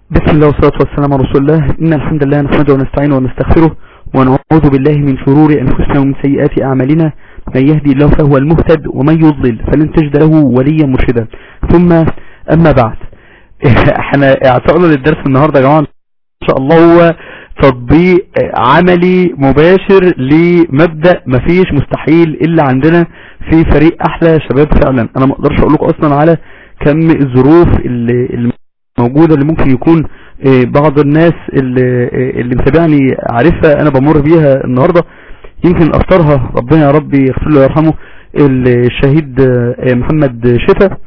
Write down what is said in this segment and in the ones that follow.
بسم الله والصلاة والسلام على رسول الله إن الحمد لله نحمده ونستعينه ونستغفره ونعوذ بالله من شرور أنفسنا ومن سيئات أعمالنا من يهدي الله فهو المهتد ومن يضلل فلن تجد له وليا مرشدا ثم أما بعد احنا اعتقنا للدرس النهاردة يا جماعة إن شاء الله هو تطبيق عملي مباشر لمبدأ مفيش مستحيل إلا عندنا في فريق أحلى شباب فعلا أنا ما أقدرش أقول لكم أصلا على كم الظروف اللي, اللي موجودة اللي ممكن يكون بعض الناس اللي, اللي متابعني عارفها انا بمر بيها النهاردة يمكن اختارها ربنا يا رب يغفر له ويرحمه الشهيد محمد شفا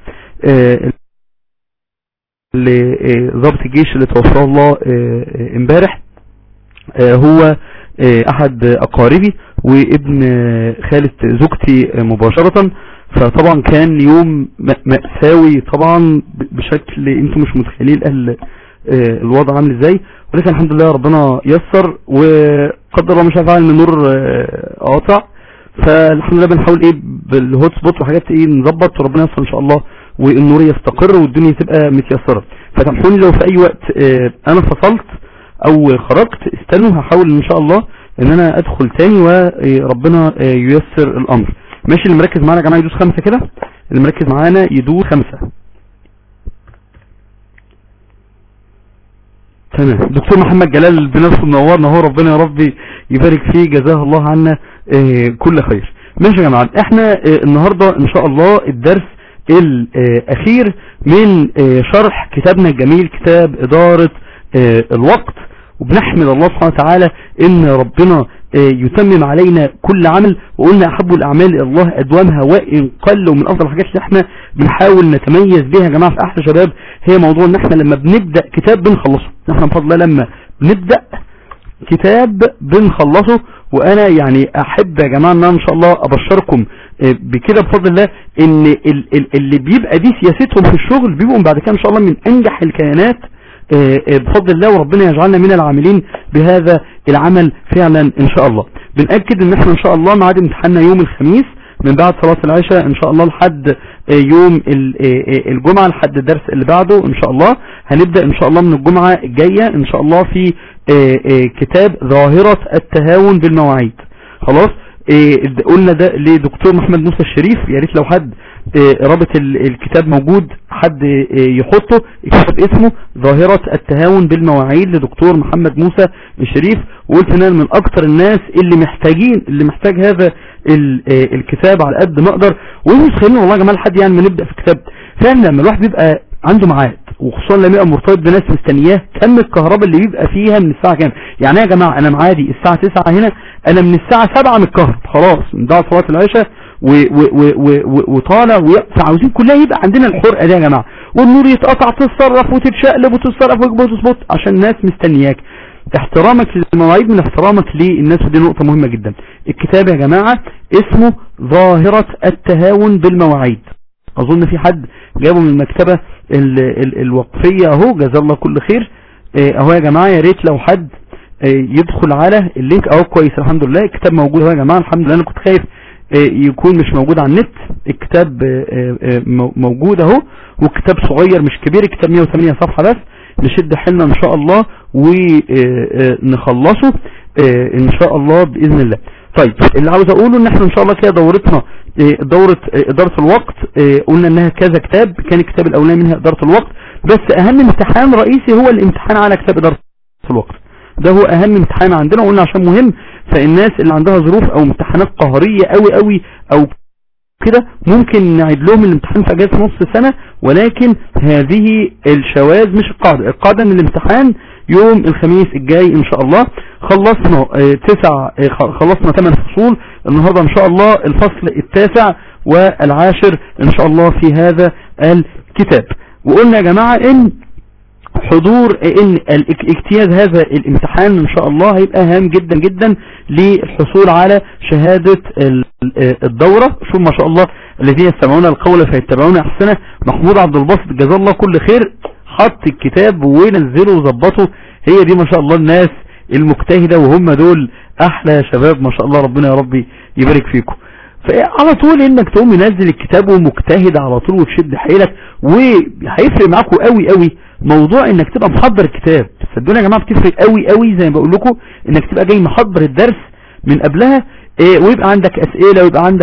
اللي ضابط الجيش اللي توفاه الله امبارح هو احد اقاربي وابن خالة زوجتي مباشرة فطبعا كان يوم مأساوي طبعا بشكل انتم مش متخيلين اهل الوضع عامل ازاي ولكن الحمد لله ربنا يسر وقدر الله مش هفعل ان النور قاطع فالحمد لله بنحاول ايه بالهوت سبوت وحاجات ايه نظبط وربنا يسر ان شاء الله والنور يستقر والدنيا تبقى متيسرة فتمحوني لو في اي وقت انا فصلت او خرجت استنوا هحاول ان شاء الله ان انا ادخل تاني وربنا ييسر الامر ماشي اللي مركز معانا يا جماعه يدوس خمسة كده اللي مركز معانا يدوس خمسة تمام دكتور محمد جلال بنفسه منورنا هو ربنا يا ربي يبارك فيه جزاه الله عنا اه كل خير ماشي يا جماعه احنا اه النهارده ان شاء الله الدرس الاخير من اه شرح كتابنا الجميل كتاب اداره الوقت وبنحمد الله سبحانه وتعالى ان ربنا يتمم علينا كل عمل وقلنا احب الاعمال الى الله ادومها وان قل ومن افضل الحاجات اللي احنا بنحاول نتميز بيها يا جماعه في احلى شباب هي موضوع ان احنا لما بنبدا كتاب بنخلصه احنا بفضل الله لما بنبدا كتاب بنخلصه وانا يعني احب يا جماعه ان انا ان شاء الله ابشركم بكده بفضل الله ان اللي بيبقى دي سياستهم في الشغل بيبقوا بعد كده ان شاء الله من انجح الكيانات بفضل الله وربنا يجعلنا من العاملين بهذا العمل فعلا ان شاء الله بنأكد ان احنا ان شاء الله ميعاد امتحاننا يوم الخميس من بعد صلاة العشاء ان شاء الله لحد يوم الجمعة لحد الدرس اللي بعده ان شاء الله هنبدأ ان شاء الله من الجمعة الجاية ان شاء الله في كتاب ظاهرة التهاون بالمواعيد خلاص قلنا ده لدكتور محمد موسى الشريف يا ريت لو حد رابط الكتاب موجود حد يحطه الكتاب اسمه ظاهرة التهاون بالمواعيد لدكتور محمد موسى الشريف وقلت ان انا من اكتر الناس اللي محتاجين اللي محتاج هذا الكتاب على قد ما اقدر ومش خلينا والله يا جماعه لحد يعني ما نبدا في الكتاب فعلا لما الواحد بيبقى عنده ميعاد وخصوصا لما يبقى مرتبط بناس مستنياه كم الكهرباء اللي بيبقى فيها من الساعه كام يعني يا جماعه انا معادي الساعه 9 هنا انا من الساعه 7 متكهرب خلاص من بعد صلاه العشاء وطالع فعاوزين كلها يبقى عندنا الحرقه دي يا جماعه والنور يتقطع تتصرف وتتشقلب وتتصرف وتظبط عشان الناس مستنياك احترامك للمواعيد من احترامك للناس ودي نقطة مهمة جدا الكتاب يا جماعة اسمه ظاهرة التهاون بالمواعيد اظن في حد جابه من المكتبة ال ال الوقفية اهو جزا الله كل خير اهو يا جماعة يا ريت لو حد يدخل على اللينك اهو كويس الحمد لله الكتاب موجود اهو يا جماعة الحمد لله انا كنت خايف يكون مش موجود على النت الكتاب موجود اهو والكتاب صغير مش كبير الكتاب 108 صفحة بس نشد حيلنا ان شاء الله ونخلصه ان شاء الله باذن الله طيب اللي عاوز اقوله ان احنا ان شاء الله كده دورتنا دورة ادارة الوقت قلنا انها كذا كتاب كان الكتاب الاولاني منها ادارة الوقت بس اهم امتحان رئيسي هو الامتحان على كتاب ادارة الوقت ده هو اهم امتحان عندنا وقلنا عشان مهم فالناس اللي عندها ظروف او امتحانات قهرية قوي قوي او كده ممكن نعيد لهم الامتحان في اجازة نص سنة ولكن هذه الشواذ مش القاعدة القاعدة ان الامتحان يوم الخميس الجاي ان شاء الله خلصنا اه تسع اه خلصنا ثمان فصول النهاردة ان شاء الله الفصل التاسع والعاشر ان شاء الله في هذا الكتاب وقلنا يا جماعة ان حضور ان اجتياز هذا الامتحان ان شاء الله هيبقى هام جدا جدا للحصول على شهادة الدورة شوف ما شاء الله الذين يستمعون القول فيتبعون احسنه محمود عبد الباسط جزاه الله كل خير حط الكتاب ونزله وظبطه هي دي ما شاء الله الناس المجتهدة وهم دول احلى شباب ما شاء الله ربنا يا ربي يبارك فيكم فعلى طول انك تقوم منزل الكتاب ومجتهد على طول وتشد حيلك وهيفرق معاكم قوي قوي موضوع انك تبقى محضر الكتاب فالدنيا يا جماعه بتفرق قوي قوي زي ما بقول لكم انك تبقى جاي محضر الدرس من قبلها إيه ويبقى عندك اسئله ويبقى عندك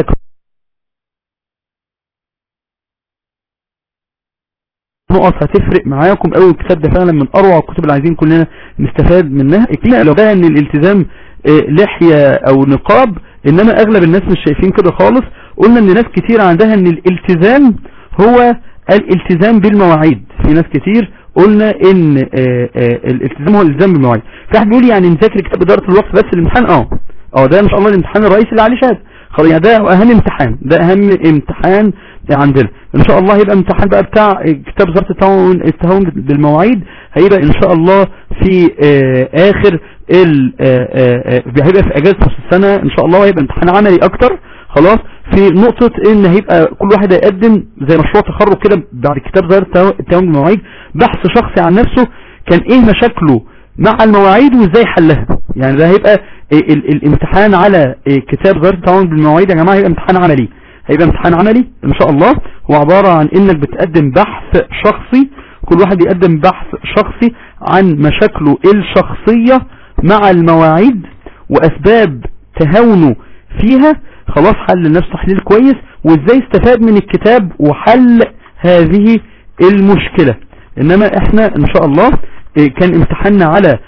نقط هتفرق معاكم قوي الكتاب ده فعلا من اروع الكتب اللي عايزين كلنا نستفاد منها اكيد لو ده ان الالتزام إيه لحية او نقاب انما اغلب الناس مش شايفين كده خالص قلنا ان ناس كتير عندها ان الالتزام هو الالتزام بالمواعيد في ناس كتير قلنا ان آآ آآ الالتزام هو الالتزام بالمواعيد في واحد بيقول يعني نذاكر كتاب اداره الوقت بس الامتحان اه اه ده ان شاء الله الامتحان الرئيسي اللي عليه شهاده خلاص يعني ده اهم امتحان ده اهم امتحان عندنا ان شاء الله هيبقى امتحان بقى بتاع كتاب وزاره التعاون التهاون بالمواعيد هيبقى ان شاء الله في اخر ال هيبقى في اجازه نص السنه ان شاء الله هيبقى امتحان عملي اكتر خلاص في نقطة ان هيبقى كل واحد هيقدم زي مشروع تخرج كده بعد كتاب ظاهرة التعاون بالمواعيد بحث شخصي عن نفسه كان ايه مشاكله مع المواعيد وازاي حلها يعني ده هيبقى ال الامتحان على كتاب ظاهرة التعاون بالمواعيد يا جماعة هيبقى امتحان عملي هيبقى امتحان عملي ان شاء الله هو عبارة عن انك بتقدم بحث شخصي كل واحد يقدم بحث شخصي عن مشاكله الشخصية مع المواعيد واسباب تهاونه فيها خلاص حل لنفسه تحليل كويس وازاي استفاد من الكتاب وحل هذه المشكلة انما احنا ان شاء الله كان امتحاننا على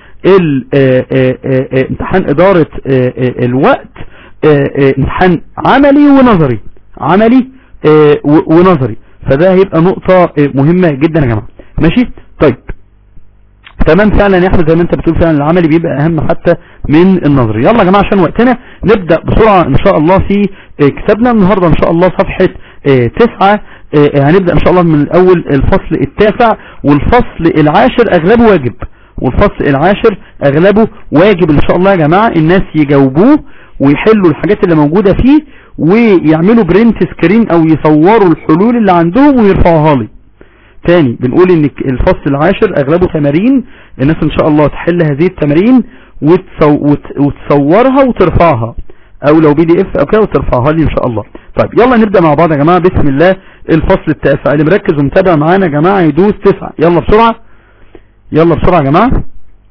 امتحان ادارة الوقت امتحان عملي ونظري عملي ونظري فده هيبقى نقطة مهمة جدا يا جماعة ماشي طيب تمام فعلا يا احمد زي ما انت بتقول فعلا العملي بيبقى اهم حتى من النظري يلا يا جماعه عشان وقتنا نبدا بسرعه ان شاء الله في كتابنا النهارده ان شاء الله صفحه تسعة هنبدا ان شاء الله من الاول الفصل التاسع والفصل العاشر اغلبه واجب والفصل العاشر اغلبه واجب ان شاء الله يا جماعه الناس يجاوبوه ويحلوا الحاجات اللي موجوده فيه ويعملوا برنت سكرين او يصوروا الحلول اللي عندهم ويرفعوها لي تاني بنقول ان الفصل العاشر اغلبه تمارين الناس ان شاء الله تحل هذه التمارين وتصو... وت... وتصورها وترفعها او لو بي دي اف او كده وترفعها لي ان شاء الله طيب يلا نبدأ مع بعض يا جماعة بسم الله الفصل التاسع اللي مركز ومتابع معانا يا جماعة يدوس تسعة يلا بسرعة يلا بسرعة يا جماعة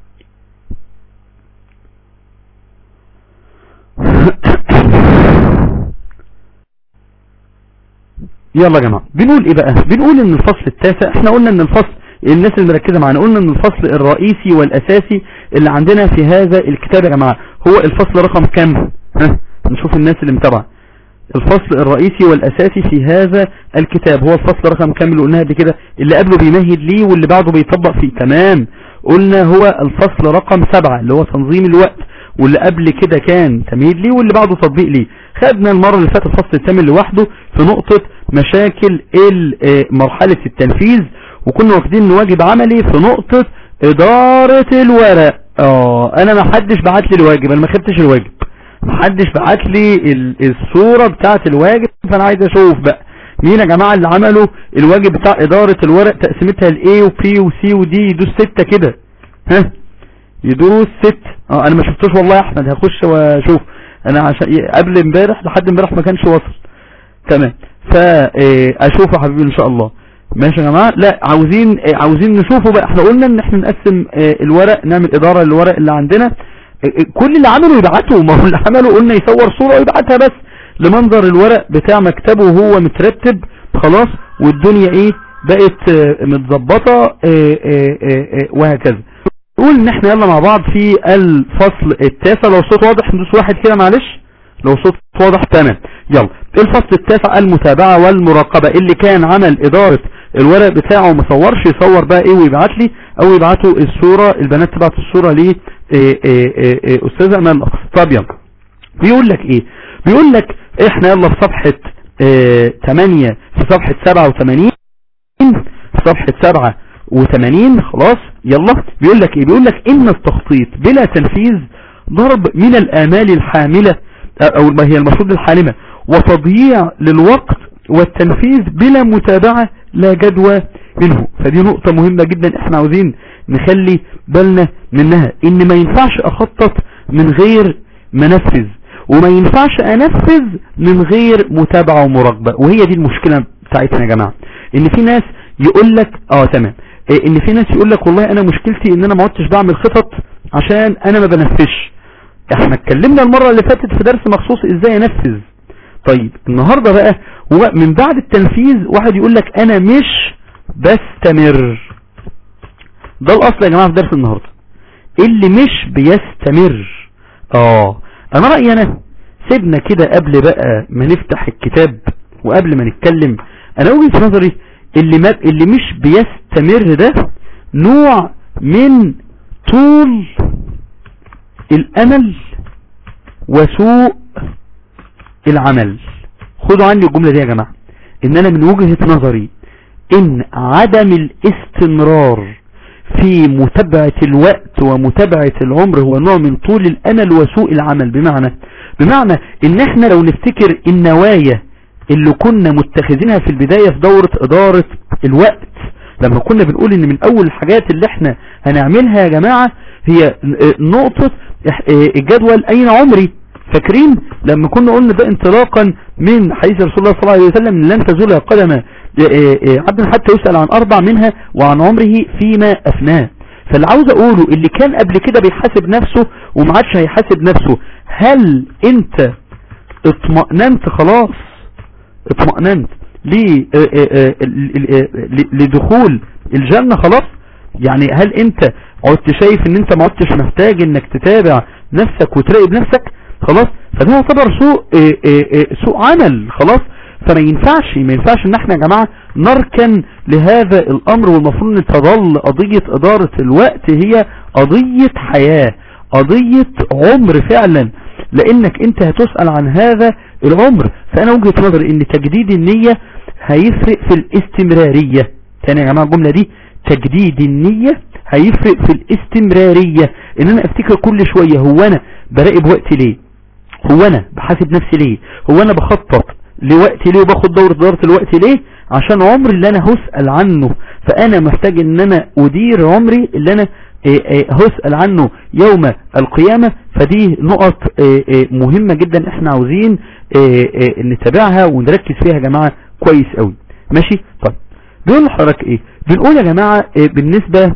يلا يا جماعة بنقول ايه بقى بنقول ان الفصل التاسع احنا قلنا ان الفصل الناس اللي مركزة معانا قلنا ان الفصل الرئيسي والاساسي اللي عندنا في هذا الكتاب يا جماعة هو الفصل رقم كام ها نشوف الناس اللي متابعة الفصل الرئيسي والاساسي في هذا الكتاب هو الفصل رقم كام اللي قلناها قبل كده اللي قبله بيمهد ليه واللي بعده بيطبق فيه تمام قلنا هو الفصل رقم سبعة اللي هو تنظيم الوقت واللي قبل كده كان تمهيد ليه واللي بعده تطبيق ليه خدنا المرة اللي فاتت الفصل الثامن لوحده في نقطة مشاكل مرحلة التنفيذ وكنا واخدين واجب عملي في نقطة ادارة الورق اه انا ما حدش بعت لي الواجب انا ما خدتش الواجب ما حدش بعت لي الصورة بتاعت الواجب فانا عايز اشوف بقى مين يا جماعة اللي عملوا الواجب بتاع ادارة الورق تقسيمتها ل A و P و C و D يدوس ستة كده ها يدوس ست اه انا ما شفتوش والله يا احمد هخش واشوف انا عشان قبل امبارح لحد امبارح ما كانش وصل تمام فاشوفه يا حبيبي ان شاء الله ماشي يا جماعه لا عاوزين عاوزين نشوفه بقى احنا قلنا ان احنا نقسم الورق نعمل اداره للورق اللي عندنا كل اللي عمله يبعته ما هو اللي عمله قلنا يصور صوره ويبعتها بس لمنظر الورق بتاع مكتبه وهو مترتب خلاص والدنيا ايه بقت متظبطه وهكذا نقول ان احنا يلا مع بعض في الفصل التاسع لو صوت واضح ندوس واحد كده معلش لو صوت واضح تمام يلا الفصل التاسع المتابعة والمراقبة اللي كان عمل ادارة الورق بتاعه ما صورش يصور بقى ايه ويبعت لي او يبعتوا الصورة البنات تبعت الصورة ل استاذة امام الاقصى طب يلا بيقول لك ايه بيقول لك احنا يلا في صفحة اه 8 في صفحة 87 في صفحة 87 خلاص يلا بيقول لك ايه بيقول لك ان التخطيط بلا تنفيذ ضرب من الامال الحاملة او ما هي المفروض الحالمة وتضييع للوقت والتنفيذ بلا متابعة لا جدوى منه فدي نقطة مهمة جدا احنا عاوزين نخلي بالنا منها ان ما ينفعش اخطط من غير ما انفذ وما ينفعش انفذ من غير متابعة ومراقبة وهي دي المشكلة بتاعتنا يا جماعة ان في ناس يقول لك اه تمام آه، ان في ناس يقول لك والله انا مشكلتي ان انا ما عدتش بعمل خطط عشان انا ما بنفذش احنا اتكلمنا المرة اللي فاتت في درس مخصوص ازاي انفذ طيب النهاردة بقى هو من بعد التنفيذ واحد يقول لك انا مش بستمر ده الاصل يا جماعة في درس النهاردة اللي مش بيستمر اه انا رأيي انا سيبنا كده قبل بقى ما نفتح الكتاب وقبل ما نتكلم انا وجهة نظري اللي, ما اللي مش بيستمر ده نوع من طول الامل وسوء العمل خدوا عني الجملة دي يا جماعة ان انا من وجهة نظري ان عدم الاستمرار في متابعة الوقت ومتابعة العمر هو نوع من طول الامل وسوء العمل بمعنى بمعنى ان احنا لو نفتكر النوايا اللي كنا متخذينها في البداية في دورة ادارة الوقت لما كنا بنقول ان من اول الحاجات اللي احنا هنعملها يا جماعة هي نقطة الجدول اين عمري فاكرين لما كنا قلنا ده انطلاقا من حديث رسول الله صلى الله عليه وسلم لن تزول قدم عبد حتى يسأل عن اربع منها وعن عمره فيما افناه فاللي عاوز اقوله اللي كان قبل كده بيحاسب نفسه وما عادش هيحاسب نفسه هل انت اطمأننت خلاص اطمأننت لدخول الجنة خلاص يعني هل انت عدت شايف ان انت ما عدتش محتاج انك تتابع نفسك وتراقب نفسك خلاص فده يعتبر سوء سوء عمل خلاص فما ينفعش ما ينفعش ان احنا يا جماعة نركن لهذا الامر والمفروض ان تظل قضية ادارة الوقت هي قضية حياة قضية عمر فعلا لانك انت هتسأل عن هذا العمر فانا وجهة نظري ان تجديد النية هيفرق في الاستمرارية تاني يا جماعة الجملة دي تجديد النية هيفرق في الاستمرارية ان انا افتكر كل شوية هو انا براقب وقتي ليه هو انا بحاسب نفسي ليه هو انا بخطط لوقتي ليه وباخد دورة دورة الوقت ليه عشان عمري اللي انا هسأل عنه فانا محتاج ان انا ادير عمري اللي انا هسأل عنه يوم القيامة فدي نقط مهمة جدا احنا عاوزين نتابعها ونركز فيها يا جماعة كويس قوي ماشي طيب بيقول لحضرتك ايه بنقول يا جماعة بالنسبة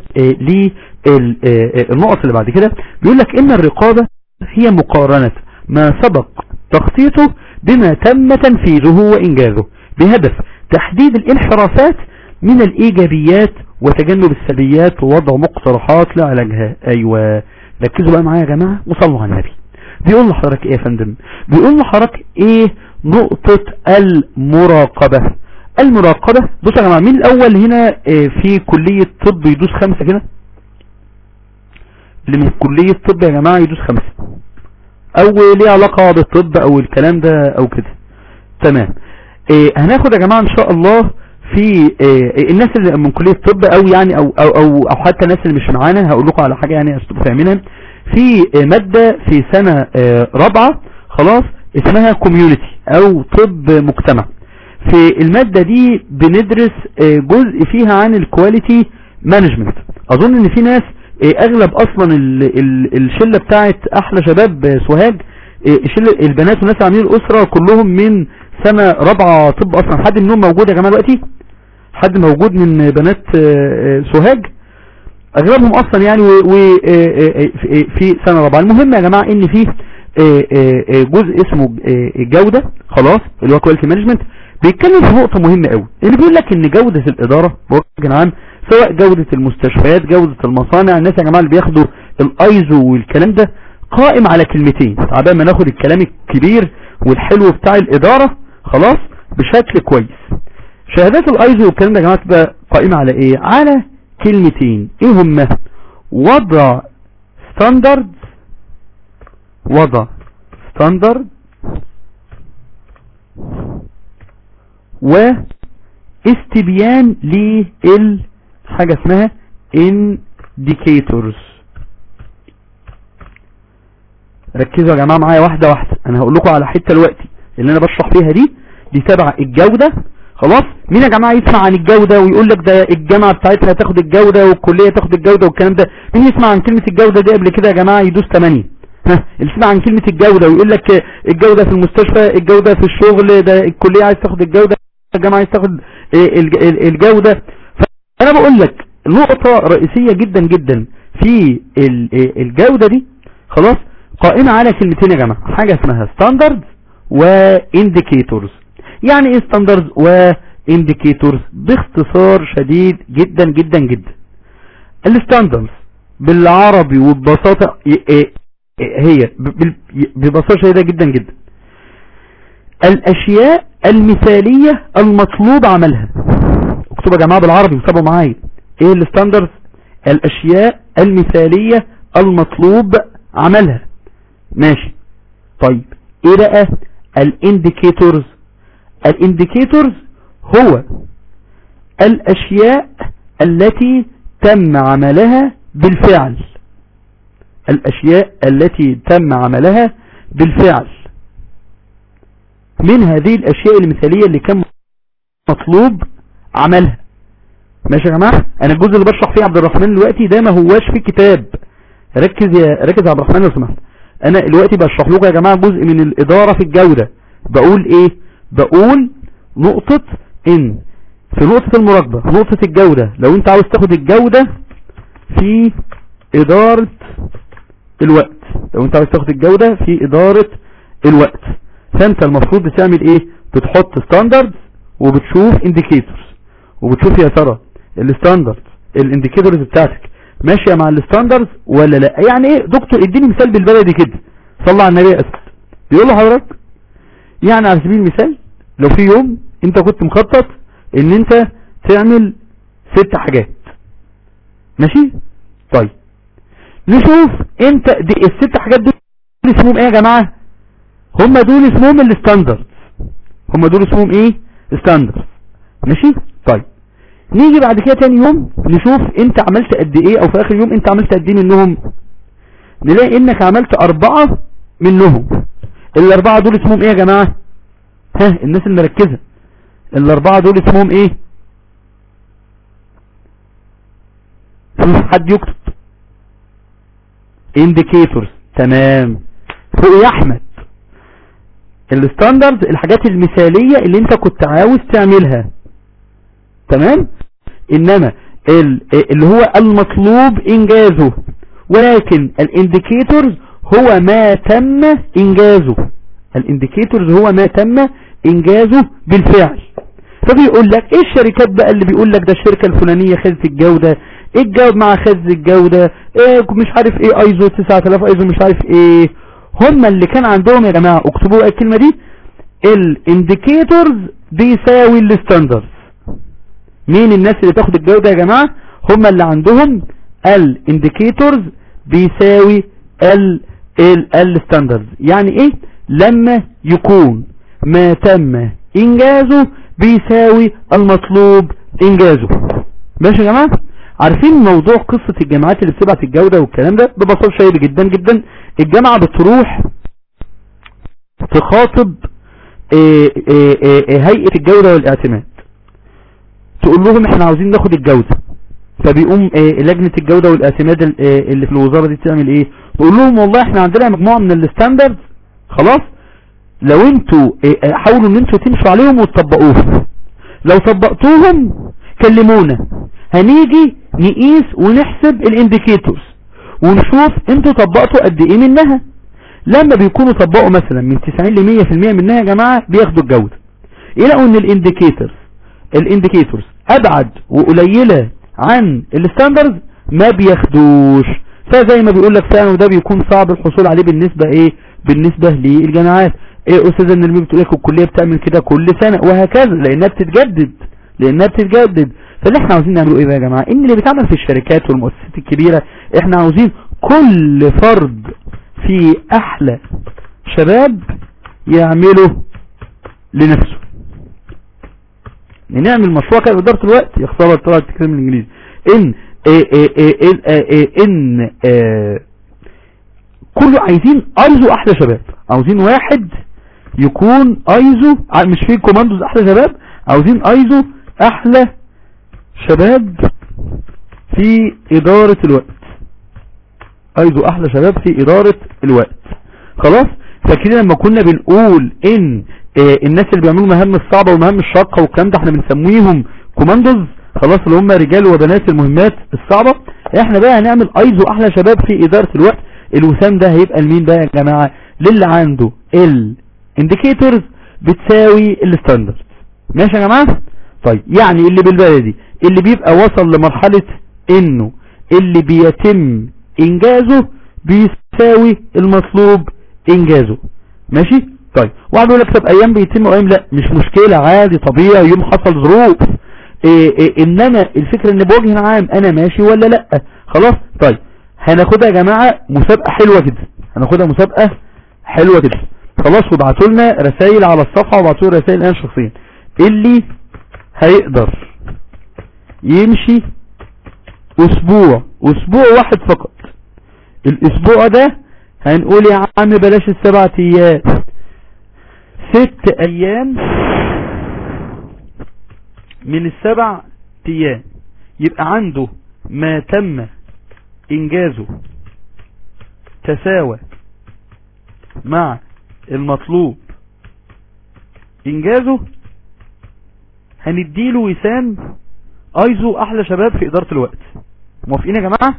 للنقط اللي بعد كده بيقول لك ان الرقابة هي مقارنة ما سبق تخطيطه بما تم تنفيذه وإنجازه بهدف تحديد الانحرافات من الإيجابيات وتجنب السلبيات ووضع مقترحات لعلاجها أيوة ركزوا بقى معايا يا جماعة وصلوا على النبي بيقول لحضرتك ايه يا فندم بيقول لحضرتك ايه نقطة المراقبة المراقبة بصوا يا جماعة مين الأول هنا في كلية طب يدوس خمسة كده اللي من كلية طب يا جماعة يدوس خمسة او ليه علاقة بالطب او الكلام ده او كده تمام إيه هناخد يا جماعة ان شاء الله في إيه الناس اللي من كلية الطب او يعني او او او, أو حتى الناس اللي مش معانا هقول لكم على حاجة يعني عشان فاهمينها في مادة في سنة إيه رابعة خلاص اسمها كوميونيتي او طب مجتمع في المادة دي بندرس جزء فيها عن الكواليتي مانجمنت اظن ان في ناس اغلب اصلا ال ال الشلة بتاعت احلى شباب سوهاج شلة البنات والناس عاملين الاسرة كلهم من سنة رابعة طب اصلا حد منهم موجود يا جماعة دلوقتي حد موجود من بنات سوهاج اغلبهم اصلا يعني في سنة رابعة المهم يا جماعة ان في جزء اسمه جودة خلاص اللي هو كواليتي مانجمنت بيتكلم في نقطة مهمة قوي اللي بيقول لك ان جودة الادارة بوجه عام سواء جودة المستشفيات جودة المصانع الناس يا جماعة اللي بياخدوا الايزو والكلام ده قائم على كلمتين عبال ما ناخد الكلام الكبير والحلو بتاع الادارة خلاص بشكل كويس شهادات الايزو والكلام ده يا جماعة تبقى قائمة على ايه على كلمتين ايه هما وضع ستاندرد وضع ستاندرد واستبيان لل حاجة اسمها indicators ركزوا يا جماعة معايا واحدة واحدة انا هقول لكم على حتة دلوقتي اللي انا بشرح فيها دي دي تبع الجودة خلاص مين يا جماعة يسمع عن الجودة ويقول لك ده الجامعة بتاعتها تاخد الجودة والكلية تاخد الجودة والكلام ده مين يسمع عن كلمة الجودة دي قبل كده يا جماعة يدوس 8 ها اللي يسمع عن كلمة الجودة ويقول لك الجودة في المستشفى الجودة في الشغل ده الكلية عايز تاخد الجودة الجامعة عايز تاخد الجودة انا بقول لك نقطة رئيسية جدا جدا في الجودة دي خلاص قائمة على كلمتين يا جماعة حاجة اسمها ستاندرد وانديكيتورز يعني ايه ستاندرز وانديكيتورز باختصار شديد جدا جدا جدا الستاندرز بالعربي وببساطة هي ببساطة شديدة جدا جدا الاشياء المثالية المطلوب عملها اكتبوا يا جماعة بالعربي وسابوا معايا ايه الستاندرز الاشياء المثالية المطلوب عملها ماشي طيب ايه بقى الانديكيتورز الانديكيتورز هو الاشياء التي تم عملها بالفعل الاشياء التي تم عملها بالفعل من هذه الاشياء المثالية اللي كان مطلوب عملها ماشي يا جماعة انا الجزء اللي بشرح فيه عبد الرحمن دلوقتي ده ما هواش في كتاب ركز يا ركز يا عبد الرحمن لو سمحت انا دلوقتي بشرح لكم يا جماعة جزء من الادارة في الجودة بقول ايه بقول نقطة ان في نقطة المراقبة نقطة الجودة لو انت عاوز تاخد الجودة في ادارة الوقت لو انت عاوز تاخد الجودة في ادارة الوقت فانت المفروض بتعمل ايه بتحط ستاندرد وبتشوف انديكيتورز وبتشوف يا ترى الستاندرد الانديكيتورز بتاعتك ماشية مع الستاندرز ولا لا يعني ايه دكتور اديني مثال بالبلدي كده صلى على النبي اسف بيقول له حضرتك يعني على سبيل المثال لو في يوم انت كنت مخطط ان انت تعمل ست حاجات ماشي طيب نشوف انت دي الست حاجات دول اسمهم ايه يا جماعة هم دول اسمهم الستاندرد هم دول اسمهم ايه ستاندرد ماشي طيب نيجي بعد كده تاني يوم نشوف انت عملت قد ايه او في اخر يوم انت عملت قد ايه منهم نلاقي انك عملت اربعة منهم الاربعة دول اسمهم ايه يا جماعة ها الناس المركزة الاربعة دول اسمهم ايه حد يكتب indicators تمام فوق يا احمد الستاندرد الحاجات المثالية اللي انت كنت عاوز تعملها تمام انما اللي هو المطلوب انجازه ولكن الانديكيتورز هو ما تم انجازه الانديكيتورز هو ما تم انجازه بالفعل فبيقول لك ايه الشركات بقى اللي بيقول لك ده الشركة الفلانية خزت الجودة ايه الجود مع خز الجودة ايه مش عارف ايه ايزو 9000 ايزو مش عارف ايه هم اللي كان عندهم يا جماعة اكتبوا الكلمة دي الانديكيتورز بيساوي الستاندرز مين الناس اللي تاخد الجودة يا جماعة هم اللي عندهم الانديكيتورز بيساوي ال الستاندرز يعني ايه لما يكون ما تم انجازه بيساوي المطلوب انجازه ماشي يا جماعة عارفين موضوع قصة الجامعات اللي بتبعت الجودة والكلام ده ببساطة شايب جدا جدا الجامعة بتروح تخاطب هيئة الجودة والاعتماد تقول لهم احنا عاوزين ناخد الجودة فبيقوم لجنة الجودة والاعتماد اللي في الوزارة دي تعمل ايه تقول لهم والله احنا عندنا مجموعة من الستاندرز خلاص لو انتوا حاولوا ان انتوا تمشوا عليهم وتطبقوهم لو طبقتوهم كلمونا هنيجي نقيس ونحسب الانديكيتورز ونشوف انتوا طبقتوا قد ايه منها لما بيكونوا طبقوا مثلا من 90 ل 100% منها يا جماعة بياخدوا الجودة يلاقوا ان الانديكيتورز الانديكيتورز ابعد وقليلة عن الستاندرز ما بياخدوش فزي ما بيقول لك فعلا وده بيكون صعب الحصول عليه بالنسبة ايه بالنسبة للجامعات ايه استاذ النرمي بتقول لك الكلية بتعمل كده كل سنة وهكذا لانها بتتجدد لانها بتتجدد فاللي احنا عاوزين نعمله ايه بقى يا جماعة ان اللي بيتعمل في الشركات والمؤسسات الكبيرة احنا عاوزين كل فرد في احلى شباب يعمله لنفسه نعمل مشروع كده بإدارة الوقت يخسر طلع التكلم الانجليزي ان ايه ايه ايه ان كله عايزين ايزو احلى شباب عاوزين واحد يكون ايزو مش في كوماندوز احلى شباب عاوزين ايزو احلى شباب في ادارة الوقت ايزو احلى شباب في ادارة الوقت خلاص فكده لما كنا بنقول ان اه الناس اللي بيعملوا مهام الصعبة والمهام الشاقة والكلام ده احنا بنسميهم كوماندوز خلاص اللي هم رجال وبنات المهمات الصعبة احنا بقى هنعمل ايزو احلى شباب في ادارة الوقت الوسام ده هيبقى لمين بقى يا جماعة للي عنده الانديكيتورز بتساوي الستاندرد ماشي يا جماعة طيب يعني اللي بالبلدي اللي بيبقى وصل لمرحلة انه اللي بيتم انجازه بيساوي المطلوب انجازه ماشي طيب واحد يقول لك طب ايام بيتم وايام لا مش مشكلة عادي طبيعي يوم حصل ظروف إيه إيه انما الفكرة ان بوجه عام انا ماشي ولا لا خلاص طيب هناخدها يا جماعة مسابقة حلوة جدا هناخدها مسابقة حلوة جدا خلاص وابعتوا لنا رسائل على الصفحة وابعتوا لي رسائل انا شخصيا اللي هيقدر يمشي اسبوع اسبوع واحد فقط الاسبوع ده هنقول يا عم بلاش السبع ايام ست ايام من السبع ايام يبقى عنده ما تم انجازه تساوى مع المطلوب انجازه هنديله وسام ايزو احلى شباب في ادارة الوقت موافقين يا جماعة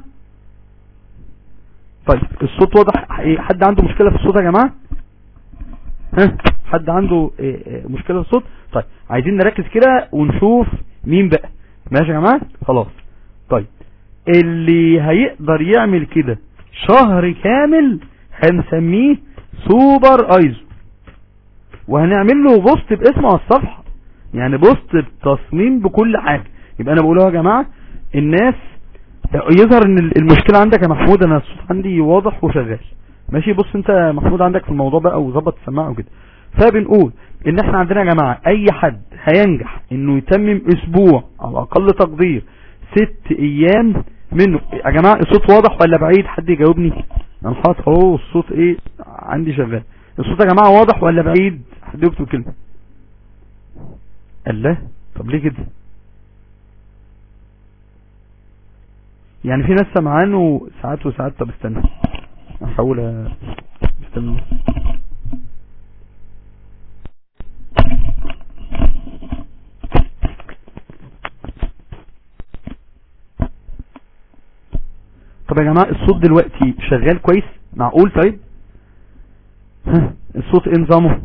طيب الصوت واضح حد عنده مشكلة في الصوت يا جماعة ها حد عنده مشكلة في الصوت طيب عايزين نركز كده ونشوف مين بقى ماشي يا جماعة خلاص طيب اللي هيقدر يعمل كده شهر كامل هنسميه سوبر ايزو وهنعمل له بوست باسمه على الصفحة يعني بوست بتصميم بكل حاجة يبقى انا بقولها يا جماعة الناس يظهر ان المشكلة عندك يا محمود انا الصوت عندي واضح وشغال ماشي بص انت محمود عندك في الموضوع بقى وظبط السماعه وكده فبنقول ان احنا عندنا يا جماعة اي حد هينجح انه يتمم اسبوع على اقل تقدير ست ايام منه يا جماعة الصوت واضح ولا بعيد حد يجاوبني انا حاطط اهو الصوت ايه عندي شغال الصوت يا جماعة واضح ولا بعيد حد يكتب كلمة الله طب ليه كده يعني في ناس سمعانه ساعات وساعات طب استنى احاول استنى طب يا جماعة الصوت دلوقتي شغال كويس معقول طيب ها الصوت ايه نظامه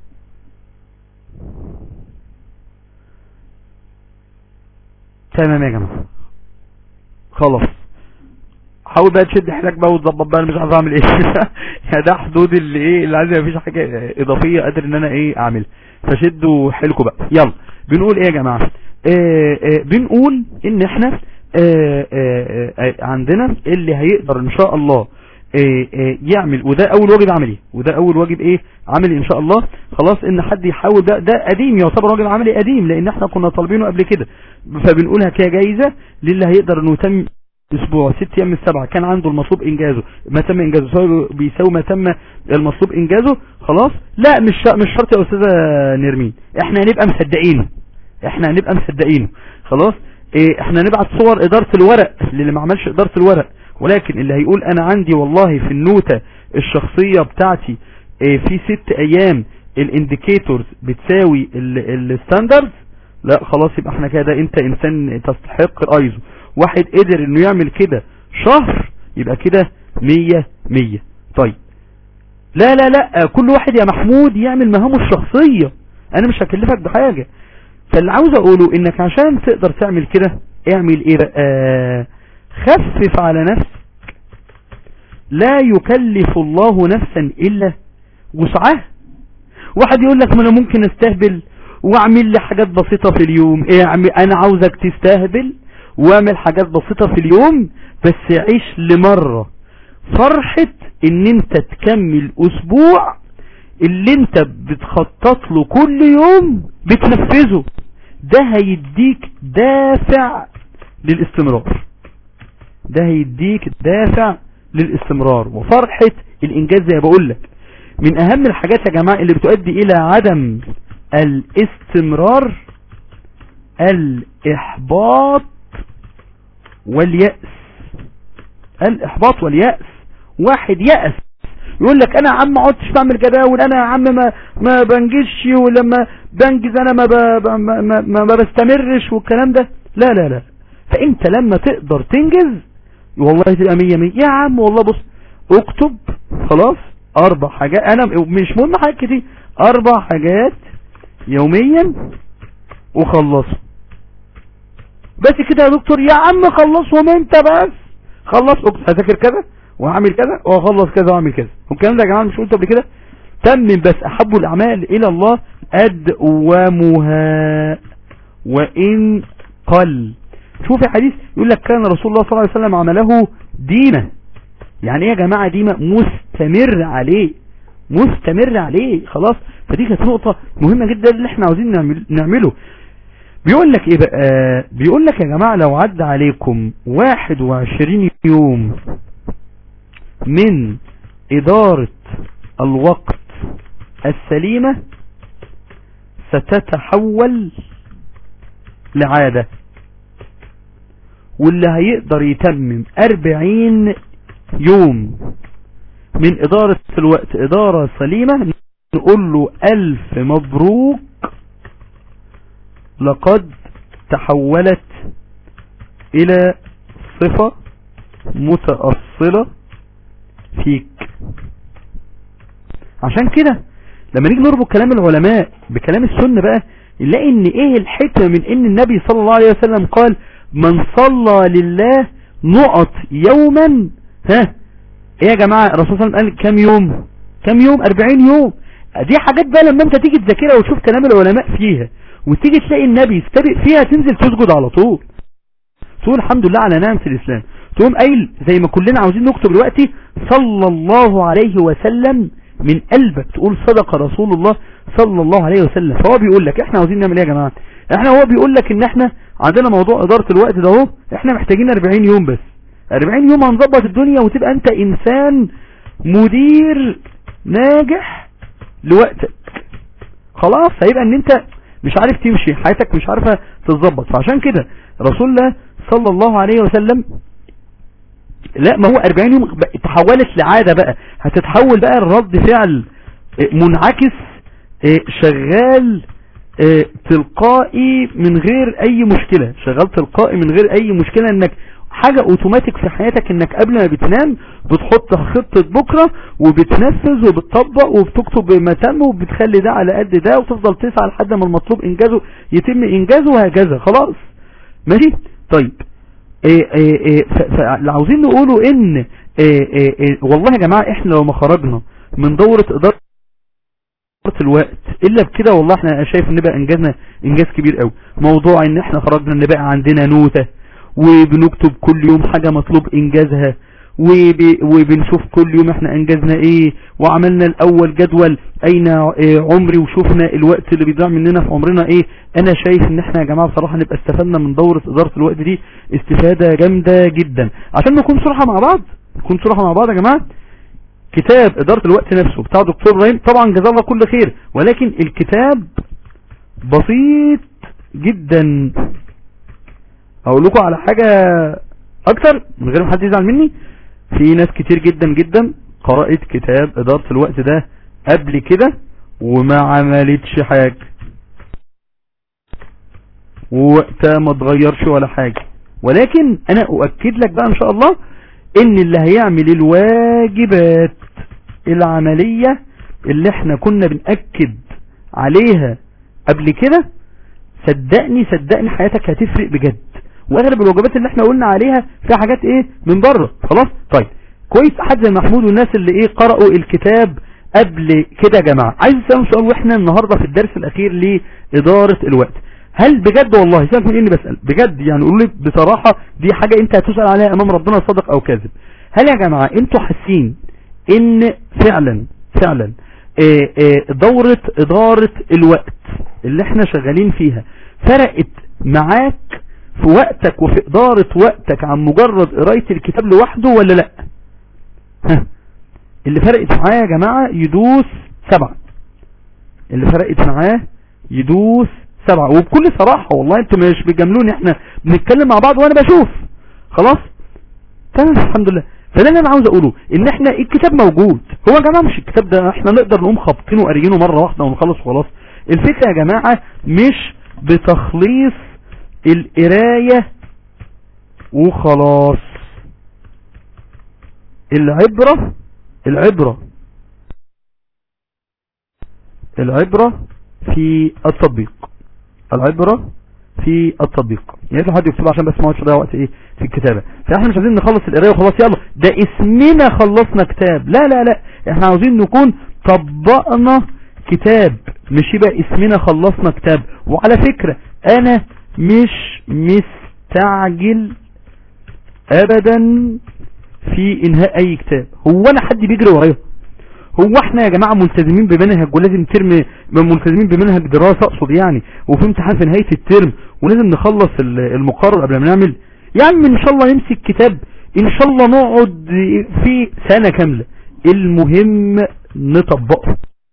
تمام يا جماعة خلاص حاول بقى تشد حيلك بقى وتظبط بقى انا مش عارف اعمل ايه يا ده حدود اللي ايه اللي عايز مفيش حاجه اضافيه قادر ان انا ايه اعمل فشدوا حيلكم بقى يلا بنقول ايه يا جماعه آه آه بنقول ان احنا آه آه آه عندنا اللي هيقدر ان شاء الله آه آه يعمل وده اول واجب عملي وده اول واجب ايه عملي ان شاء الله خلاص ان حد يحاول ده ده قديم يعتبر واجب عملي قديم لان احنا كنا طالبينه قبل كده فبنقولها كجايزه للي هيقدر انه يتم اسبوع ست ايام من السبعة كان عنده المطلوب انجازه ما تم انجازه سواء بيساوي ما تم المطلوب انجازه خلاص لا مش مش شرط يا استاذه نرمين احنا هنبقى مصدقينه احنا هنبقى مصدقينه خلاص ايه احنا نبعت صور ادارة الورق للي ما عملش ادارة الورق ولكن اللي هيقول انا عندي والله في النوتة الشخصية بتاعتي ايه في ست ايام الانديكيتورز بتساوي الستاندرد لا خلاص يبقى احنا كده انت انسان تستحق ايزو واحد قدر انه يعمل كده شهر يبقى كده مية مية طيب لا لا لا كل واحد يا محمود يعمل مهامه الشخصية انا مش هكلفك بحاجة فاللي عاوز اقوله انك عشان تقدر تعمل كده اعمل ايه بقى خفف على نفسك لا يكلف الله نفسا الا وسعها واحد يقول لك ما انا ممكن استهبل واعمل لي حاجات بسيطة في اليوم اعمل انا عاوزك تستهبل واعمل حاجات بسيطة في اليوم بس عيش لمرة فرحة ان انت تكمل اسبوع اللي انت بتخطط له كل يوم بتنفذه ده هيديك دافع للاستمرار ده هيديك دافع للاستمرار وفرحة الانجاز زي بقول لك من اهم الحاجات يا جماعة اللي بتؤدي الى عدم الاستمرار الاحباط واليأس الاحباط واليأس واحد يأس يقول لك انا يا عم ما عدتش بعمل جداول انا يا عم ما ما بنجزش ولما بنجز انا ما, ب... ما, ما, ما, ما بستمرش والكلام ده لا لا لا فانت لما تقدر تنجز والله تبقى مية مية يا عم والله بص اكتب خلاص اربع حاجات انا مش مهم حاجات كتير اربع حاجات يوميا وخلصوا بس كده يا دكتور يا عم خلصهم انت بس خلص هذاكر كذا وهعمل كذا واخلص كذا واعمل كذا والكلام ده يا جماعه مش قلت قبل كده تمم بس احب الاعمال الى الله ادومها وان قل شوف الحديث يقول لك كان رسول الله صلى الله عليه وسلم عمله دينه يعني ايه يا جماعه ديمه مستمر عليه مستمر عليه خلاص فدي كانت نقطة مهمة جدا اللي احنا عاوزين نعمل نعمله بيقول لك ايه بقى بيقول لك يا جماعة لو عدى عليكم 21 يوم من ادارة الوقت السليمة ستتحول لعادة واللي هيقدر يتمم 40 يوم من ادارة الوقت ادارة سليمة نقول له الف مبروك لقد تحولت الى صفة متأصلة فيك عشان كده لما نيجي نربط كلام العلماء بكلام السنة بقى نلاقي ان ايه الحكمة من ان النبي صلى الله عليه وسلم قال من صلى لله نقط يوما ها ايه يا جماعة الرسول صلى الله عليه وسلم قال كم يوم كم يوم 40 يوم دي حاجات بقى لما انت تيجي تذاكرها وتشوف كلام العلماء فيها وتيجي تلاقي النبي يستبق فيها تنزل تسجد على طول تقول الحمد لله على نعمة الاسلام تقوم قايل زي ما كلنا عاوزين نكتب دلوقتي صلى الله عليه وسلم من قلبك تقول صدق رسول الله صلى الله عليه وسلم فهو بيقول لك احنا عاوزين نعمل ايه يا جماعة احنا هو بيقول لك ان احنا عندنا موضوع ادارة الوقت ده اهو احنا محتاجين 40 يوم بس 40 يوم هنظبط الدنيا وتبقى انت انسان مدير ناجح لوقتك خلاص هيبقى ان انت مش عارف تمشي حياتك مش عارفة تتظبط فعشان كده رسول الله صلى الله عليه وسلم لا ما هو 40 يوم تحولت لعادة بقى هتتحول بقى الرد فعل منعكس شغال تلقائي من غير اي مشكلة شغال تلقائي من غير اي مشكلة انك حاجة اوتوماتيك في حياتك انك قبل ما بتنام بتحط خطة بكرة وبتنفذ وبتطبق وبتكتب ما تم وبتخلي ده على قد ده وتفضل تسعى لحد ما المطلوب انجازه يتم انجازه وهكذا خلاص ماشي طيب ايه ايه ايه فاللي عاوزين نقوله ان ايه ايه ايه والله يا جماعة احنا لو ما خرجنا من دورة ادارة الوقت الا بكده والله احنا شايف ان بقى انجازنا انجاز كبير قوي موضوع ان احنا خرجنا ان بقى عندنا نوتة وبنكتب كل يوم حاجة مطلوب انجازها وبنشوف كل يوم احنا انجزنا ايه وعملنا الاول جدول اين عمري وشوفنا الوقت اللي بيضيع مننا في عمرنا ايه انا شايف ان احنا يا جماعة بصراحة نبقى استفدنا من دورة ادارة الوقت دي استفادة جامدة جدا عشان نكون صراحة مع بعض نكون صراحة مع بعض يا جماعة كتاب ادارة الوقت نفسه بتاع دكتور ابراهيم طبعا جزاه الله كل خير ولكن الكتاب بسيط جدا اقول لكم على حاجة اكتر من غير ما حد يزعل مني في ناس كتير جدا جدا قرأت كتاب ادارة الوقت ده قبل كده وما عملتش حاجة ووقتها ما تغيرش ولا حاجة ولكن انا اؤكد لك بقى ان شاء الله ان اللي هيعمل الواجبات العملية اللي احنا كنا بنأكد عليها قبل كده صدقني صدقني حياتك هتفرق بجد واغلب الوجبات اللي احنا قلنا عليها فيها حاجات ايه من بره خلاص طيب كويس حد زي محمود والناس اللي ايه قرأوا الكتاب قبل كده يا جماعة عايز اسألهم سؤال واحنا النهاردة في الدرس الاخير لإدارة الوقت هل بجد والله سيبك من اني بسأل بجد يعني قولوا لي بصراحة دي حاجة انت هتسأل عليها امام ربنا صادق او كاذب هل يا جماعة انتوا حاسين ان فعلا فعلا اه اه دورة ادارة الوقت اللي احنا شغالين فيها فرقت معاك في وقتك وفي ادارة وقتك عن مجرد قراية الكتاب لوحده ولا لا ها اللي فرقت معاه يا جماعة يدوس سبعة اللي فرقت معاه يدوس سبعة وبكل صراحة والله انتوا مش بتجاملوني احنا بنتكلم مع بعض وانا بشوف خلاص تمام الحمد لله فده اللي انا عاوز اقوله ان احنا الكتاب موجود هو يا جماعة مش الكتاب ده احنا نقدر نقوم خابطينه وقاريينه مرة واحدة ونخلص وخلاص الفكرة يا جماعة مش بتخليص القراية وخلاص العبرة العبرة العبرة في التطبيق العبرة في التطبيق يعني لو حد يكتب عشان بس ما اقعدش وقت ايه في الكتابة فاحنا مش عايزين نخلص القرايه وخلاص يلا ده اسمنا خلصنا كتاب لا لا لا احنا عاوزين نكون طبقنا كتاب مش يبقى اسمنا خلصنا كتاب وعلى فكرة انا مش مستعجل ابدا في انهاء اي كتاب هو انا حد بيجري ورايا هو احنا يا جماعة ملتزمين بمنهج ولازم ترم ملتزمين بمنهج دراسة اقصد يعني وفي امتحان في نهاية الترم ولازم نخلص المقرر قبل ما نعمل يا عم ان شاء الله نمسك كتاب ان شاء الله نقعد في سنة كاملة المهم نطبقه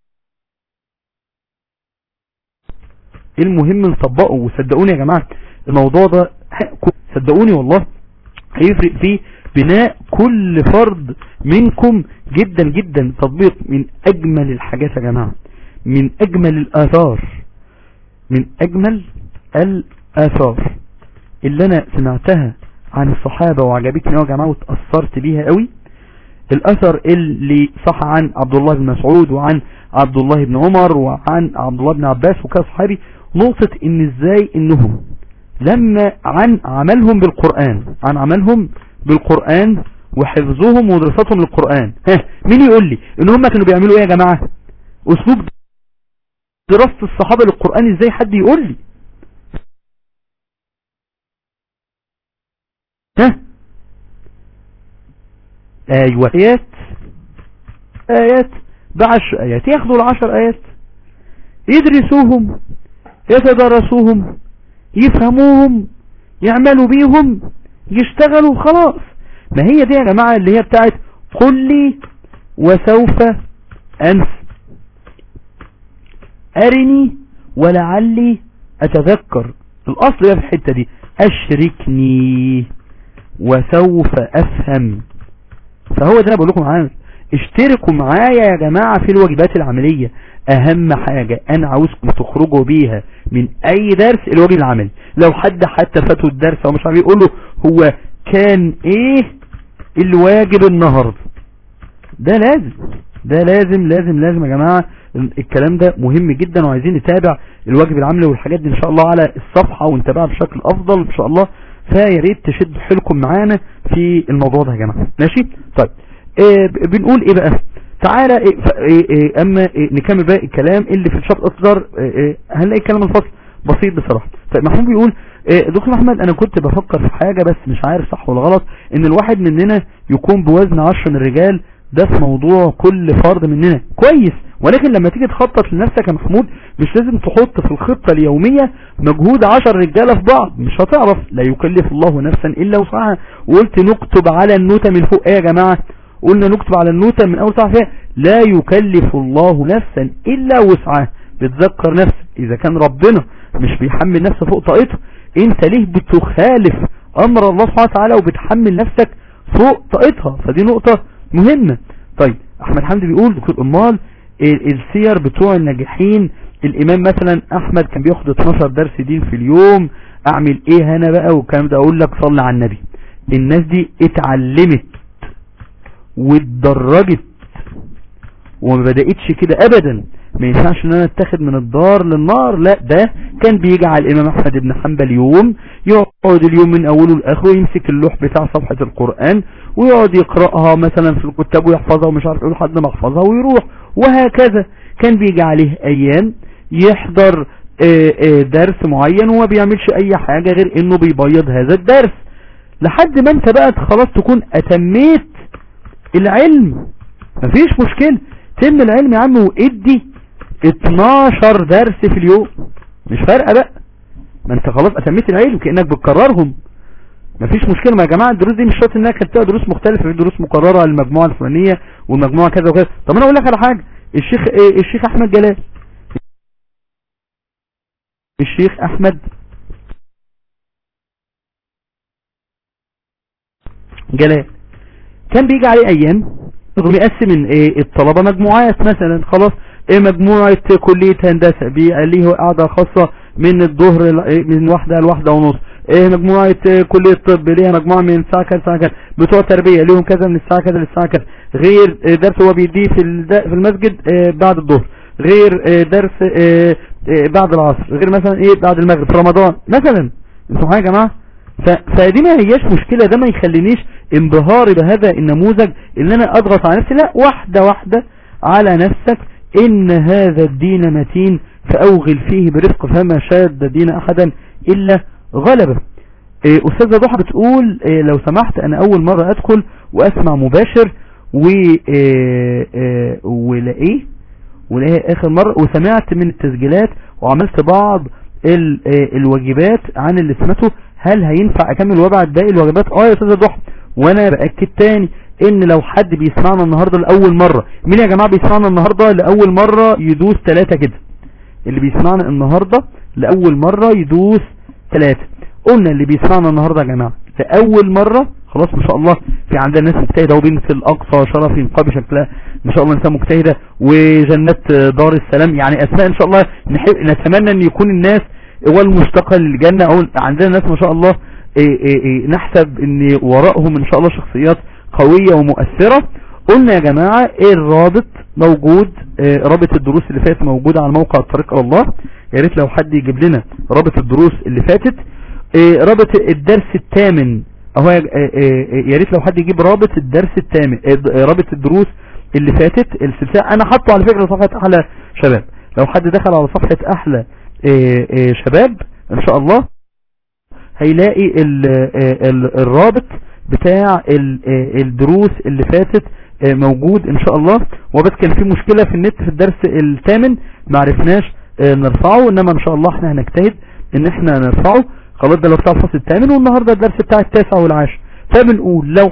المهم نطبقه وصدقوني يا جماعة الموضوع ده صدقوني والله هيفرق في بناء كل فرد منكم جدا جدا تطبيق من اجمل الحاجات يا جماعة من اجمل الاثار من اجمل الاثار اللي انا سمعتها عن الصحابة وعجبتني يا جماعة وتأثرت بيها قوي الاثر اللي صح عن عبد الله بن مسعود وعن عبد الله بن عمر وعن عبد الله بن عباس وكذا صحابي نقطة ان ازاي انهم لما عن عملهم بالقرآن عن عملهم بالقرآن وحفظهم ودراستهم للقرآن ها مين يقول لي ان هم كانوا بيعملوا ايه يا جماعة اسلوب دراسة الصحابة للقرآن ازاي حد يقول لي ها ايوه ايات ايات بعشر ايات ياخدوا العشر ايات يدرسوهم يتدرسوهم يفهموهم يعملوا بيهم يشتغلوا خلاص ما هي دي يا جماعة اللي هي بتاعت قل لي وسوف أنس أرني ولعلي أتذكر الأصل هي في الحتة دي أشركني وسوف أفهم فهو ده أنا بقول لكم عامل اشتركوا معايا يا جماعة في الواجبات العملية اهم حاجة انا عاوزكم تخرجوا بيها من اي درس الواجب العملي لو حد حتى فاته الدرس او مش عارف يقول له هو كان ايه الواجب النهاردة ده لازم ده لازم لازم لازم يا جماعة الكلام ده مهم جدا وعايزين نتابع الواجب العملي والحاجات دي ان شاء الله على الصفحة ونتابعها بشكل افضل ان شاء الله فيا ريت تشد حيلكم معانا في الموضوع ده يا جماعة ماشي طيب إيه بنقول ايه بقى تعالى إيه إيه إيه اما إيه نكمل بقى الكلام اللي في الشرط اصدر إيه إيه هنلاقي الكلام الفصل بسيط بصراحة طيب محمود بيقول إيه دكتور احمد انا كنت بفكر في حاجة بس مش عارف صح ولا غلط ان الواحد مننا يكون بوزن عشر من الرجال ده في موضوع كل فرد مننا كويس ولكن لما تيجي تخطط لنفسك يا محمود مش لازم تحط في الخطة اليومية مجهود عشر رجالة في بعض مش هتعرف لا يكلف الله نفسا الا وسعها وقلت نكتب على النوتة من فوق ايه يا جماعة قلنا نكتب على النوتة من اول صفحة لا يكلف الله نفسا الا وسعها بتذكر نفسك اذا كان ربنا مش بيحمل نفسه فوق طاقته انت ليه بتخالف امر الله سبحانه وتعالى وبتحمل نفسك فوق طاقتها فدي نقطة مهمة طيب احمد حمدي بيقول دكتور امال السير بتوع الناجحين الامام مثلا احمد كان بياخد 12 درس دين في اليوم اعمل ايه انا بقى والكلام ده اقول لك صلي على النبي الناس دي اتعلمت واتدرجت وما بدأتش كده ابدا ما ينفعش ان انا اتخذ من الدار للنار لا ده كان بيجي على الامام احمد بن حنبل يوم يقعد اليوم من اوله لاخره يمسك اللوح بتاع صفحة القرآن ويقعد يقرأها مثلا في الكتاب ويحفظها ومش عارف ايه لحد ما يحفظها ويروح وهكذا كان بيجي عليه ايام يحضر آآ آآ درس معين وما بيعملش اي حاجة غير انه بيبيض هذا الدرس لحد ما انت بقى خلاص تكون اتميت العلم مفيش مشكلة تم العلم يا عم وادي 12 درس في اليوم مش فارقة بقى ما انت خلاص اتميت العلم كأنك بتكررهم مفيش مشكلة ما يا جماعة الدروس دي مش شرط انها كانت تبقى دروس مختلفة في دروس مقررة للمجموعة الفلانية والمجموعة كذا وكذا طب انا اقول لك على حاجة الشيخ ايه الشيخ احمد جلال الشيخ احمد جلال كان بيجي عليه ايام بيقسم ايه الطلبة مجموعات مثلا خلاص ايه مجموعة كلية هندسة ليه قاعدة خاصة من الظهر من واحدة لواحدة ونص ايه مجموعة كلية طب ليها مجموعة من الساعة كذا الساعة كذا بتوع تربية ليهم كذا من الساعة كذا للساعة كذا غير درس هو بيديه في في المسجد بعد الظهر غير درس بعد العصر غير مثلا ايه بعد المغرب في رمضان مثلا انتوا معايا يا جماعة فدي ما هياش مشكلة ده ما يخلينيش انبهاري بهذا النموذج ان انا اضغط على نفسي لا واحدة واحدة على نفسك ان هذا الدين متين فاوغل فيه برفق فما شاد دين احدا الا غلبه إيه استاذة ضحى بتقول إيه لو سمحت انا اول مرة ادخل واسمع مباشر و إيه إيه ولاقيه ولاقيه اخر مرة وسمعت من التسجيلات وعملت بعض ال إيه الواجبات عن اللي سمعته هل هينفع اكمل وابعت باقي الواجبات اه يا استاذة ضحى وانا باكد تاني ان لو حد بيسمعنا النهاردة لأول مرة مين يا جماعة بيسمعنا النهاردة لأول مرة يدوس ثلاثة كده اللي بيسمعنا النهاردة لأول مرة يدوس ثلاثة قلنا اللي بيسمعنا النهاردة يا جماعة لأول مرة خلاص ما شاء الله في عندنا ناس مجتهدة وبنت الأقصى شرفي نقابي شكلها ما شاء الله نساء مجتهدة وجنات دار السلام يعني أسماء إن شاء الله نحب نتمنى أن يكون الناس والمشتقة للجنة أو عندنا ناس ما شاء الله إيه إيه إيه نحسب ان وراءهم ان شاء الله شخصيات قوية ومؤثرة قلنا يا جماعة ايه الرابط موجود اه رابط الدروس اللي فاتت موجودة على موقع الطريق الى الله يا ريت لو حد يجيب لنا رابط الدروس اللي فاتت اه رابط الدرس الثامن اهو اه يا ريت لو حد يجيب رابط الدرس الثامن رابط الدروس اللي فاتت السلسلة انا حاطه على فكرة صفحة احلى شباب لو حد دخل على صفحة احلى شباب ان شاء الله هيلاقي ال ال الرابط بتاع ال الدروس اللي فاتت موجود ان شاء الله وبس كان في مشكلة في النت في الدرس الثامن معرفناش نرفعه انما ان شاء الله احنا هنجتهد ان احنا نرفعه خلاص ده لو بتاع الفصل الثامن والنهاردة الدرس بتاع التاسع والعاشر فبنقول لو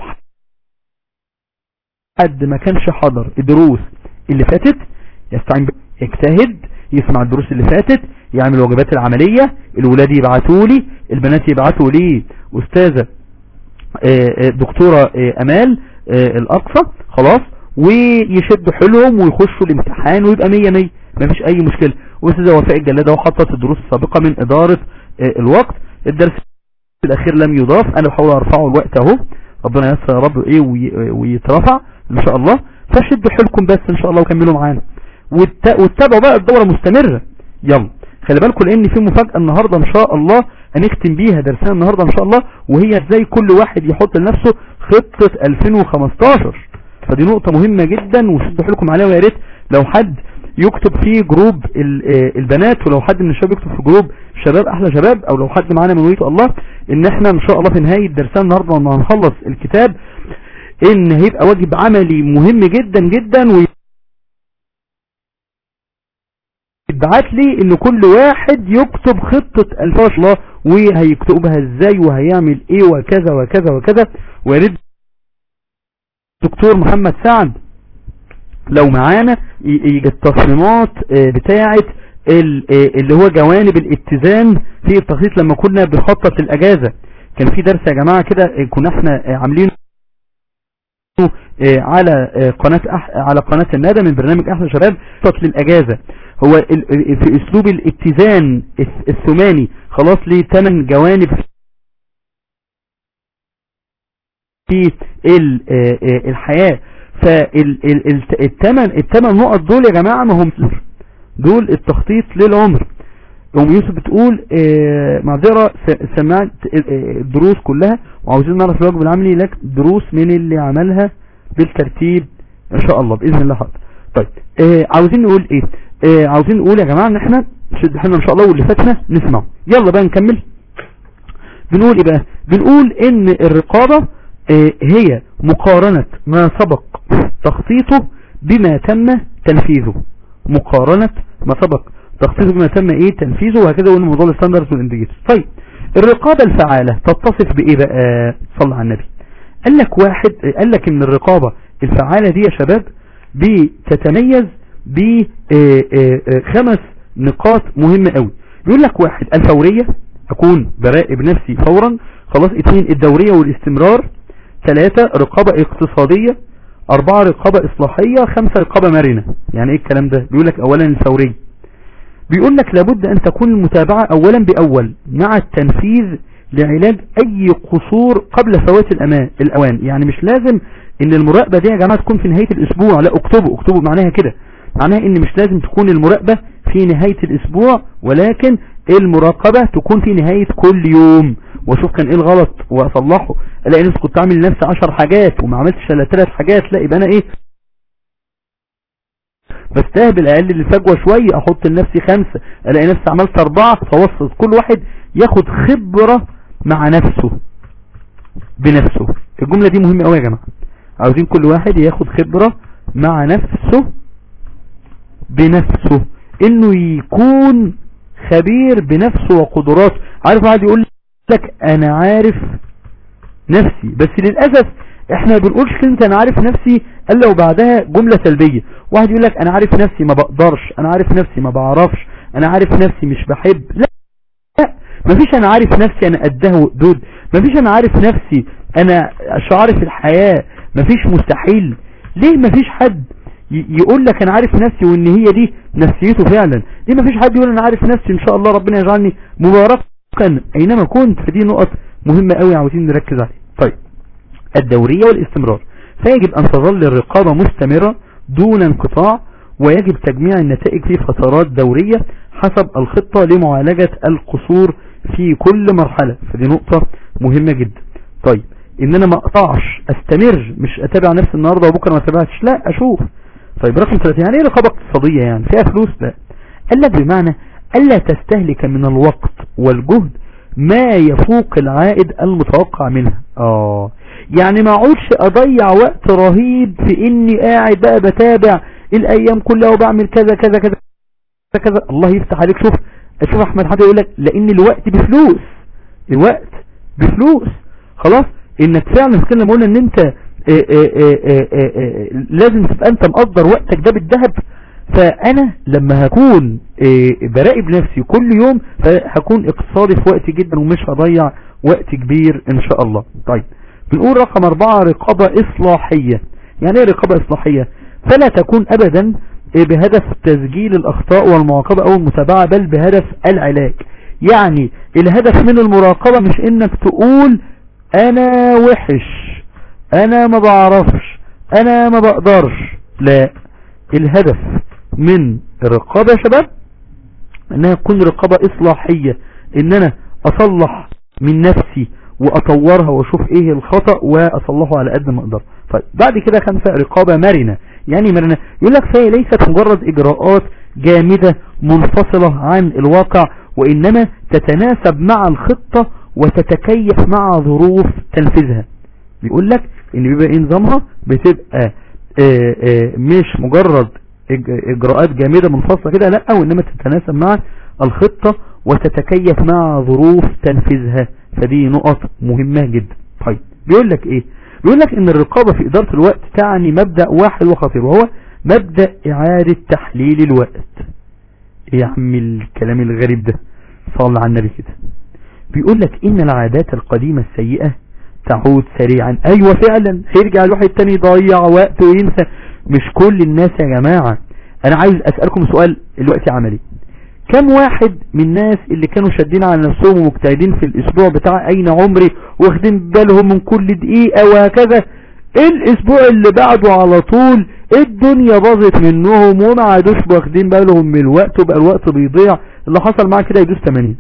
حد ما كانش حضر الدروس اللي فاتت يستعين يجتهد يسمع الدروس اللي فاتت يعمل الواجبات العملية الولاد يبعتوا لي البنات يبعتوا لي استاذة دكتورة امال الاقصى خلاص ويشدوا حيلهم ويخشوا الامتحان ويبقى مية مية مفيش اي مشكلة واستاذة وفاء الجلادة وحطت الدروس السابقة من ادارة الوقت الدرس الاخير لم يضاف انا بحاول ارفعه الوقت اهو ربنا يسر يا رب ايه ويترفع ان شاء الله فشدوا حيلكم بس ان شاء الله وكملوا معانا واتبعوا بقى الدورة مستمرة يلا خلي بالكم لان في مفاجأة النهاردة ان شاء الله هنختم بيها درسنا النهاردة ان شاء الله وهي ازاي كل واحد يحط لنفسه خطة 2015 فدي نقطة مهمة جدا وشدوا حيلكم عليها ويا ريت لو حد يكتب في جروب البنات ولو حد من الشباب يكتب في جروب شباب احلى شباب او لو حد معانا من ولية الله ان احنا ان شاء الله في نهاية درسنا النهاردة لما هنخلص الكتاب ان هيبقى واجب عملي مهم جدا جدا و ابعت لي ان كل واحد يكتب خطة الفاش الله وهيكتبها ازاي وهيعمل ايه وكذا وكذا وكذا ويرد دكتور محمد سعد لو معانا التصميمات بتاعة اللي هو جوانب الاتزان في التخطيط لما كنا بنخطط الاجازة كان في درس يا جماعة كده كنا احنا عاملينه على قناة أح... على قناة الندى من برنامج احلى شباب خطط للاجازة هو في اسلوب الاتزان الثماني خلاص ليه ثمان جوانب في الحياة فالثمان الثمان نقط دول يا جماعة ما هم دول التخطيط للعمر ام يوسف بتقول معذرة سمعت الدروس كلها وعاوزين نعرف الواجب العملي لك دروس من اللي عملها بالترتيب ان شاء الله باذن الله حاضر طيب عاوزين نقول ايه اه عاوزين نقول يا جماعة ان احنا نشد حالنا ان شاء الله واللي فاتنا نسمعه يلا بقى نكمل بنقول ايه بقى بنقول ان الرقابة اه هي مقارنة ما سبق تخطيطه بما تم تنفيذه مقارنة ما سبق تخطيطه بما تم ايه تنفيذه وهكذا قلنا موضوع الستاندرز والانديكيتورز طيب الرقابة الفعالة تتصف بايه بقى صلى على النبي قال لك واحد قال لك ان الرقابة الفعالة دي يا شباب بتتميز بخمس نقاط مهمة قوي بيقول لك واحد الفورية اكون براقب نفسي فورا خلاص اثنين الدورية والاستمرار ثلاثة رقابة اقتصادية اربعة رقابة اصلاحية خمسة رقابة مرنة يعني ايه الكلام ده بيقول لك اولا الفوري بيقول لك لابد ان تكون المتابعة اولا باول مع التنفيذ لعلاج اي قصور قبل فوات الامان الاوان يعني مش لازم ان المراقبة دي يا جماعة تكون في نهاية الاسبوع لا اكتبوا اكتبوا معناها كده معناها ان مش لازم تكون المراقبة في نهاية الاسبوع ولكن المراقبة تكون في نهاية كل يوم واشوف كان ايه الغلط واصلحه الاقي نفسي كنت اعمل لنفسي عشر حاجات وما عملتش الا ثلاث حاجات لا يبقى انا ايه بستهبل اقلل الفجوة شوية احط لنفسي خمسة الاقي نفسي عملت اربعة فوسط كل واحد ياخد خبرة مع نفسه بنفسه الجملة دي مهمة قوي يا جماعة عاوزين كل واحد ياخد خبرة مع نفسه بنفسه انه يكون خبير بنفسه وقدراته عارف واحد يقول لك انا عارف نفسي بس للأسف احنا ما بنقولش كلمة انا عارف نفسي الا وبعدها جملة سلبية واحد يقول لك انا عارف نفسي ما بقدرش انا عارف نفسي ما بعرفش انا عارف نفسي مش بحب لا لا مفيش انا عارف نفسي انا قدها وقدود مفيش انا عارف نفسي انا شعاري في الحياة مفيش مستحيل ليه مفيش حد يقول لك انا عارف نفسي وان هي دي نفسيته فعلا ليه مفيش حد يقول انا عارف نفسي ان شاء الله ربنا يجعلني مباركا اينما كنت فدي نقط مهمة قوي عاوزين نركز عليها طيب الدورية والاستمرار فيجب ان تظل الرقابة مستمرة دون انقطاع ويجب تجميع النتائج في فترات دورية حسب الخطة لمعالجة القصور في كل مرحلة فدي نقطة مهمة جدا طيب ان انا ما اقطعش استمر مش اتابع نفسي النهاردة وبكرة ما اتابعش لا اشوف طيب رقم 30 يعني ايه رقابة اقتصادية يعني فيها فلوس لا قال لك بمعنى الا تستهلك من الوقت والجهد ما يفوق العائد المتوقع منها اه يعني ما اقعدش اضيع وقت رهيب في اني قاعد بقى بتابع الايام كلها وبعمل كذا كذا كذا كذا الله يفتح عليك شوف شوف احمد حد يقول لك لان الوقت بفلوس الوقت بفلوس خلاص انك فعلا كنا قلنا ان انت إيه إيه إيه لازم تبقى انت مقدر وقتك ده بالذهب فانا لما هكون براقب نفسي كل يوم فهكون اقتصادي في وقت جدا ومش هضيع وقت كبير ان شاء الله طيب بنقول رقم اربعة رقابة اصلاحية يعني ايه رقابة اصلاحية فلا تكون ابدا بهدف تسجيل الاخطاء والمعاقبة او المتابعة بل بهدف العلاج يعني الهدف من المراقبة مش انك تقول انا وحش انا ما بعرفش انا ما بقدرش لا الهدف من الرقابة يا شباب انها تكون رقابة اصلاحية ان انا اصلح من نفسي واطورها واشوف ايه الخطأ واصلحه على قد ما اقدر طيب بعد كده خمسة رقابة مرنة يعني مرنة يقول لك فهي ليست مجرد اجراءات جامدة منفصلة عن الواقع وانما تتناسب مع الخطة وتتكيف مع ظروف تنفيذها بيقول لك ان بيبقى ايه نظامها بتبقى آآ آآ مش مجرد اجراءات جامدة منفصلة كده لا وانما تتناسب مع الخطة وتتكيف مع ظروف تنفيذها فدي نقط مهمة جدا طيب بيقول لك ايه بيقول لك ان الرقابة في ادارة الوقت تعني مبدأ واحد وخطير وهو مبدأ اعادة تحليل الوقت ايه يا عم الكلام الغريب ده صلى على النبي كده بيقول لك ان العادات القديمة السيئة تعود سريعا ايوه فعلا هيرجع الواحد تاني يضيع وقت وينسى مش كل الناس يا جماعة انا عايز اسألكم سؤال الوقت عملي كم واحد من الناس اللي كانوا شادين على نفسهم ومجتهدين في الاسبوع بتاع اين عمري واخدين بالهم من كل دقيقة وهكذا الاسبوع اللي بعده على طول الدنيا باظت منهم وما عادوش واخدين بالهم من الوقت وبقى الوقت بيضيع اللي حصل معاه كده يدوس 80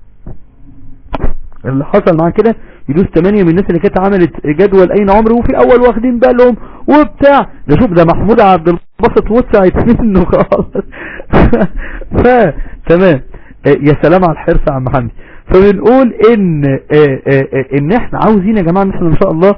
اللي حصل معاه كده يدوس 8 من الناس اللي كانت عملت جدول اين عمري وفي الاول واخدين بالهم وبتاع ده شوف ده محمود عبد الباسط وسعت منه خالص ف تمام يا سلام على الحرص يا عم محمد فبنقول ان ان احنا عاوزين يا جماعه ان احنا ان شاء الله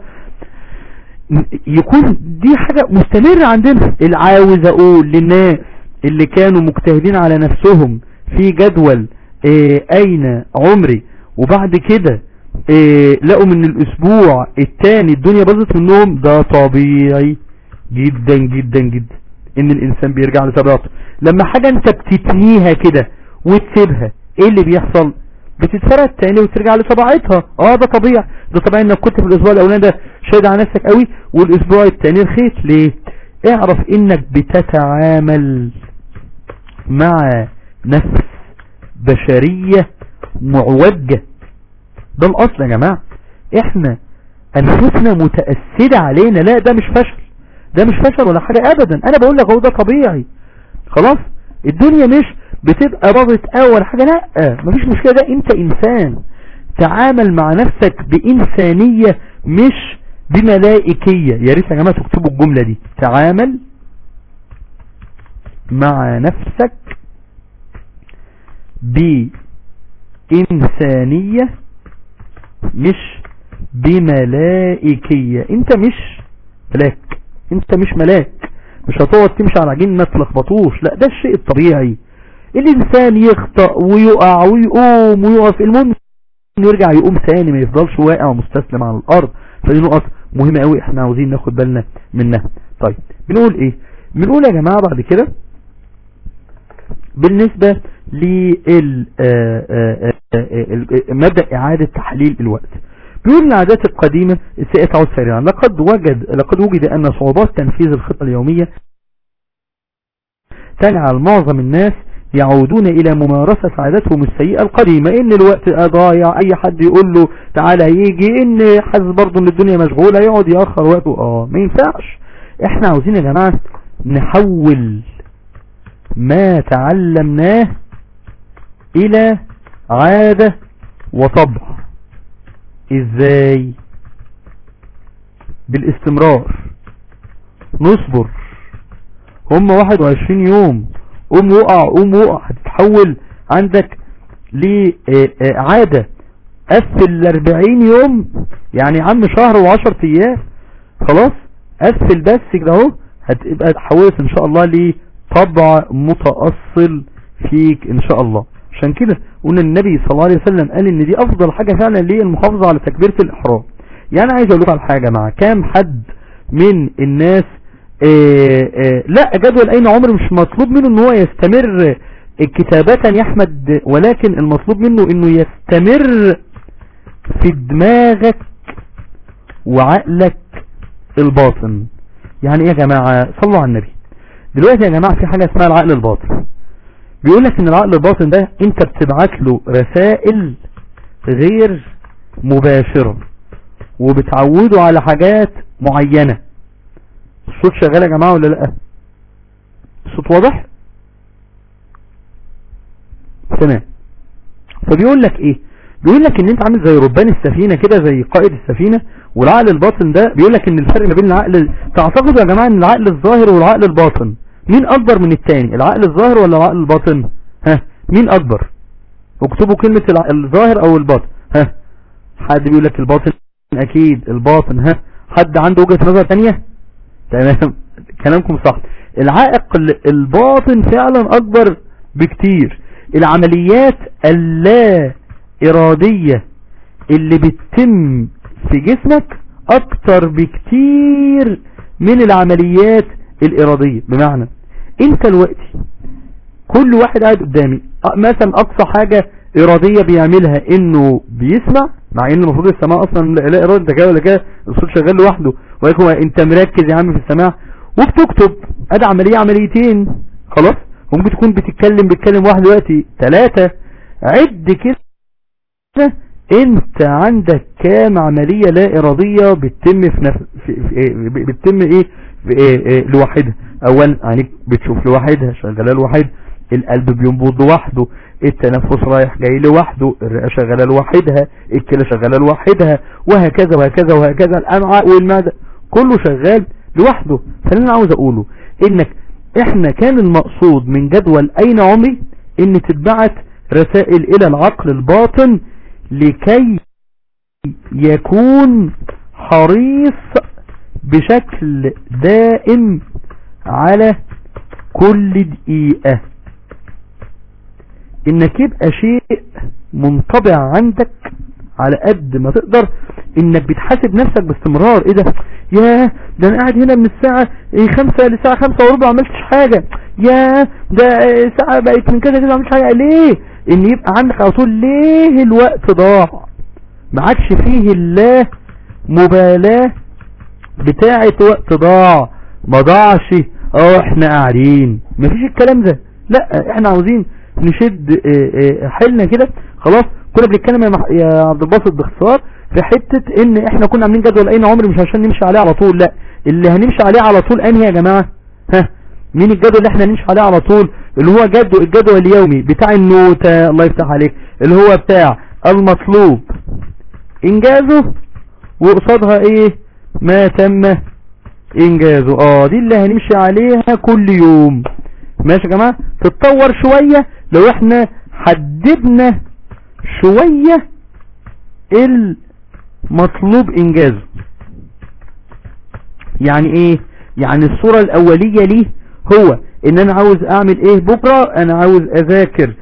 يكون دي حاجة مستمرة عندنا اللي عاوز اقول للناس اللي كانوا مجتهدين على نفسهم في جدول اين عمري وبعد كده إيه لقوا من الاسبوع التاني الدنيا باظت منهم ده طبيعي جدا جدا جدا ان الانسان بيرجع لطبيعته لما حاجة انت بتتنيها كده وتسيبها ايه اللي بيحصل بتتفرد تاني وترجع لطبيعتها اه ده طبيعي ده طبيعي انك كنت في الاسبوع الاولاني ده شاد على نفسك قوي والاسبوع التاني رخيت ليه اعرف انك بتتعامل مع نفس بشرية معوجة ده الاصل يا جماعة احنا انفسنا متأثرة علينا لا ده مش فشل ده مش فشل ولا حاجة ابدا انا بقول لك هو ده طبيعي خلاص الدنيا مش بتبقى باغت اول حاجة لا مفيش مشكلة ده انت انسان تعامل مع نفسك بانسانية مش بملائكية يا ريت يا جماعة تكتبوا الجملة دي تعامل مع نفسك بإنسانية مش بملائكية انت مش ملاك انت مش ملاك مش هتقعد تمشي على عجين ما تلخبطوش لا ده الشيء الطبيعي الانسان يخطأ ويقع ويقوم ويقف المهم انه يرجع يقوم ثاني ما يفضلش واقع ومستسلم على الارض فدي نقط مهمة قوي احنا عاوزين ناخد بالنا منها طيب بنقول ايه بنقول يا جماعة بعد كده بالنسبة لمبدأ اعادة تحليل الوقت بيقول العادات القديمة السيئة تعود سريعا لقد وجد لقد وجد ان صعوبات تنفيذ الخطة اليومية تجعل معظم الناس يعودون الى ممارسة عاداتهم السيئة القديمة ان الوقت ضايع اي حد يقول له تعالى يجي ان حاسس برضه ان الدنيا مشغولة يقعد يأخر وقته اه ما ينفعش احنا عاوزين يا جماعة نحول ما تعلمناه الى عادة وطبع ازاي بالاستمرار نصبر هم 21 يوم قوم وقع قوم وقع هتتحول عندك لعادة قفل الاربعين يوم يعني عم شهر وعشر ايام خلاص قفل بس كده اهو هتبقى اتحولت ان شاء الله لطبع متأصل فيك ان شاء الله عشان كده قلنا النبي صلى الله عليه وسلم قال ان دي افضل حاجة فعلا ليه المحافظة على تكبيرة الاحرام يعني عايز اقول لكم على حاجة مع كام حد من الناس إيه إيه لا جدول اين عمر مش مطلوب منه ان هو يستمر كتابة يا احمد ولكن المطلوب منه انه يستمر في دماغك وعقلك الباطن يعني ايه يا جماعة صلوا على النبي دلوقتي يا جماعة في حاجة اسمها العقل الباطن بيقول لك ان العقل الباطن ده انت بتبعت له رسائل غير مباشرة وبتعوده على حاجات معينة الصوت شغال يا جماعة ولا لا الصوت واضح تمام فبيقول لك ايه بيقول لك ان انت عامل زي ربان السفينة كده زي قائد السفينة والعقل الباطن ده بيقول لك ان الفرق ما بين العقل تعتقدوا يا جماعة ان العقل الظاهر والعقل الباطن مين اكبر من التاني العقل الظاهر ولا العقل الباطن ها مين اكبر اكتبوا كلمة الظاهر او الباطن ها حد بيقول لك الباطن اكيد الباطن ها حد عنده وجهة نظر تانية تمام كلامكم صح العائق الباطن فعلا اكبر بكتير العمليات اللا ارادية اللي بتتم في جسمك اكتر بكتير من العمليات الارادية بمعنى انت دلوقتي كل واحد قاعد قدامي مثلا اقصى حاجة ارادية بيعملها انه بيسمع مع ان المفروض السماع اصلا لا ارادة انت كده ولا كده الصوت شغال لوحده ولكن انت مركز يا عم في السماع وبتكتب ادي عملية عمليتين خلاص وممكن تكون بتتكلم بتكلم واحد دلوقتي ثلاثة عد كده انت عندك كام عملية لا ارادية بتتم في, نف... في... في... بتتم ايه, في إيه... إيه... لوحدها اولا عينيك بتشوف لوحدها شغالة لوحدها القلب بينبض لوحده التنفس رايح جاي لوحده الرئة شغالة لوحدها الكلى شغالة لوحدها وهكذا وهكذا وهكذا الامعاء والمعدة كله شغال لوحده فاللي انا عاوز اقوله انك احنا كان المقصود من جدول اين عمري ان تتبعت رسائل الى العقل الباطن لكي يكون حريص بشكل دائم على كل دقيقة انك يبقى شيء منطبع عندك على قد ما تقدر انك بتحاسب نفسك باستمرار ايه ده يا ده انا قاعد هنا من الساعة ايه خمسة لساعة خمسة وربع عملتش حاجة يا ده ساعة بقيت من كده كده عملتش حاجة ليه ان يبقى عندك على طول ليه الوقت ضاع ما عادش فيه الله مبالاة بتاعة وقت ضاع ما ضاعش اه احنا قاعدين مفيش الكلام ده لا احنا عاوزين نشد اه اه حيلنا كده خلاص كنا بنتكلم يا, مح... يا عبد الباسط باختصار في حتة ان احنا كنا عاملين جدول اين عمر مش عشان نمشي عليه على طول لا اللي هنمشي عليه على طول انهي يا جماعة ها مين الجدول اللي احنا نمشي عليه على طول اللي هو جدول الجدول اليومي بتاع النوتة الله يفتح عليك اللي هو بتاع المطلوب انجازه وقصادها ايه ما تم انجازه اه دي اللي هنمشي عليها كل يوم ماشي يا جماعة تتطور شوية لو احنا حددنا شوية المطلوب انجازه يعني ايه يعني الصورة الاولية ليه هو ان انا عاوز اعمل ايه بكرة انا عاوز اذاكر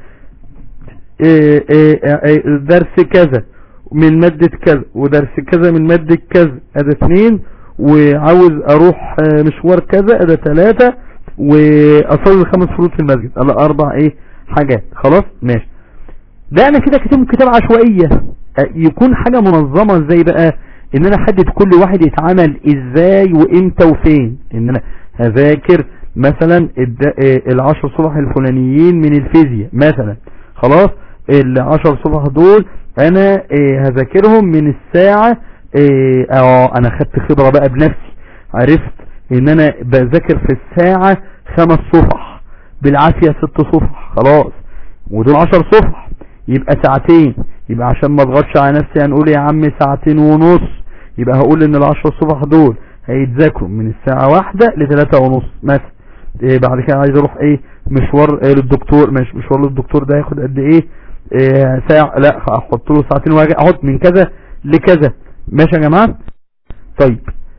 إيه إيه إيه درس كذا من مادة كذا ودرس كذا من مادة كذا ادي اثنين وعاوز اروح مشوار كذا ادي ثلاثة واصلي خمس فروض في المسجد على اربع ايه حاجات خلاص ماشي ده انا كده كتاب كتاب عشوائية يكون حاجة منظمة ازاي بقى ان انا احدد كل واحد يتعمل ازاي وامتى وفين ان انا هذاكر مثلا العشر صبح الفلانيين من الفيزياء مثلا خلاص العشر صبح دول انا هذاكرهم من الساعة اه انا خدت خبرة بقى بنفسي عرفت ان انا بذاكر في الساعة خمس صفح بالعافية ست صفح خلاص ودول عشر صفح يبقى ساعتين يبقى عشان ما اضغطش على نفسي هنقول يا عم ساعتين ونص يبقى هقول ان العشر صفح دول هيتذاكروا من الساعة واحدة لثلاثة ونص مثلا إيه بعد كده عايز اروح ايه مشوار إيه للدكتور مش مشوار للدكتور ده هياخد قد ايه, إيه ساعة لا احط له ساعتين واجي احط من كذا لكذا ماشي يا جماعة طيب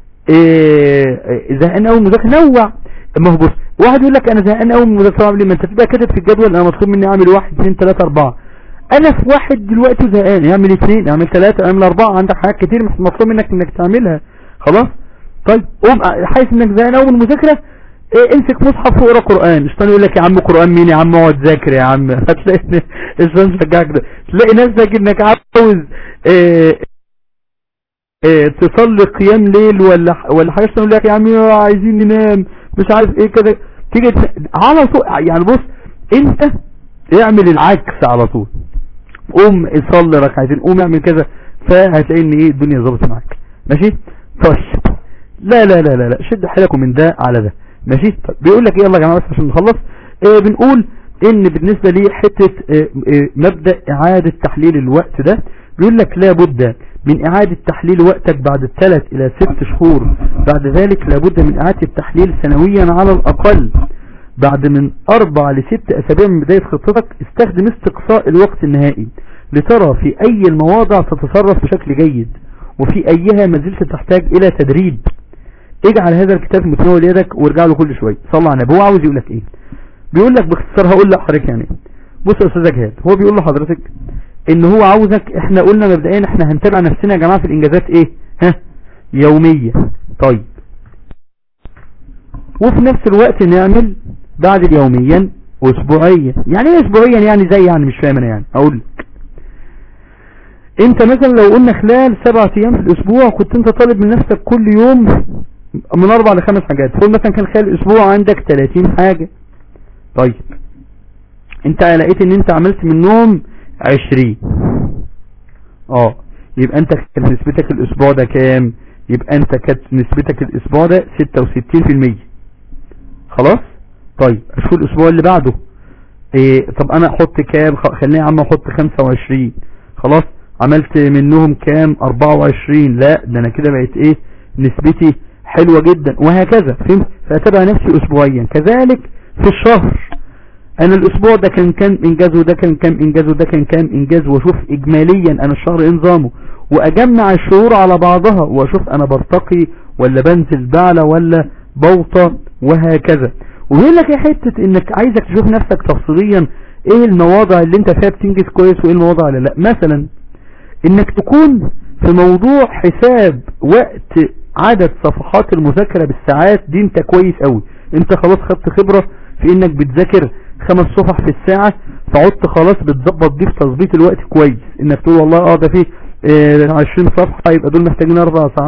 إيه زهقان قوي المذاكره نوع ما هو بص واحد يقول لك انا زهقان قوي من المذاكره اعمل ايه ما انت تبقى كاتب في الجدول انا مطلوب مني اعمل واحد اثنين ثلاثة اربعة انا في واحد دلوقتي زهقان اعمل اثنين اعمل ثلاثة اعمل اربعة عندك حاجات كتير مطلوب منك انك تعملها خلاص طيب قوم حاسس انك زهقان قوي من المذاكره إيه امسك مصحف واقرا قران الشيطان يقول لك يا عم قران مين يا عم اقعد ذاكر يا عم هتلاقي الشيطان شجعك ده تلاقي نفسك انك عاوز إيه إيه تصلي قيام ليل ولا ولا حاجه يقول لك يا عم عايزين ننام مش عارف ايه كده تيجي على طول يعني بص انت اعمل العكس على طول قوم صلي ركعتين قوم اعمل كذا فهتلاقي ان ايه الدنيا ظبطت معاك ماشي طيب لا لا لا لا لا شد حيلكم من ده على ده ماشي طيب بيقول لك ايه يلا يا جماعه بس عشان نخلص إيه بنقول ان بالنسبه لي حته إيه إيه مبدا اعاده تحليل الوقت ده بيقول لك لابد من اعاده تحليل وقتك بعد ثلاث الى ست شهور بعد ذلك لابد من اعاده التحليل سنويا على الاقل بعد من اربع لست اسابيع من بدايه خطتك استخدم استقصاء الوقت النهائي لترى في اي المواضع تتصرف بشكل جيد وفي ايها ما زلت تحتاج الى تدريب اجعل هذا الكتاب متناول يدك وارجع له كل شويه صلى على النبي هو عاوز يقول لك ايه بيقول لك باختصار هقول لحضرتك يعني بص يا استاذ جهاد هو بيقول لحضرتك ان هو عاوزك احنا قلنا مبدئيا احنا هنتابع نفسنا يا جماعه في الانجازات ايه ها يوميه طيب وفي نفس الوقت نعمل بعد اليوميا اسبوعيا يعني ايه اسبوعيا يعني زي يعني مش فاهم انا يعني اقول لك انت مثلا لو قلنا خلال سبعة ايام في الاسبوع كنت انت طالب من نفسك كل يوم من اربع لخمس حاجات فقول مثلا كان خلال الاسبوع عندك 30 حاجة طيب انت لقيت ان انت عملت منهم 20 اه يبقى انت كانت نسبتك الاسبوع ده كام يبقى انت كانت نسبتك الاسبوع ده 66% خلاص طيب اشوف الاسبوع اللي بعده إيه طب انا احط كام خليني يا عم احط 25 خلاص عملت منهم كام 24 لا ده انا كده بقيت ايه نسبتي حلوة جدا وهكذا فهمت فاتبع نفسي اسبوعيا كذلك في الشهر انا الاسبوع ده كان كام انجاز وده كان كام انجاز وده كان كام انجاز واشوف اجماليا انا الشهر ايه نظامه واجمع الشهور على بعضها واشوف انا برتقي ولا بنزل بعلى ولا بوطة وهكذا ويقول لك ايه حتة انك عايزك تشوف نفسك تفصيليا ايه المواضع اللي انت فيها بتنجز كويس وايه المواضع اللي لا مثلا انك تكون في موضوع حساب وقت عدد صفحات المذاكرة بالساعات دي انت كويس قوي انت خلاص خدت خبرة في انك بتذاكر خمس صفح في الساعة فعدت خلاص بتظبط دي في تظبيط الوقت كويس انك تقول والله اه ده فيه اه 20 صفحة يبقى دول محتاجين اربع ساعات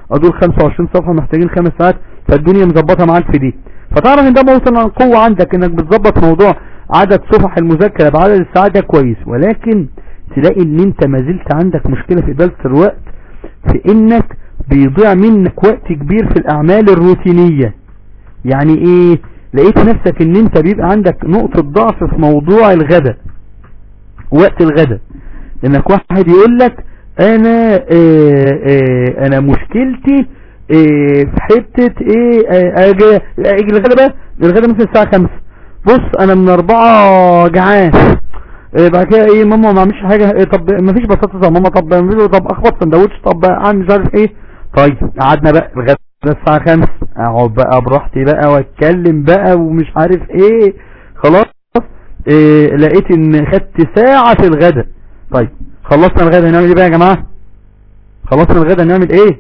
ادول 25 صفحة محتاجين خمس ساعات فالدنيا مظبطة معاك في دي فتعرف ان ده موصل عن قوة عندك انك بتظبط موضوع عدد صفح المذاكرة بعدد الساعات ده كويس ولكن تلاقي ان انت ما زلت عندك مشكلة في ادارة الوقت في انك بيضيع منك وقت كبير في الاعمال الروتينية يعني ايه لقيت نفسك ان انت بيبقى عندك نقطة ضعف في موضوع الغداء وقت الغداء انك واحد يقول لك انا اه اه انا مشكلتي اه في حتة ايه اجي اجي الغداء بقى الغداء مثل الساعة خمسة بص انا من اربعة جعان إيه بعد كده ايه ماما ما عملش حاجة إيه طب ما فيش بطاطس يا ماما طب طب اخبط سندوتش طب اعمل مش عارف ايه طيب قعدنا بقى الغدا الساعة خمس اقعد بقى براحتي بقى واتكلم بقى ومش عارف ايه خلاص إيه لقيت ان خدت ساعة في الغدا طيب خلصنا الغدا نعمل ايه بقى يا جماعة خلصنا الغدا نعمل ايه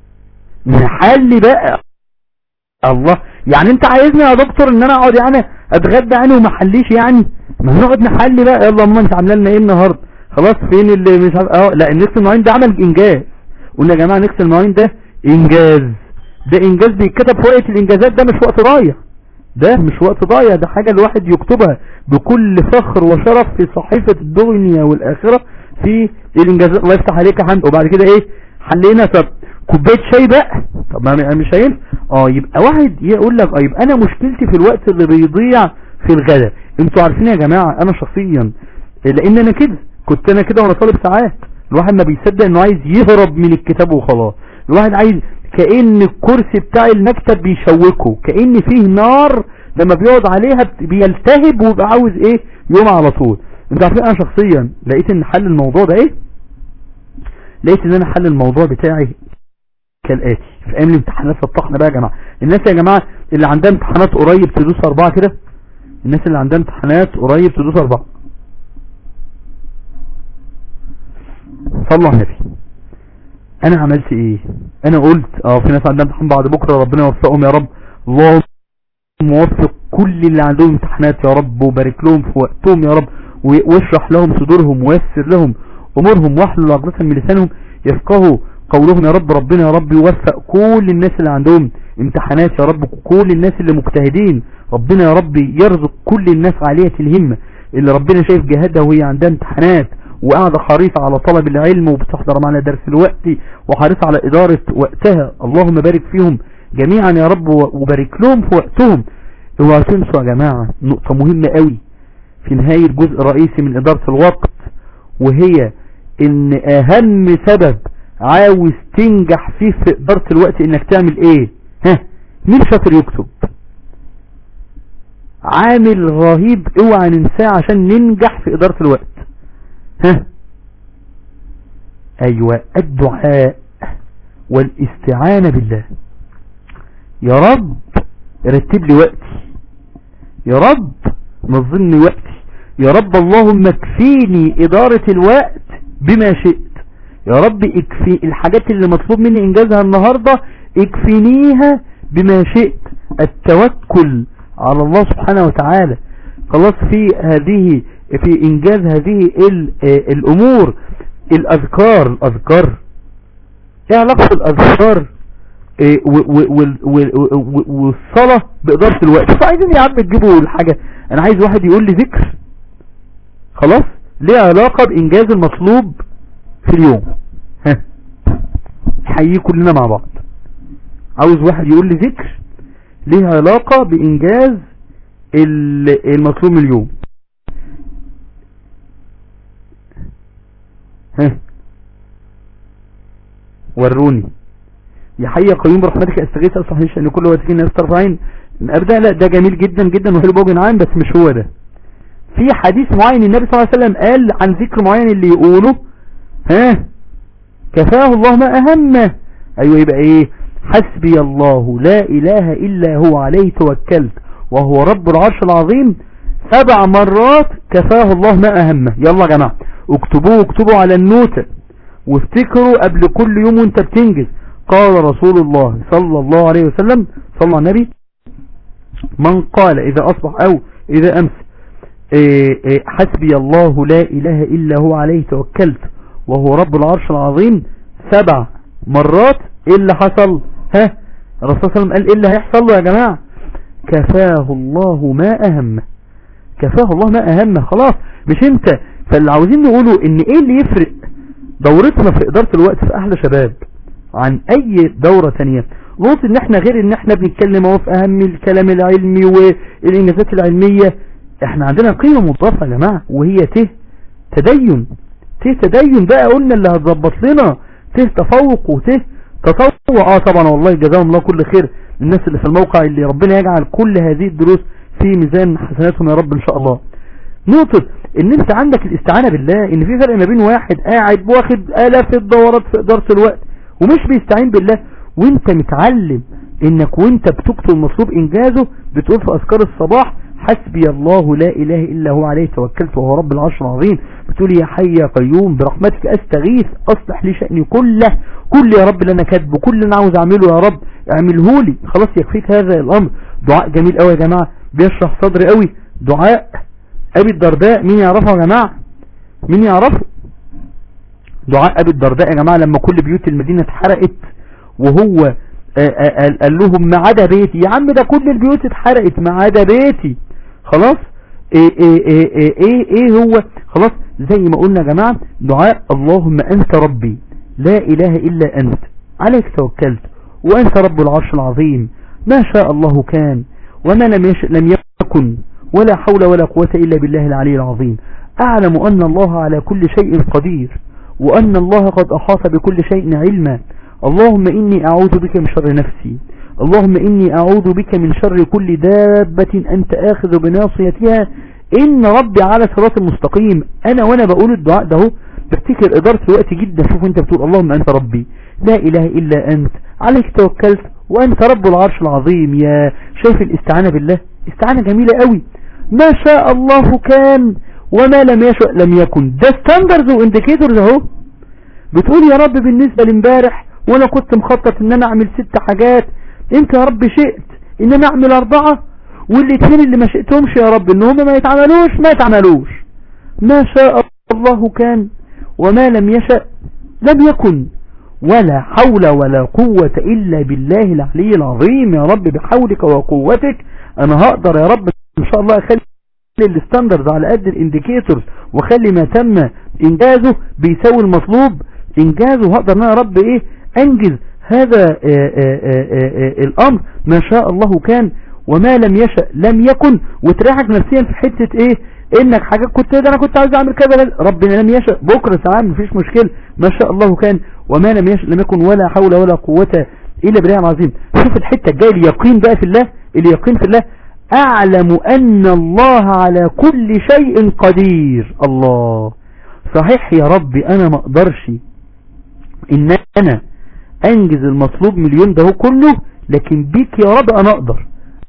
نحلي بقى الله يعني انت عايزني يا دكتور ان انا اقعد يعني اتغدى يعني وما احليش يعني ما نقعد نحلي بقى يلا ماما انت عامله لنا ايه النهارده خلاص فين اللي مش عارف اه لا نغسل المواعين ده عمل انجاز قلنا يا جماعه نغسل المواعين ده انجاز ده انجاز بيتكتب في ورقه الانجازات ده مش وقت ضايع ده مش وقت ضايع ده حاجه الواحد يكتبها بكل فخر وشرف في صحيفه الدنيا والاخره في الانجازات الله يفتح عليك يا حمد وبعد كده ايه حلينا طب كوبايه شاي بقى طب ما مش هينفع اه يبقى واحد يقول لك اه يبقى انا مشكلتي في الوقت اللي بيضيع في الغداء انتوا عارفين يا جماعة انا شخصيا لان انا كده كنت انا كده وانا طالب ساعات الواحد ما بيصدق انه عايز يهرب من الكتاب وخلاص الواحد عايز كأن الكرسي بتاع المكتب بيشوكه كأن فيه نار لما بيقعد عليها بيلتهب ويبقى عاوز ايه يوم على طول انت عارفين انا شخصيا لقيت ان حل الموضوع ده ايه لقيت ان انا حل الموضوع بتاعي كالاتي في ايام الامتحانات الطحنة بقى يا جماعة الناس يا جماعة اللي عندها امتحانات قريب تدوس اربعة كده الناس اللي عندها امتحانات قريب تدوس اربعة صلوا على النبي انا عملت ايه انا قلت اه في ناس عندها امتحان بعد بكرة ربنا يوفقهم يا رب اللهم موفق كل اللي عندهم امتحانات يا رب وبارك لهم في وقتهم يا رب واشرح لهم صدورهم ويسر لهم امورهم واحلل عقدة من لسانهم يفقهوا قولهم يا رب ربنا يا رب يوفق كل الناس اللي عندهم امتحانات يا رب كل الناس اللي مجتهدين ربنا يا رب يرزق كل الناس عالية الهمة اللي ربنا شايف جهادها وهي عندها امتحانات وقاعدة حريصة على طلب العلم وبتحضر معنا درس الوقت وحريصة على إدارة وقتها اللهم بارك فيهم جميعا يا رب وبارك لهم في وقتهم اوعوا تنسوا يا جماعة نقطة مهمة قوي في نهاية جزء رئيسي من إدارة الوقت وهي ان اهم سبب عاوز تنجح فيه في إدارة الوقت انك تعمل ايه ها مين شاطر يكتب عامل رهيب اوعى ننساه عشان ننجح في ادارة الوقت ها ايوه الدعاء والاستعانة بالله يا رب رتب لي وقتي يا رب نظم لي وقتي يا رب اللهم اكفيني ادارة الوقت بما شئت يا رب اكفي الحاجات اللي مطلوب مني انجازها النهاردة اكفينيها بما شئت التوكل على الله سبحانه وتعالى خلاص في هذه في انجاز هذه الامور الاذكار الاذكار ايه علاقة الاذكار والصلاة بإدارة الوقت فعايزين يا عم تجيبوا الحاجة انا عايز واحد يقول لي ذكر خلاص ليه علاقة بانجاز المطلوب في اليوم ها حيي كلنا مع بعض عاوز واحد يقول لي ذكر ليه علاقة بإنجاز المطلوب من اليوم ها وروني يا حي يا قيوم برحمتك استغيث اصحيح ان كل وقتك الناس ترفعين ابدا لا ده جميل جدا جدا وحلو بوجه عام بس مش هو ده في حديث معين النبي صلى الله عليه وسلم قال عن ذكر معين اللي يقوله ها كفاه الله ما اهمه ايوه يبقى ايه حسبي الله لا اله الا هو عليه توكلت وهو رب العرش العظيم سبع مرات كفاه الله ما اهمه يلا يا جماعة اكتبوه اكتبوا على النوتة وافتكروا قبل كل يوم وانت بتنجز قال رسول الله صلى الله عليه وسلم صلى على النبي من قال اذا اصبح او اذا امس إيه إيه حسبي الله لا اله الا هو عليه توكلت وهو رب العرش العظيم سبع مرات ايه اللي حصل ها الرسول صلى الله عليه وسلم قال ايه اللي هيحصل له يا جماعة كفاه الله ما اهمه كفاه الله ما اهمه خلاص مش انت فاللي عاوزين نقوله ان ايه اللي يفرق دورتنا في ادارة الوقت في احلى شباب عن اي دورة تانية نقطة ان احنا غير ان احنا بنتكلم اهو في اهم الكلام العلمي والانجازات العلمية احنا عندنا قيمة مضافة يا جماعة وهي ته تدين ته تدين بقى قلنا اللي هتظبط لنا ته تفوق وته تطوع اه طبعا والله جزاهم الله كل خير الناس اللي في الموقع اللي ربنا يجعل كل هذه الدروس في ميزان حسناتهم يا رب ان شاء الله نقطة ان انت عندك الاستعانة بالله ان في فرق ما بين واحد قاعد واخد الاف الدورات في ادارة الوقت ومش بيستعين بالله وانت متعلم انك وانت بتكتب المطلوب انجازه بتقول في اذكار الصباح حسبي الله لا اله الا هو عليه توكلت وهو رب العرش العظيم بتقول يا حي يا قيوم برحمتك استغيث اصلح لي شأني كله كل يا رب اللي انا كاتبه كل اللي انا عاوز اعمله يا رب اعمله لي خلاص يكفيك هذا الامر دعاء جميل قوي يا جماعة بيشرح صدري قوي دعاء ابي الدرداء مين يعرفه يا جماعة مين يعرفه دعاء ابي الدرداء يا جماعة لما كل بيوت المدينة اتحرقت وهو قال لهم ما عدا بيتي يا عم ده كل البيوت اتحرقت ما عدا بيتي خلاص ايه ايه ايه ايه ايه, إيه هو خلاص زي ما قلنا يا جماعة دعاء اللهم انت ربي لا اله الا انت عليك توكلت وانت رب العرش العظيم ما شاء الله كان وما لم يشأ لم يكن ولا حول ولا قوة إلا بالله العلي العظيم أعلم أن الله على كل شيء قدير وأن الله قد أحاط بكل شيء علما اللهم إني أعوذ بك من شر نفسي اللهم إني أعوذ بك من شر كل دابة أنت آخذ بناصيتها إن ربي على صراط المستقيم أنا وأنا بقول الدعاء ده بفتكر إدارة الوقت جدا شوف أنت بتقول اللهم أنت ربي لا إله إلا أنت عليك توكلت وأنت رب العرش العظيم يا شايف الاستعانة بالله استعانة جميلة قوي ما شاء الله كان وما لم يشاء لم يكن ده ستاندرز وانديكيتورز اهو بتقول يا رب بالنسبة لامبارح وانا كنت مخطط ان انا اعمل ست حاجات انت يا رب شئت ان انا اعمل اربعة والاثنين اللي ما شئتهمش يا رب ان هم ما يتعملوش ما يتعملوش ما شاء الله كان وما لم يشأ لم يكن ولا حول ولا قوة الا بالله العلي العظيم يا رب بحولك وقوتك انا هقدر يا رب ان شاء الله اخلي الستاندرز على قد الانديكيتورز واخلي ما تم انجازه بيساوي المطلوب انجازه هقدر انا يا رب ايه انجز هذا آآ آآ آآ الامر ما شاء الله كان وما لم يشأ لم يكن وتريحك نفسيا في حتة ايه انك حاجات كنت ده انا كنت عايز اعمل كذا ربنا لم يشأ بكرة ساعات مفيش مشكلة ما شاء الله كان وما لم يشأ لم يكن ولا حول ولا قوة الا بالله العظيم شوف الحتة الجاية اليقين بقى في الله اليقين في الله اعلم ان الله على كل شيء قدير الله صحيح يا ربي انا ما اقدرش ان انا انجز المطلوب مليون ده كله لكن بيك يا رب انا اقدر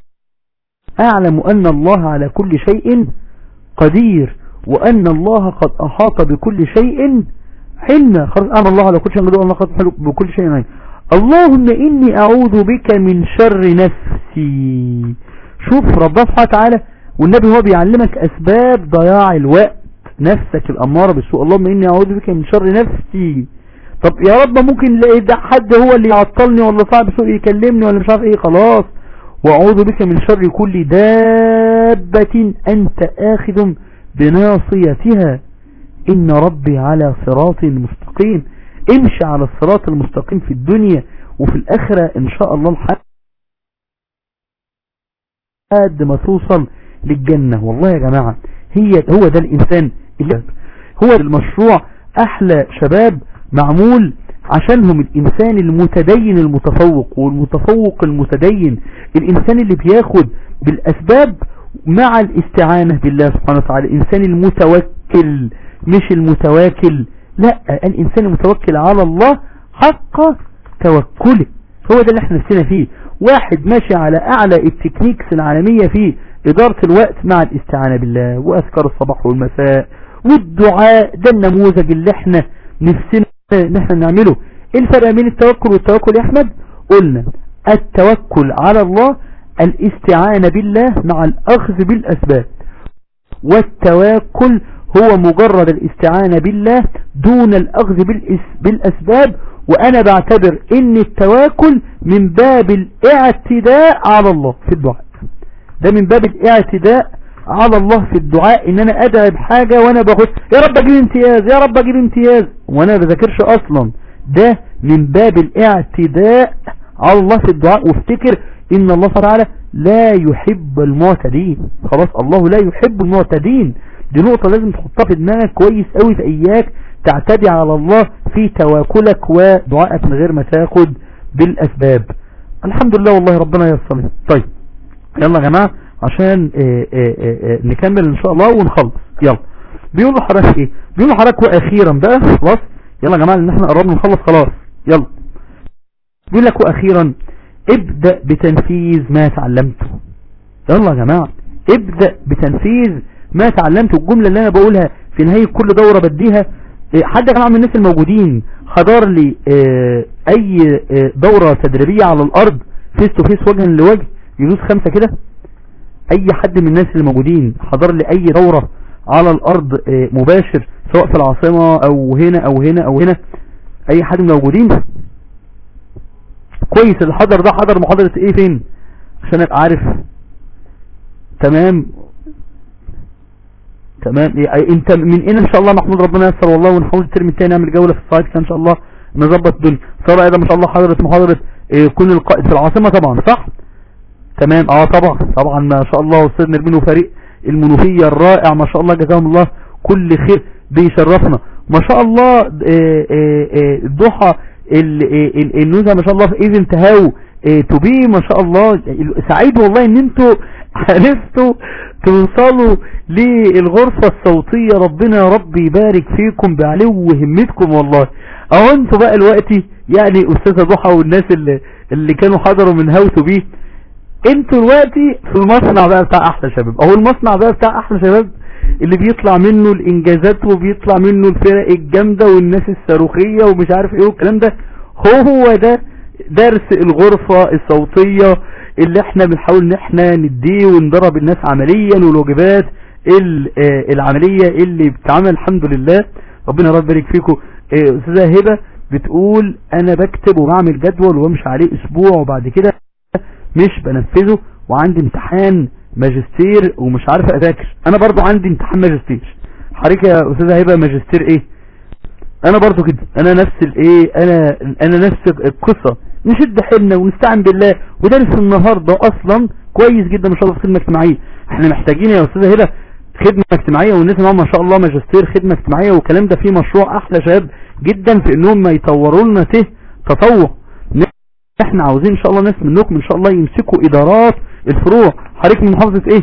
اعلم ان الله على كل شيء قدير وان الله قد احاط بكل شيء حلنا خلاص اعلم الله على كل شيء قدير الله قد احاط بكل شيء علم اللهم اني اعوذ بك من شر نفسي شوف ربنا سبحانه وتعالى والنبي هو بيعلمك اسباب ضياع الوقت نفسك الاماره بالسوء اللهم اني اعوذ بك من شر نفسي طب يا رب ممكن ده حد هو اللي يعطلني ولا صاحب سوء يكلمني ولا مش عارف ايه خلاص واعوذ بك من شر كل دابة انت اخذ بناصيتها ان ربي على صراط مستقيم امشي على الصراط المستقيم في الدنيا وفي الاخرة ان شاء الله الحق لحد ما توصل للجنة والله يا جماعة هي هو ده الانسان اللي هو المشروع احلى شباب معمول عشانهم الانسان المتدين المتفوق والمتفوق المتدين الانسان اللي بياخد بالاسباب مع الاستعانة بالله سبحانه وتعالى الانسان المتوكل مش المتواكل لا الانسان المتوكل على الله حق توكله هو ده اللي احنا نفسنا فيه واحد ماشي على اعلى التكنيكس العالمية في ادارة الوقت مع الاستعانة بالله واذكار الصباح والمساء والدعاء ده النموذج اللي احنا نفسنا ان احنا نعمله ايه الفرق بين التوكل والتوكل يا احمد قلنا التوكل على الله الاستعانة بالله مع الاخذ بالاسباب والتواكل هو مجرد الاستعانة بالله دون الاخذ بالاسباب وانا بعتبر ان التواكل من باب الاعتداء على الله في الدعاء ده من باب الاعتداء على الله في الدعاء ان انا ادعي بحاجة وانا باخد يا رب اجيب امتياز يا رب اجيب امتياز وانا بذاكرش اصلا ده من باب الاعتداء على الله في الدعاء وافتكر ان الله تعالى لا يحب المعتدين خلاص الله لا يحب المعتدين دي نقطة لازم تحطها في دماغك كويس قوي في اياك تعتدي على الله في تواكلك ودعائك من غير ما تاخد بالاسباب الحمد لله والله ربنا ييسر طيب يلا يا جماعة عشان اه اه اه نكمل ان شاء الله ونخلص يلا بيقول له حضرتك ايه بيقول له حضرتك واخيرا بقى خلاص يلا يا جماعة ان احنا قربنا نخلص خلاص يلا بيقول لك واخيرا ابدأ بتنفيذ ما تعلمته يلا يا جماعة ابدأ بتنفيذ ما تعلمته الجملة اللي انا بقولها في نهاية كل دورة بديها حد يا جماعة من الناس الموجودين حضر لي اه اي اه دورة تدريبية على الارض فيس تو فيس وجها لوجه يدوس خمسة كده اي حد من الناس اللي موجودين حضر لي اي دورة على الارض اه مباشر سواء في العاصمة او هنا او هنا او هنا اي حد من الموجودين كويس اللي حضر ده حضر محاضرة ايه فين عشان ابقى عارف تمام تمام إيه انت من هنا ان شاء الله محمود ربنا ييسر والله ونحاول الترم الثاني نعمل جولة في الصعيد كان ان شاء الله نظبط الدنيا سواء ده ما شاء الله حضرت محاضرة إيه كل القائد في العاصمة طبعا صح تمام اه طبعا طبعا ما شاء الله استاذ نرمين وفريق المنوفية الرائع ما شاء الله جزاهم الله كل خير بيشرفنا ما شاء الله الضحى النوزة ما شاء الله في اذن تهاو تو بي ما شاء الله سعيد والله ان انتوا عرفتوا توصلوا للغرفة الصوتية ربنا يا رب يبارك فيكم بعلو همتكم والله اهو انتوا بقى الوقتي يعني استاذة ضحى والناس اللي, اللي كانوا حضروا من هاو تو بي انتوا دلوقتي في المصنع بقى بتاع احلى شباب اهو المصنع بقى بتاع احلى شباب اللي بيطلع منه الانجازات وبيطلع منه الفرق الجامدة والناس الصاروخية ومش عارف ايه والكلام ده هو ده درس الغرفة الصوتية اللي احنا بنحاول ان احنا نديه وندرب الناس عمليا والواجبات العملية اللي بتعمل الحمد لله ربنا رب يبارك فيكم استاذة هبة بتقول انا بكتب وبعمل جدول وبمشي عليه اسبوع وبعد كده مش بنفذه وعندي امتحان ماجستير ومش عارف اذاكر انا برضو عندي امتحان ماجستير حضرتك يا استاذه هبه ماجستير ايه انا برضو كده انا نفس الايه انا انا نفس القصه نشد حيلنا ونستعن بالله ودرس النهارده اصلا كويس جدا ما شاء الله في خدمه اجتماعيه احنا محتاجين يا استاذه هبه خدمه اجتماعيه والناس معاهم ما شاء الله ماجستير خدمه اجتماعيه والكلام ده فيه مشروع احلى شباب جدا في انهم ما يطوروا لنا ته تطوع احنا عاوزين ان شاء الله ناس منكم ان شاء الله يمسكوا ادارات الفروع حضرتك من محافظة ايه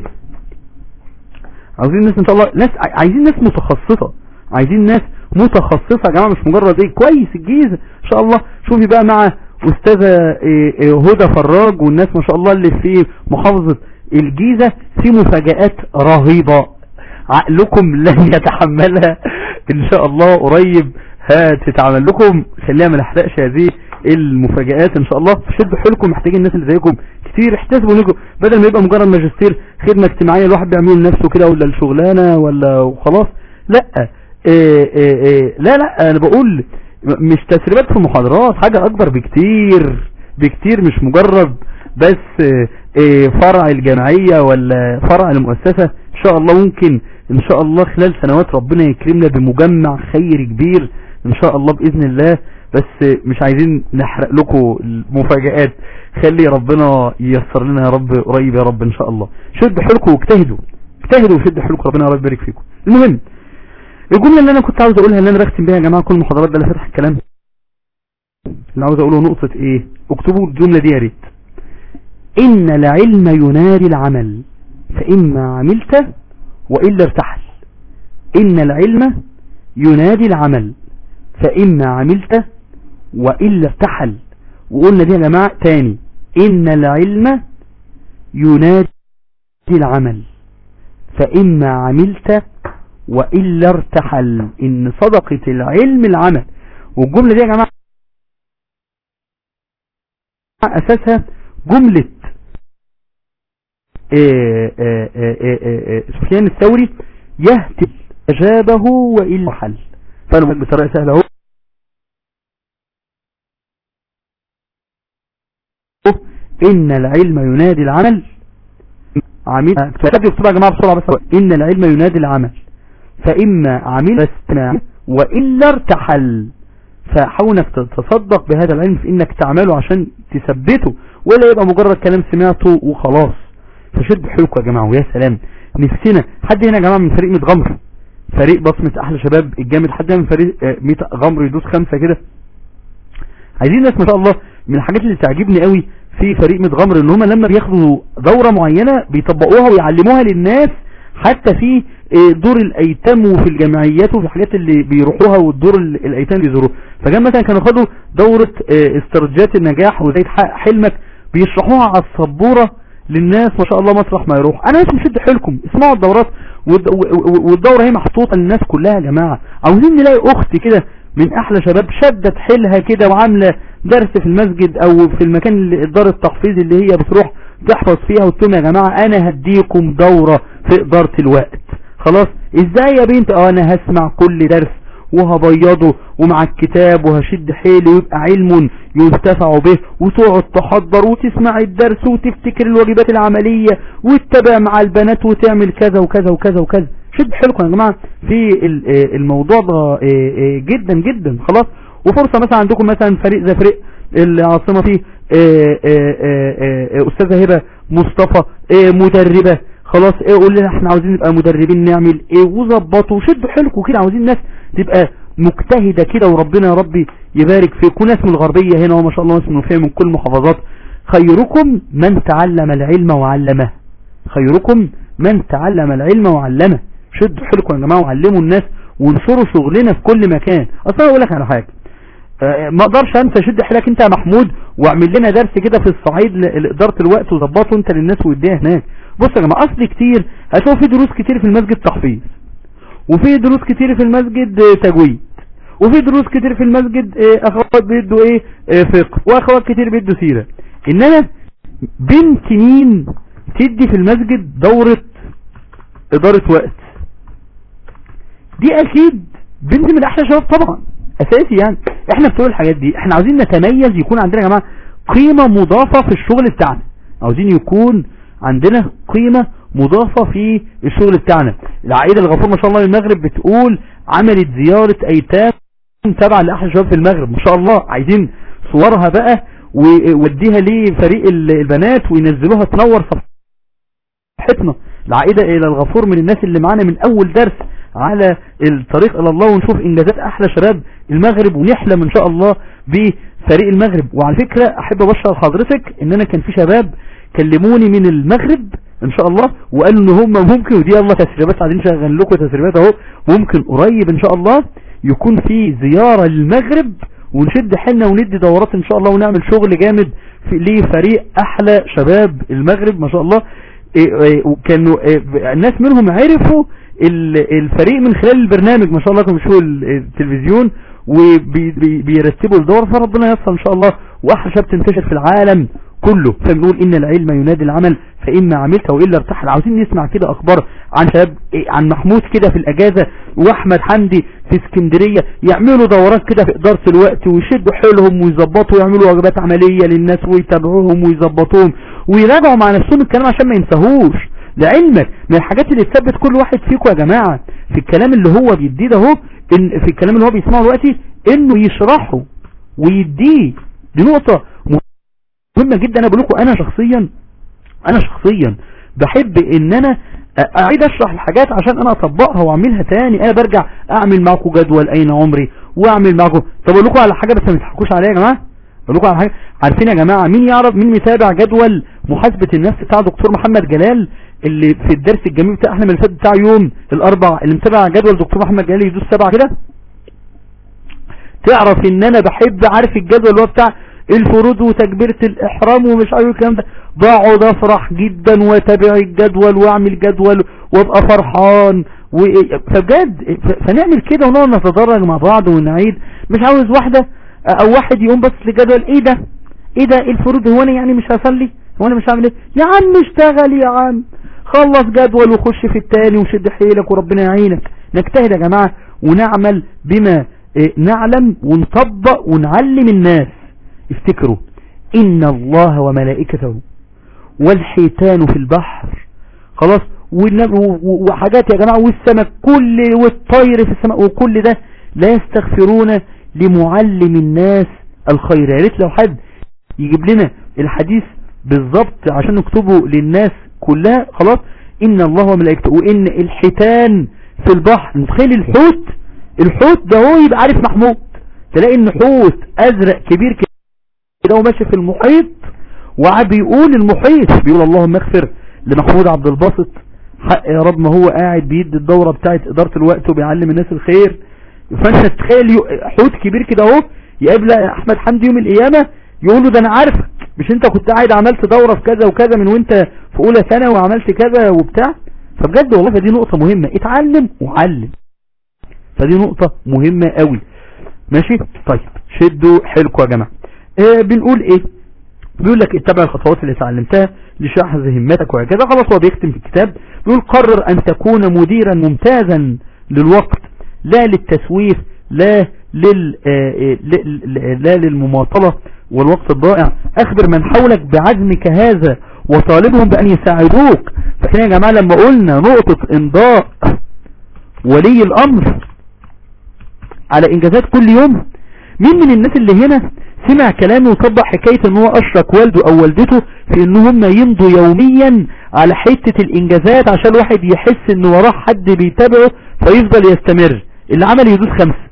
عاوزين ناس ان شاء الله ناس عايزين ناس متخصصة عايزين ناس متخصصة يا جماعة مش مجرد ايه كويس الجيزة ان شاء الله شوفي بقى مع استاذة إيه إيه هدى فراج والناس ما شاء الله اللي في محافظة الجيزة في مفاجآت رهيبة عقلكم لن يتحملها ان شاء الله قريب هتتعمل لكم خليها ما نحرقش هذه المفاجآت ان شاء الله شدوا حيلكم محتاجين الناس اللي زيكم كتير احتسبوا انكم بدل ما يبقى مجرد ماجستير خدمة اجتماعية الواحد بيعمل لنفسه كده ولا الشغلانة ولا وخلاص لا إيه إيه إيه لا لا انا بقول مش تسريبات في المحاضرات حاجة اكبر بكتير بكتير مش مجرد بس فرع الجمعية ولا فرع المؤسسة ان شاء الله ممكن ان شاء الله خلال سنوات ربنا يكرمنا بمجمع خير كبير ان شاء الله باذن الله بس مش عايزين نحرق لكم المفاجآت خلي ربنا ييسر لنا يا رب قريب يا رب ان شاء الله شدوا حيلكم واجتهدوا اجتهدوا وشدوا حيلكم ربنا يا رب يبارك فيكم المهم الجملة اللي انا كنت عاوز اقولها اللي انا بختم بيها يا جماعة كل المحاضرات ده اللي فتح الكلام اللي عاوز اقوله نقطة ايه اكتبوا الجملة دي يا ريت ان العلم يناري العمل فإما عملت وإلا ارتحل إن العلم ينادي العمل فإما عملت وإلا ارتحل وقلنا دي يا جماعة تاني إن العلم ينادي العمل فإما عملت وإلا ارتحل إن صدقة العلم العمل والجملة دي يا جماعة أساسها جملة سفيان الثوري يهتف أجابه وإلا حل فأنا بطريقة سهلة اهو ان العلم ينادي العمل عميل اكتبوا يا جماعة بسرعة بس ان العلم ينادي العمل فاما عمل فاستمع والا ارتحل فحاول انك تتصدق بهذا العلم في انك تعمله عشان تثبته ولا يبقى مجرد كلام سمعته وخلاص فشد حيلكم يا جماعة ويا سلام نفسنا حد هنا يا جماعة من فريق متغمر فريق بصمة احلى شباب الجامد حد من فريق ميت غمر يدوس خمسة كده عايزين ناس ما شاء الله من الحاجات اللي تعجبني قوي في فريق متغمر ان هم لما بياخدوا دورة معينة بيطبقوها ويعلموها للناس حتى في دور الايتام وفي الجمعيات وفي الحاجات اللي بيروحوها والدور الايتام اللي بيزوروها فجاء مثلا كانوا خدوا دورة استراتيجيات النجاح وازاي تحقق حلمك بيشرحوها على السبورة للناس ما شاء الله مسرح ما يروح انا اسم شد حيلكم اسمعوا الدورات والدورة هي محطوطة للناس كلها يا جماعة عاوزين نلاقي اختي كده من احلى شباب شدت حيلها كده وعاملة درس في المسجد او في المكان اللي دار التحفيظ اللي هي بتروح تحفظ فيها وتقول يا جماعة انا هديكم دورة في ادارة الوقت خلاص ازاي يا بنت اه انا هسمع كل درس وهبيضه ومع الكتاب وهشد حيلي ويبقى علم ينتفع به وتقعد تحضر وتسمع الدرس وتفتكر الواجبات العملية وتتابع مع البنات وتعمل كذا وكذا وكذا وكذا شد حيلكم يا جماعة في الموضوع ده جدا جدا خلاص وفرصة مثلا عندكم مثلا فريق زي فريق العاصمة فيه استاذة هبة مصطفى مدربة خلاص ايه قول لنا احنا عاوزين نبقى مدربين نعمل ايه وظبطوا وشدوا حيلكم كده عاوزين ناس تبقى مجتهدة كده وربنا يا ربي يبارك فيكم ناس من الغربية هنا وما شاء الله ناس من من كل محافظات خيركم من تعلم العلم وعلمه خيركم من تعلم العلم وعلمه شدوا حيلكم يا جماعة وعلموا الناس وانشروا شغلنا في كل مكان اصلا اقول لك على حاجة اه ما اقدرش انسى شد حيلك انت يا محمود واعمل لنا درس كده في الصعيد لاداره الوقت وظبطه انت للناس واديها هناك بص يا جماعه اصل كتير هتلاقوا في دروس كتير في المسجد تحفيظ وفي دروس كتير في المسجد تجويد وفي دروس كتير في المسجد اخوات بيدوا ايه فقه واخوات كتير بيدوا سيرة انما بنت مين تدي في المسجد دورة ادارة وقت دي اكيد بنت من احلى شباب طبعا اساسي يعني احنا بتقول الحاجات دي احنا عاوزين نتميز يكون عندنا يا جماعة قيمة مضافة في الشغل بتاعنا عاوزين يكون عندنا قيمة مضافة في الشغل بتاعنا العائدة الغفور ما شاء الله المغرب بتقول عملت زيارة ايتام تبع لأحلى شباب في المغرب ما شاء الله عايزين صورها بقى ووديها لفريق البنات وينزلوها تنور صفحتنا العائدة الى الغفور من الناس اللي معانا من اول درس على الطريق الى الله ونشوف انجازات احلى شباب المغرب ونحلم ان شاء الله بفريق المغرب وعلى فكرة احب ابشر حضرتك ان انا كان في شباب كلموني من المغرب ان شاء الله وقالوا ان هم ممكن ودي الله تسريبات عايزين نشغل لكم تسريبات اهو ممكن قريب ان شاء الله يكون في زيارة للمغرب ونشد حنا وندي دورات ان شاء الله ونعمل شغل جامد في لفريق احلى شباب المغرب ما شاء الله وكانوا الناس منهم عرفوا الفريق من خلال البرنامج ما شاء الله كانوا بيشوفوا التلفزيون وبيرتبوا الدور فربنا يسر ان شاء الله واحلى شباب تنتشر في العالم كله فبنقول ان العلم ينادي العمل فإما عملت وإلا ارتحل عاوزين نسمع كده أخبار عن شباب عن محمود كده في الأجازة وأحمد حمدي في اسكندرية يعملوا دورات كده في إدارة الوقت ويشدوا حيلهم ويظبطوا ويعملوا واجبات عملية للناس ويتابعوهم ويظبطوهم ويراجعوا مع نفسهم الكلام عشان ما ينساهوش لعلمك من الحاجات اللي تثبت كل واحد فيكم يا جماعة في الكلام اللي هو بيديه ده اهو إن في الكلام اللي هو بيسمعه دلوقتي انه يشرحه ويديه دي نقطة مهمة جدا انا بقول لكم انا شخصيا انا شخصيا بحب ان انا اعيد اشرح الحاجات عشان انا اطبقها واعملها تاني انا برجع اعمل معكم جدول اين عمري واعمل معكم طب اقول لكم على حاجة بس ما تضحكوش عليا يا جماعة اقول لكم على حاجة عارفين يا جماعة مين يعرف مين متابع جدول محاسبة النفس بتاع دكتور محمد جلال اللي في الدرس الجميل بتاع احنا من الفات بتاع يوم الاربع اللي متابع جدول دكتور محمد جلال يدوس سبعة كده تعرف ان انا بحب عارف الجدول اللي هو بتاع الفروض وتكبيرة الاحرام ومش عارف الكلام ده بقعد افرح جدا واتابع الجدول واعمل جدول وابقى فرحان و... فبجد فنعمل كده ونقعد نتدرج مع بعض ونعيد مش عاوز واحدة او واحد يقوم بس لجدول ايه ده ايه ده الفروض هو انا يعني مش هصلي هو انا مش هعمل ايه يا عم اشتغل يا عم خلص جدول وخش في التاني وشد حيلك وربنا يعينك نجتهد يا جماعة ونعمل بما نعلم ونطبق ونعلم الناس افتكروا إن الله وملائكته والحيتان في البحر خلاص وحاجات يا جماعة والسمك كل والطير في السماء وكل ده لا يستغفرون لمعلم الناس الخير يا ريت لو حد يجيب لنا الحديث بالظبط عشان نكتبه للناس كلها خلاص ان الله وملائكته وان الحيتان في البحر متخيل الحوت الحوت ده هو يبقى عارف محمود تلاقي ان حوت ازرق كبير كده وماشي في المحيط وقعد بيقول المحيط بيقول اللهم اغفر لمحمود عبد الباسط حق يا رب ما هو قاعد بيدي الدورة بتاعت ادارة الوقت وبيعلم الناس الخير فانت تخيل حوت كبير كده اهو يقابل احمد حمدي يوم القيامة يقول له ده انا عارفك مش انت كنت قاعد عملت دورة في كذا وكذا من وانت في اولى سنة وعملت كذا وبتاع فبجد والله فدي نقطة مهمة اتعلم وعلم فدي نقطة مهمة قوي ماشي طيب شدوا حيلكم يا جماعة اه بنقول ايه بيقول لك اتبع الخطوات اللي اتعلمتها لشحذ همتك وهكذا خلاص هو بيختم في الكتاب بيقول قرر ان تكون مديرا ممتازا للوقت لا للتسويف لا لل لا للمماطلة والوقت الضائع اخبر من حولك بعزمك هذا وطالبهم بان يساعدوك فكان يا جماعة لما قلنا نقطة امضاء ولي الامر على انجازات كل يوم مين من الناس اللي هنا سمع كلامي وطبق حكاية ان هو اشرك والده او والدته في ان هم يمضوا يوميا على حتة الانجازات عشان الواحد يحس ان وراه حد بيتابعه فيفضل يستمر اللي عمل يدوس خمسة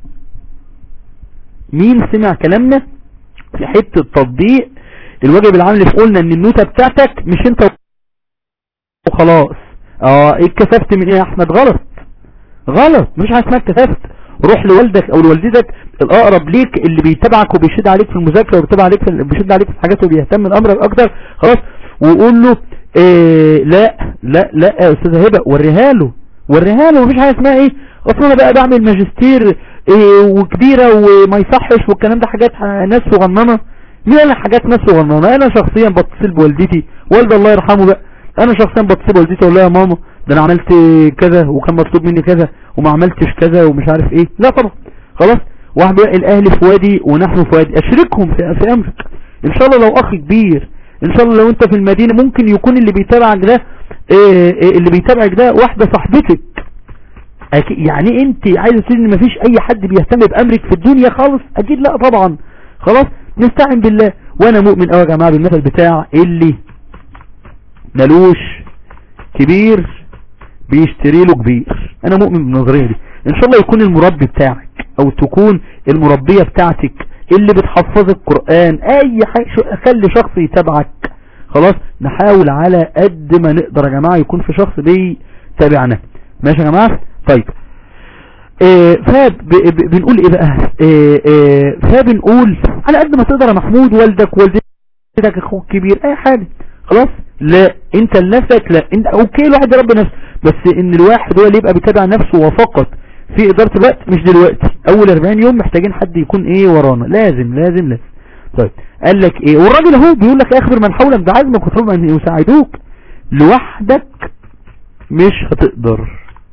مين سمع كلامنا في حتة تطبيق الواجب العام اللي قلنا ان النوتة بتاعتك مش انت وخلاص اه اتكسفت من ايه يا احمد غلط غلط مش حاجه اسمها اتكسفت روح لوالدك او لوالدتك الاقرب ليك اللي بيتابعك وبيشد عليك في المذاكره وبيتابع عليك في بيشد عليك في الحاجات وبيهتم بامرك اكتر خلاص وقول له إيه لا لا لا يا استاذه هبه وريها له وريها له مفيش حاجه اسمها ايه اصل انا بقى بعمل ماجستير إيه وكبيره وما يصحش والكلام ده حاجات ناس صغننه مين انا حاجات ناس صغننه انا شخصيا بتصل بوالدتي والدي الله يرحمه بقى انا شخصيا بتصل بوالدتي اقول لها يا ماما ده انا عملت كذا وكان مطلوب مني كذا وما عملتش كذا ومش عارف ايه لا طبعا خلاص واحد بيقول الاهل في وادي ونحن في وادي اشركهم في, في امرك ان شاء الله لو اخ كبير ان شاء الله لو انت في المدينة ممكن يكون اللي بيتابعك ده إيه إيه اللي بيتابعك ده واحدة صاحبتك يعني انت عايزه تقول ان مفيش اي حد بيهتم بامرك في الدنيا خالص اكيد لا طبعا خلاص نستعين بالله وانا مؤمن قوي يا جماعه بالمثل بتاع اللي ملوش كبير بيشتري له كبير انا مؤمن بالنظريه دي ان شاء الله يكون المربي بتاعك او تكون المربية بتاعتك اللي بتحفظ القرآن اي حاجة خلي شخص يتابعك خلاص نحاول على قد ما نقدر يا جماعة يكون في شخص بيتابعنا ماشي يا جماعة طيب إيه فبنقول ايه بقى إيه إيه فبنقول على قد ما تقدر يا محمود والدك والدتك اخوك كبير اي حاجة خلاص لا انت لنفسك لا انت اوكي الواحد يربي نفسه بس ان الواحد هو اللي يبقى بيتابع نفسه وفقط في ادارة الوقت مش دلوقتي اول 40 يوم محتاجين حد يكون ايه ورانا لازم لازم لازم طيب قال لك ايه والراجل اهو بيقول لك اخبر من حولك بعزمك وطلب ان يساعدوك لوحدك مش هتقدر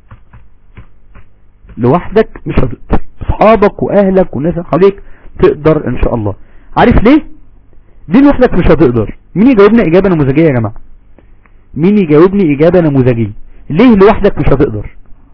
لوحدك مش هتقدر اصحابك واهلك والناس اللي حواليك تقدر ان شاء الله عارف ليه ليه لوحدك مش هتقدر مين يجاوبنا اجابة نموذجية يا جماعة مين يجاوبني اجابة نموذجية ليه لوحدك مش هتقدر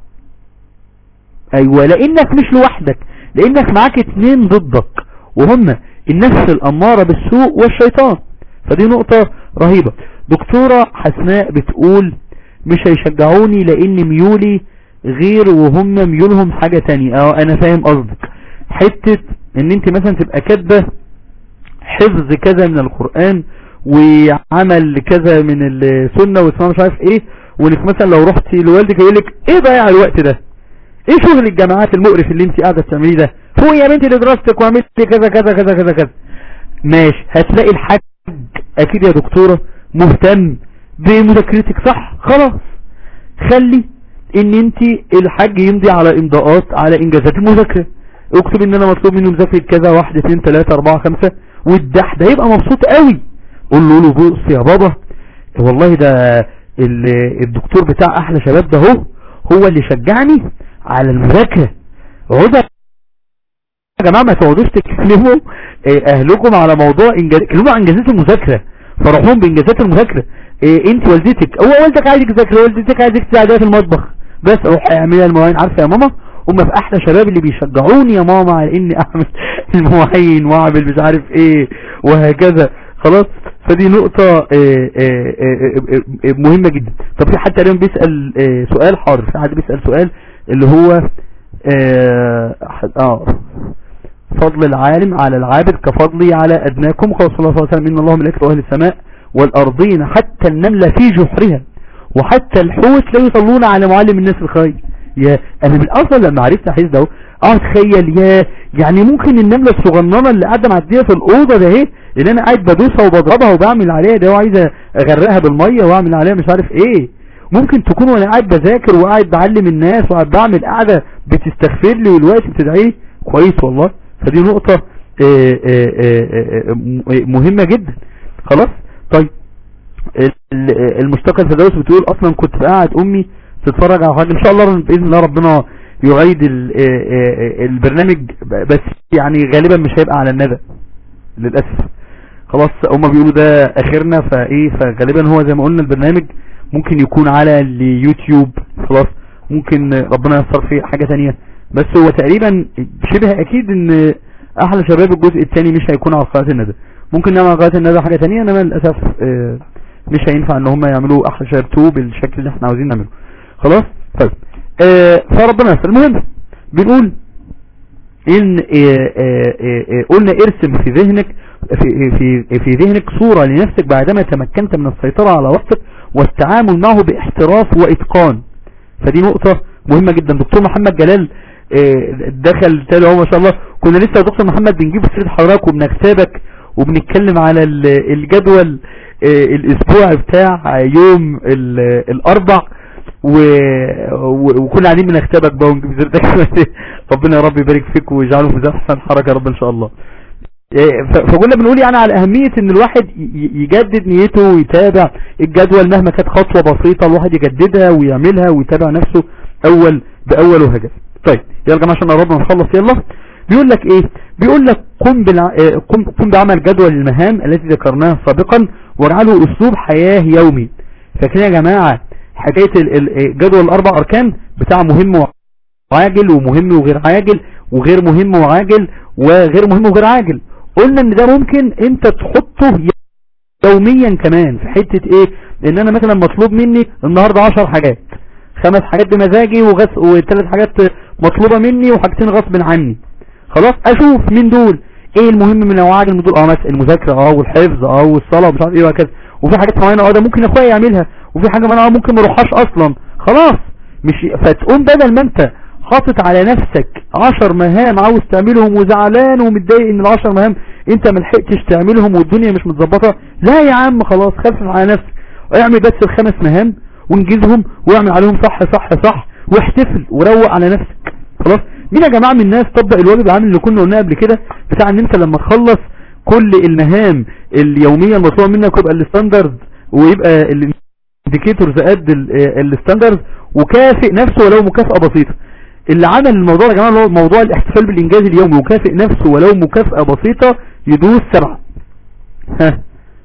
ايوه لانك مش لوحدك لانك معاك اتنين ضدك وهم النفس الامارة بالسوء والشيطان فدي نقطة رهيبة دكتورة حسناء بتقول مش هيشجعوني لان ميولي غير وهم ميولهم حاجة تانية اه انا فاهم قصدك حتة ان انت مثلا تبقى كاتبة حفظ كذا من القرآن وعمل كذا من السنة واسمها مش عارف ايه وانك مثلا لو رحتي لوالدك يقول لك ايه ضيع الوقت ده ايه شغل الجامعات المقرف اللي انت قاعده بتعمليه ده فوق يا بنتي لدراستك وعملتي كذا كذا كذا كذا كذا ماشي هتلاقي الحاج اكيد يا دكتورة مهتم بمذاكرتك صح خلاص خلي ان انت الحاج يمضي على امضاءات على انجازات المذاكرة اكتب ان انا مطلوب مني مذاكرة كذا واحد اثنين ثلاثة اربعة خمسة والدح ده يبقى مبسوط قوي قول له له بص يا بابا والله ده الدكتور بتاع احلى شباب ده هو هو اللي شجعني على المذاكرة عدى يا جماعة ما تقعدوش تكلموا آه، اهلكم على موضوع انجاز كلموا عن انجازات المذاكرة فرحوهم بانجازات المذاكرة إيه انت والدتك هو والدك عايزك تذاكر والدتك عايزك تساعدها في المطبخ بس روح اعملها المواعين عارفه يا ماما هم في احلى شباب اللي بيشجعوني يا ماما على اني اعمل المواعين واعمل مش عارف ايه وهكذا خلاص فدي نقطة إيه إيه إيه مهمة جدا طب في حد تقريبا بيسأل سؤال حار في حد بيسأل سؤال اللي هو اه فضل العالم على العابد كفضلي على أدناكم قال صلى الله عليه وسلم إن الله ملائكته أهل السماء والأرضين حتى النملة في جحرها وحتى الحوت لا يصلون على معلم الناس الخير يا أنا من أصلا لما عرفت أحس ده اه تخيل يا يعني ممكن النملة الصغننة اللي قاعدة معدية في الأوضة ده اهي اللي أنا قاعد بدوسها وبضربها وبعمل عليها ده وعايز أغرقها بالمية وأعمل عليها مش عارف إيه ممكن تكون وانا قاعد بذاكر وقاعد بعلم الناس وقاعد بعمل قاعدة بتستغفر لي والوقت بتدعيه كويس والله فدي نقطة آه، آه، آه، مهمة جدا خلاص طيب المشتقة الفردوس بتقول اصلا كنت قاعد امي تتفرج على حاجة ان شاء الله باذن الله ربنا يعيد البرنامج بس يعني غالبا مش هيبقى على الندى للأسف خلاص هما بيقولوا ده اخرنا فايه فغالبا هو زي ما قلنا البرنامج ممكن يكون على اليوتيوب خلاص ممكن ربنا يصر فيه حاجة تانية بس هو تقريبا شبه اكيد ان احلى شباب الجزء الثاني مش هيكون على قناه الندى ممكن نعمل على قناه الندى حاجه ثانيه انما للاسف آه، مش هينفع ان هم يعملوا احلى شباب 2 بالشكل اللي احنا عاوزين نعمله خلاص طيب آه، فربنا يسر المهم بنقول ان آه، قلنا ارسم في ذهنك في في في ذهنك صورة لنفسك بعدما تمكنت من السيطرة على وقتك والتعامل معه باحتراف واتقان فدي نقطة مهمة جدا دكتور محمد جلال آه، دخل تاني هو ما شاء الله كنا لسه يا دكتور محمد بنجيب سيره حضرتك وبنكتبك وبنتكلم على الجدول آه، الاسبوع بتاع يوم الاربع وكنا قاعدين بنختبك بقى ونجيب سيرتك ربنا يا رب يبارك فيك ويجعله في احسن حركه يا رب ان شاء الله آه، فقلنا بنقول يعني على اهمية ان الواحد يجدد نيته ويتابع الجدول مهما كانت خطوة بسيطة الواحد يجددها ويعملها ويتابع نفسه اول باول وهكذا طيب يلا جماعه عشان قربنا نخلص يلا بيقول لك ايه بيقول لك قم بالع... آه، قم قم بعمل جدول المهام التي ذكرناها سابقا واجعله اسلوب حياه يومي فاكرين يا جماعه حكايه آه، جدول الاربع اركان بتاع مهم وعاجل ومهم وغير عاجل وغير مهم وعاجل وغير مهم وغير عاجل قلنا ان ده ممكن انت تحطه يوميا كمان في حته ايه ان انا مثلا مطلوب مني النهارده 10 حاجات خمس حاجات بمزاجي وغس وثلاث حاجات مطلوبة مني وحاجتين غصب عني خلاص اشوف مين دول ايه المهم من نوعاج من دول اه مثلا المذاكرة اه والحفظ اه والصلاة ومش عارف ايه وهكذا وفي حاجات معينة اه ده ممكن اخويا يعملها وفي حاجة معينة اه ممكن ما اروحهاش اصلا خلاص مش فتقوم بدل ما انت حاطط على نفسك عشر مهام عاوز تعملهم وزعلان ومتضايق ان العشر مهام انت ملحقتش تعملهم والدنيا مش متظبطة لا يا عم خلاص خفف على نفسك اعمل بس الخمس مهام وانجزهم واعمل عليهم صح صح صح واحتفل وروق على نفسك خلاص مين يا جماعة من الناس طبق الواجب العام اللي كنا قلناه قبل كده بتاع ان انت لما تخلص كل المهام اليومية المطلوبة منك يبقى الستاندرد ويبقى الانديكيتورز قد الستاندرد وكافئ نفسه ولو مكافأة بسيطة اللي عمل الموضوع يا جماعة اللي هو موضوع الاحتفال بالانجاز اليومي وكافئ نفسه ولو مكافأة بسيطة يدوس سبعة ها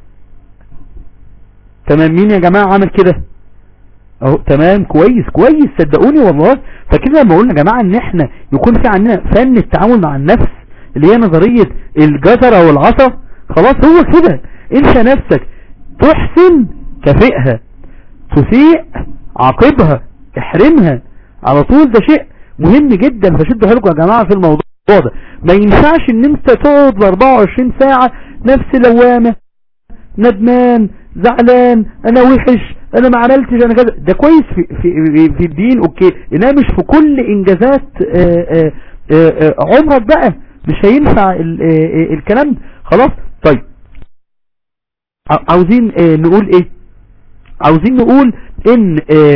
تمام مين يا جماعة عمل كده اهو تمام كويس كويس صدقوني والله فكده لما قلنا يا جماعة ان احنا يكون في عندنا فن التعامل مع النفس اللي هي نظرية الجزرة والعصا خلاص هو كده انت نفسك تحسن كفئها تسيء عاقبها احرمها على طول ده شيء مهم جدا فشدوا حيلكم يا جماعة في الموضوع ده ما ينفعش ان انت تقعد ل 24 ساعة نفس لوامة ندمان زعلان انا وحش انا ما عملتش انا كذا ده كويس في, في, في الدين اوكي انها مش في كل انجازات آآ آآ عمرك بقى مش هينفع الكلام خلاص طيب عاوزين نقول ايه عاوزين نقول ان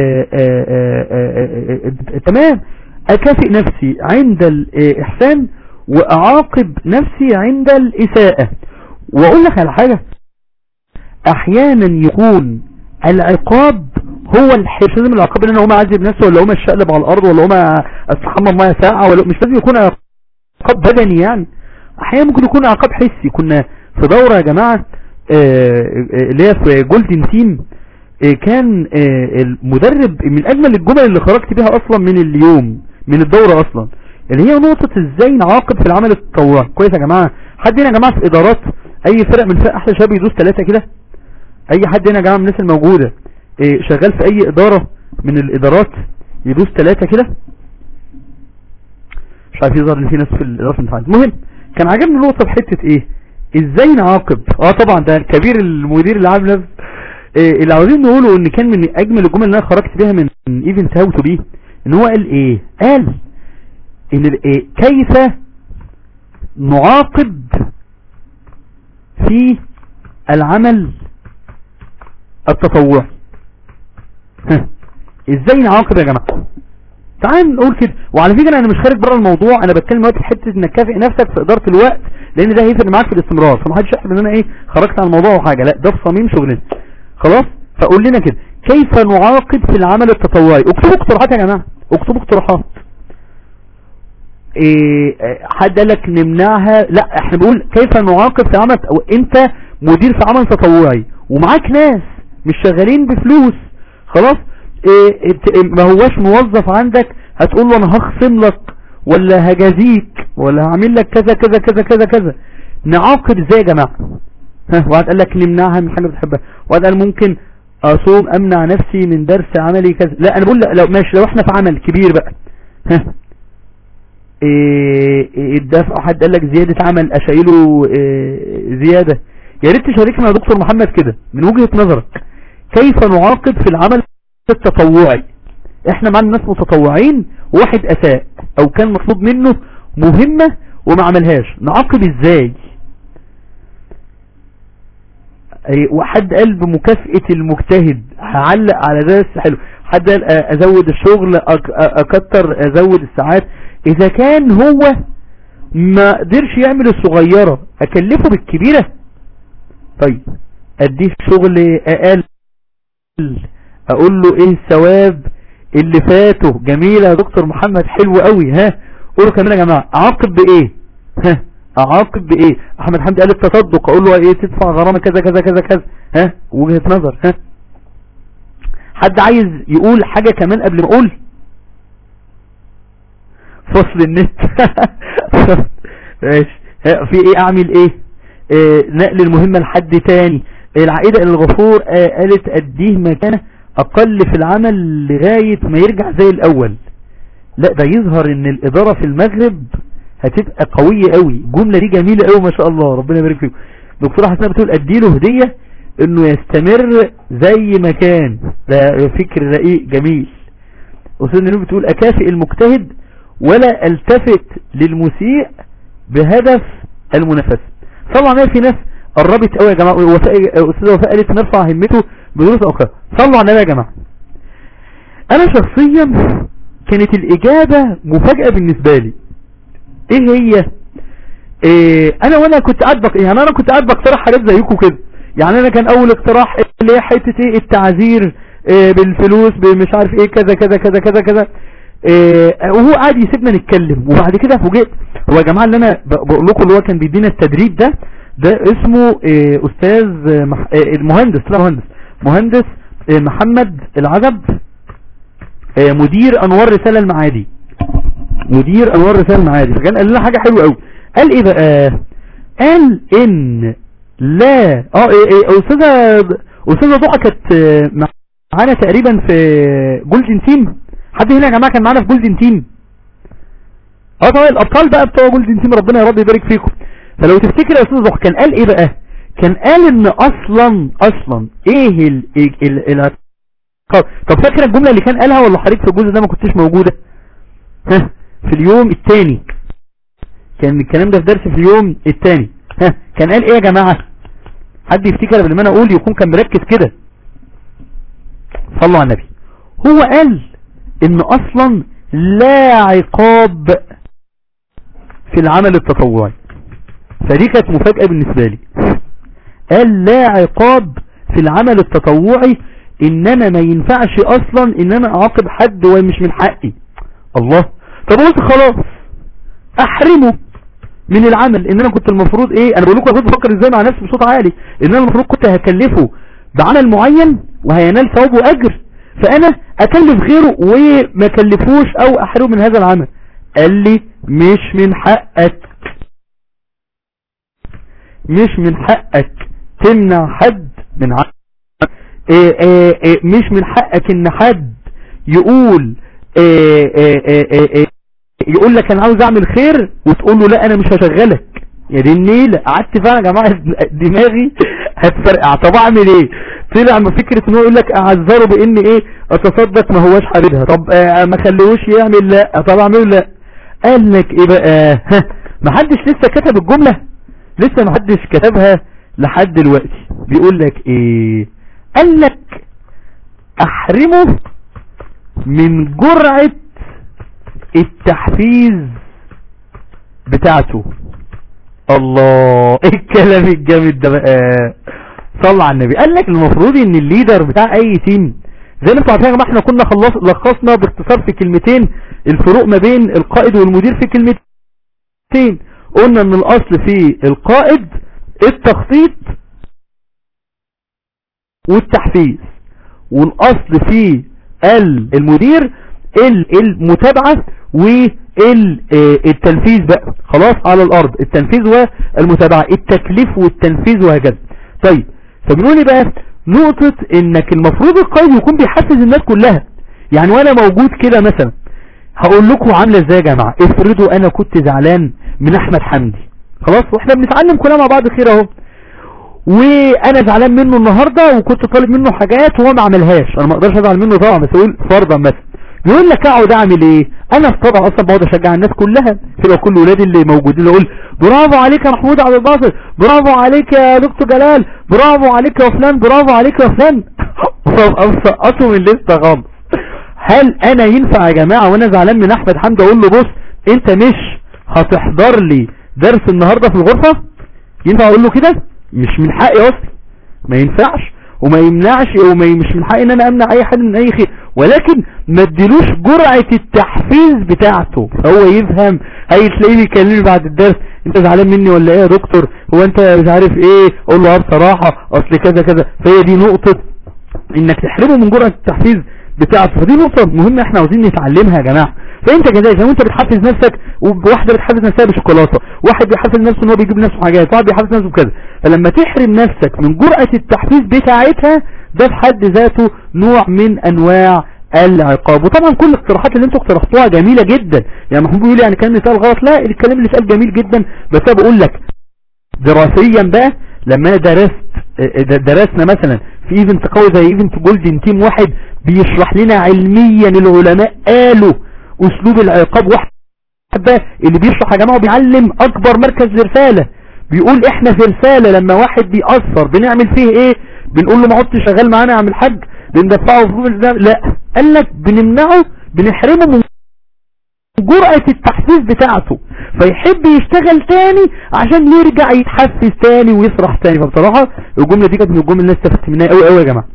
تمام اكافئ نفسي عند الاحسان واعاقب نفسي عند الاساءة واقول لك على حاجة احيانا يكون العقاب هو مش لازم العقاب ان هو معذب نفسه ولا هو الشقلب على الارض ولا هو استحمى ميه ساعه ولا مش لازم يكون عقاب بدني يعني احيانا ممكن يكون عقاب حسي كنا في دورة يا جماعة آه، آه، اللي هي في جولدن تيم آه، كان آه، المدرب من اجمل الجمل اللي خرجت بيها اصلا من اليوم من الدورة اصلا اللي هي نقطة ازاي نعاقب في العمل التطوعي كويس يا جماعة حد هنا يا جماعة في ادارات اي فرق من فرق احلى شباب يدوس ثلاثة كده اي حد هنا يا جماعة من الناس الموجودة آه، شغال في اي ادارة من الادارات يدوس ثلاثة كده مش عارف يظهر ان في ناس في الادارات المتعاملة المهم كان عجبني نقطة بحتة ايه ازاي نعاقب اه طبعا ده كبير المدير العام نفسه إيه اللي عاوزين نقوله ان كان من اجمل الجمل اللي انا خرجت بيها من ايفنت هاو تو بي ان هو قال ايه قال ان ال- إيه كيف نعاقب في العمل التطوعي ها، ازاي نعاقب يا جماعه تعال نقول كده وعلى فكرة انا مش خارج بره الموضوع انا بتكلم دلوقتي في حته انك تكافئ نفسك في اداره الوقت لان ده هيفرق معاك في الاستمرار فما حدش يحسب ان انا ايه خرجت عن الموضوع وحاجه لا ده في صميم شغلنا خلاص فقول لنا كده كيف نعاقب في العمل التطوعي اكتبوا اقتراحات يا جماعه اكتبوا اقتراحات إيه حد قال لك نمنعها لا احنا بنقول كيف نعاقب في عمل انت مدير في عمل تطوعي ومعاك ناس مش شغالين بفلوس خلاص إيه إيه ما هواش موظف عندك هتقول له انا هخصم لك ولا هجازيك ولا هعمل لك كذا كذا كذا كذا كذا نعاقب ازاي يا جماعه ها واحد قال لك نمنعها من حاجه بتحبها واحد قال ممكن اصوم امنع نفسي من درس عملي كذا لا انا بقول لا لو ماشي لو احنا في عمل كبير بقى ها إيه إيه الدفع حد قال لك زيادة عمل اشايله إيه زيادة يا ريت تشاركنا يا دكتور محمد كده من وجهة نظرك كيف نعاقب في العمل التطوعي احنا معنا ناس متطوعين وواحد اساء او كان مطلوب منه مهمة وما عملهاش نعاقب ازاي أي وحد قال بمكافأة المجتهد هعلق على ده بس حلو حد قال أ- ازود الشغل أك- أ- اكتر ازود الساعات اذا كان هو ما قدرش يعمل الصغيرة اكلفه بالكبيرة طيب اديه شغل اقل اقول له ايه الثواب اللي فاته جميل يا دكتور محمد حلو قوي ها قولوا كمان يا جماعة اعاقب بايه ها اعاقب بايه احمد حمدي قال التصدق اقول له ايه تدفع غرامة كذا كذا كذا كذا ها وجهة نظر ها حد عايز يقول حاجة كمان قبل ما اقول فصل النت ماشي ها، في ايه اعمل ايه آه، نقل المهمة لحد تاني العائدة الغفور آه، قالت اديه مكانه اقل في العمل لغاية ما يرجع زي الاول لا ده يظهر ان الادارة في المغرب هتبقى قوية قوي الجملة دي جميلة قوي ما شاء الله ربنا يبارك فيكم دكتورة حسنة بتقول اديله هدية انه يستمر زي ما كان ده فكر رقيق جميل استاذ نلوم بتقول اكافئ المجتهد ولا التفت للمسيء بهدف المنافسة طبعا في ناس قربت قوي يا جماعة وفاء- استاذة وفاء قالت نرفع همته بدروس اخرى صلوا على النبي يا جماعة انا شخصيا كانت الاجابة مفاجأة بالنسبة لي ايه هي إيه انا وانا كنت قاعد بق... يعني انا كنت قاعد بقترح حاجات زيكم كده يعني انا كان اول اقتراح اللي هي حته ايه التعذير إيه بالفلوس مش عارف ايه كذا كذا كذا كذا كذا إيه وهو قاعد يسيبنا نتكلم وبعد كده فوجئت هو يا جماعه اللي انا ب- بقول لكم اللي هو كان بيدينا التدريب ده ده اسمه إيه استاذ مح... إيه المهندس لا مهندس مهندس إيه محمد العزب إيه مدير انوار رساله المعادي مدير انوار رسالة المعادي فكان قال لنا حاجة حلوة قوي قال ايه بقى قال ان لا اه ايه ايه استاذة استاذة ضحى كانت آه، معانا تقريبا في جولدن تيم حد هنا يا جماعة كان معانا في جولدن تيم اه طبعا الابطال بقى بتوع جولدن تيم ربنا يا رب يبارك فيكم فلو تفتكر يا استاذ ضحى كان قال ايه بقى كان قال ان اصلا اصلا ايه ال ال ال ال طب فاكر الجملة اللي كان قالها ولا حضرتك في الجزء ده ما كنتش موجودة ها في اليوم الثاني كان الكلام ده في درس في اليوم الثاني ها كان قال ايه يا جماعة حد يفتكر قبل ما انا اقول يكون كان مركز كده صلوا على النبي هو قال ان اصلا لا عقاب في العمل التطوعي فدي كانت مفاجأة بالنسبة لي قال لا عقاب في العمل التطوعي ان انا ما ينفعش اصلا ان انا اعاقب حد ومش من حقي الله طب قلت خلاص احرمه من العمل ان انا كنت المفروض ايه انا بقول لكم كنت بفكر ازاي مع نفسي بصوت عالي ان انا المفروض كنت هكلفه بعمل معين وهينال ثواب واجر فانا اكلف غيره وما كلفوش او احرمه من هذا العمل قال لي مش من حقك مش من حقك تمنع حد من عمل إيه إيه إيه مش من حقك ان حد يقول إيه إيه إيه إيه إيه يقول لك انا عاوز اعمل خير وتقول له لا انا مش هشغلك يا دي النيلة قعدت فعلا يا جماعة دماغي هتفرقع طب اعمل ايه طلع ما فكرة ان هو يقول لك اعذره بان ايه اتصدق ما هواش حبيبها طب آه ما خليهوش يعمل لا طب اعمله لا قال لك ايه بقى ها ما حدش لسه كتب الجملة لسه ما حدش كتبها لحد دلوقتي بيقول لك ايه قال لك احرمه من جرعة التحفيز بتاعته الله ايه الكلام الجامد ده بقى صلى على النبي قال لك المفروض ان الليدر بتاع اي تيم زي ما انتوا عارفين يا جماعه احنا كنا خلص لخصنا باختصار في كلمتين الفروق ما بين القائد والمدير في كلمتين قلنا ان الاصل في القائد التخطيط والتحفيز والاصل في المدير المتابعة والتنفيذ بقى خلاص على الارض التنفيذ والمتابعة التكليف والتنفيذ وهكذا طيب فبنقول بقى نقطة انك المفروض القائد يكون بيحفز الناس كلها يعني وانا موجود كده مثلا هقول لكم عاملة ازاي يا جماعة افرضوا انا كنت زعلان من احمد حمدي خلاص واحنا بنتعلم كلنا مع بعض خير اهو وانا زعلان منه النهاردة وكنت طالب منه حاجات وهو ما عملهاش انا ما اقدرش ازعل منه طبعا بس اقول فرضا مثلا يقول لك اقعد اعمل ايه انا طبعا اصلا بقعد اشجع الناس كلها تبقى كل ولادي اللي موجودين اقول برافو عليك يا محمود عبد الباسط برافو عليك يا دكتور جلال برافو عليك يا فلان برافو عليك يا فلان وسقطهم الليسته خالص هل انا ينفع يا جماعه وانا زعلان من احمد حمدي اقول له بص انت مش هتحضر لي درس النهارده في الغرفه ينفع اقول له كده مش من حقي اصلا ما ينفعش وما يمنعش وما مش من حقي ان انا امنع اي حد من اي خير ولكن ما اديلوش جرعة التحفيز بتاعته هو يفهم هيتلاقيه بيكلمني بعد الدرس انت زعلان مني ولا ايه يا دكتور هو انت مش عارف ايه اقول له اه بصراحة اصل كذا كذا فهي دي نقطة انك تحرمه من جرعة التحفيز بتاعته فدي نقطة مهمة احنا عاوزين نتعلمها يا جماعة فانت كذلك لو انت بتحفز نفسك وواحدة بتحفز نفسها بشوكولاته واحد بيحفز نفسه ان هو بيجيب نفسه حاجات واحد بيحفز نفسه بكذا فلما تحرم نفسك من جرأة التحفيز بتاعتها ده في حد ذاته نوع من انواع العقاب وطبعا كل الاقتراحات اللي انتوا اقترحتوها جميلة جدا يعني محمود بيقول يعني كان مثال غلط لا الكلام اللي اتقال جميل جدا بس انا بقول لك دراسيا بقى لما انا درست درسنا مثلا في ايفنت قوي زي ايفنت جولدن تيم واحد بيشرح لنا علميا العلماء قالوا اسلوب العقاب واحد بقى اللي بيشرح يا جماعه بيعلم اكبر مركز لرسالة بيقول احنا في رسالة لما واحد بيأثر بنعمل فيه ايه بنقول له ما عدتش شغال معانا يا عم الحاج بندفعه فلوس لا قال لك بنمنعه بنحرمه من جرأة التحفيز بتاعته فيحب يشتغل تاني عشان يرجع يتحفز تاني ويسرح تاني فبصراحة الجملة دي كانت من الجملة اللي استفدت منها قوي قوي يا جماعة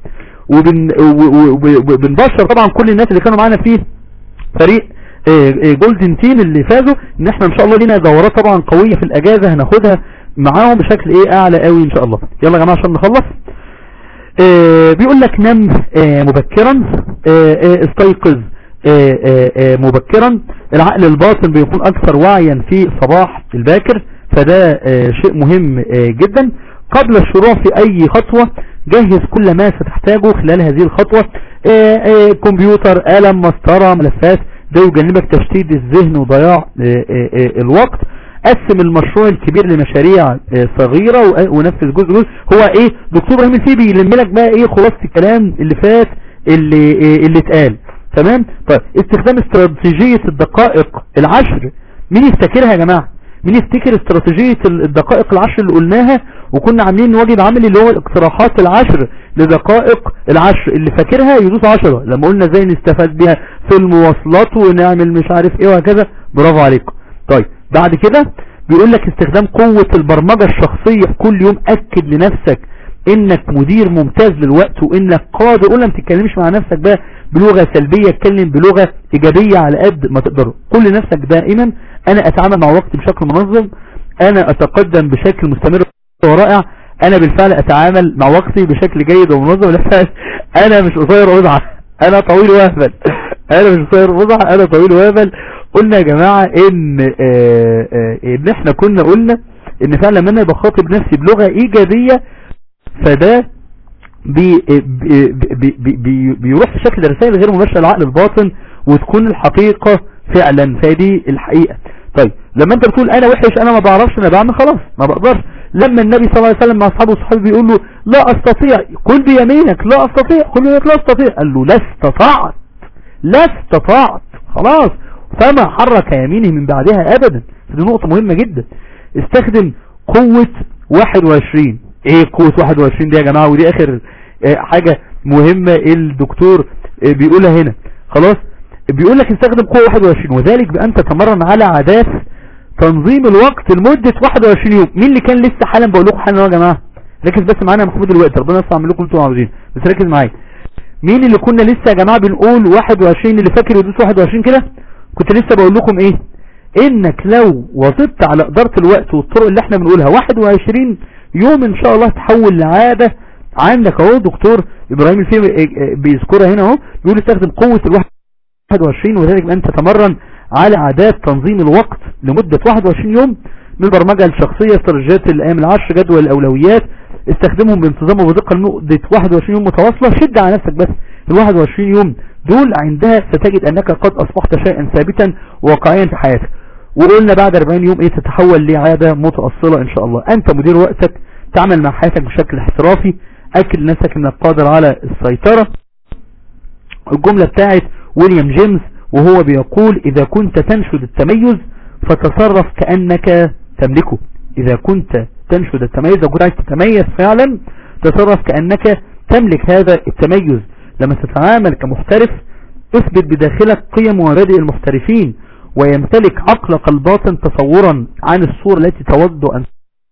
وبنبشر طبعا كل الناس اللي كانوا معانا في فريق جولدن تيم اللي فازوا ان احنا ان شاء الله لينا دورات طبعا قوية في الاجازة هناخدها معاهم بشكل ايه اعلى قوي ان شاء الله يلا يا جماعة عشان نخلص اه بيقول لك نم اه مبكرا اه استيقظ مبكرا العقل الباطن بيكون اكثر وعيا في صباح الباكر فده شيء مهم جدا قبل الشروع في اي خطوة جهز كل ما ستحتاجه خلال هذه الخطوة كمبيوتر قلم مسطرة ملفات ده يجنبك تشتيت الذهن وضياع الوقت قسم المشروع الكبير لمشاريع صغيرة ونفذ جزء جزء هو ايه دكتور ابراهيم الفيبي يلم لك بقى ايه خلاصة الكلام اللي فات اللي اللي اتقال تمام طيب استخدام استراتيجية الدقائق العشر مين يفتكرها يا جماعة مين يفتكر استراتيجية الدقائق العشر اللي قلناها وكنا عاملين واجب عملي اللي هو الاقتراحات العشر لدقائق العشر اللي فاكرها يدوس عشرة لما قلنا ازاي نستفاد بيها في المواصلات ونعمل مش عارف ايه وهكذا برافو عليكم طيب بعد كده بيقول لك استخدام قوة البرمجة الشخصية كل يوم اكد لنفسك انك مدير ممتاز للوقت وانك قادر قول ما تتكلمش مع نفسك بقى بلغة سلبية اتكلم بلغة ايجابية على قد ما تقدر قول لنفسك دائما انا اتعامل مع وقتي بشكل منظم انا اتقدم بشكل مستمر ورائع انا بالفعل اتعامل مع وقتي بشكل جيد ومنظم بالفعل انا مش قصير وضعه انا طويل وهبل انا مش قصير وضعه انا طويل وهبل قلنا يا جماعة ان اه اه ان احنا كنا قلنا ان فعلا لما انا بخاطب نفسي بلغة ايجابية فده بي بي بي بي بيروح في شكل رسائل غير مباشرة للعقل الباطن وتكون الحقيقة فعلا فدي الحقيقة طيب لما انت بتقول انا وحش انا ما بعرفش انا بعمل خلاص ما بقدرش لما النبي صلى الله عليه وسلم مع اصحابه وصحابه بيقول له لا استطيع قل بيمينك لا استطيع قل بيمينك لا استطيع قال له لا استطعت لا استطعت خلاص فما حرك يمينه من بعدها ابدا دي نقطة مهمة جدا استخدم قوة 21 ايه قوة 21 دي يا جماعة ودي اخر اه حاجة مهمة الدكتور اه بيقولها هنا خلاص بيقول لك استخدم قوة 21 وذلك بأن تتمرن على عادات تنظيم الوقت لمدة 21 يوم مين اللي كان لسه حالا بقول لكم حالا يا جماعة ركز بس معانا يا محمود دلوقتي ربنا يستر لكم انتوا عاوزين بس ركز معايا مين اللي كنا لسه يا جماعة بنقول 21 اللي فاكر يدوس 21 كده كنت لسه بقول لكم ايه انك لو وظبت على ادارة الوقت والطرق اللي احنا بنقولها 21 يوم ان شاء الله تحول لعادة عندك اهو دكتور ابراهيم الفيل بيذكرها هنا اهو بيقول استخدم قوة ال 21 وذلك بأن تتمرن على عادات تنظيم الوقت لمدة 21 يوم من البرمجة الشخصية استراتيجيات الايام العشر جدول الاولويات استخدمهم بانتظام وبدقة لمدة 21 يوم متواصلة شد على نفسك بس ال 21 يوم دول عندها ستجد انك قد اصبحت شيئا ثابتا واقعيا في حياتك وقلنا بعد 40 يوم ايه تتحول لعادة متأصلة ان شاء الله انت مدير وقتك تعمل مع حياتك بشكل احترافي اكل نفسك انك قادر على السيطرة الجملة بتاعت ويليام جيمس وهو بيقول اذا كنت تنشد التميز فتصرف كأنك تملكه اذا كنت تنشد التميز لو كنت عايز تتميز فعلا تصرف كأنك تملك هذا التميز لما تتعامل كمحترف اثبت بداخلك قيم ومبادئ المحترفين ويمتلك عقلك الباطن تصورا عن الصورة التي تود أن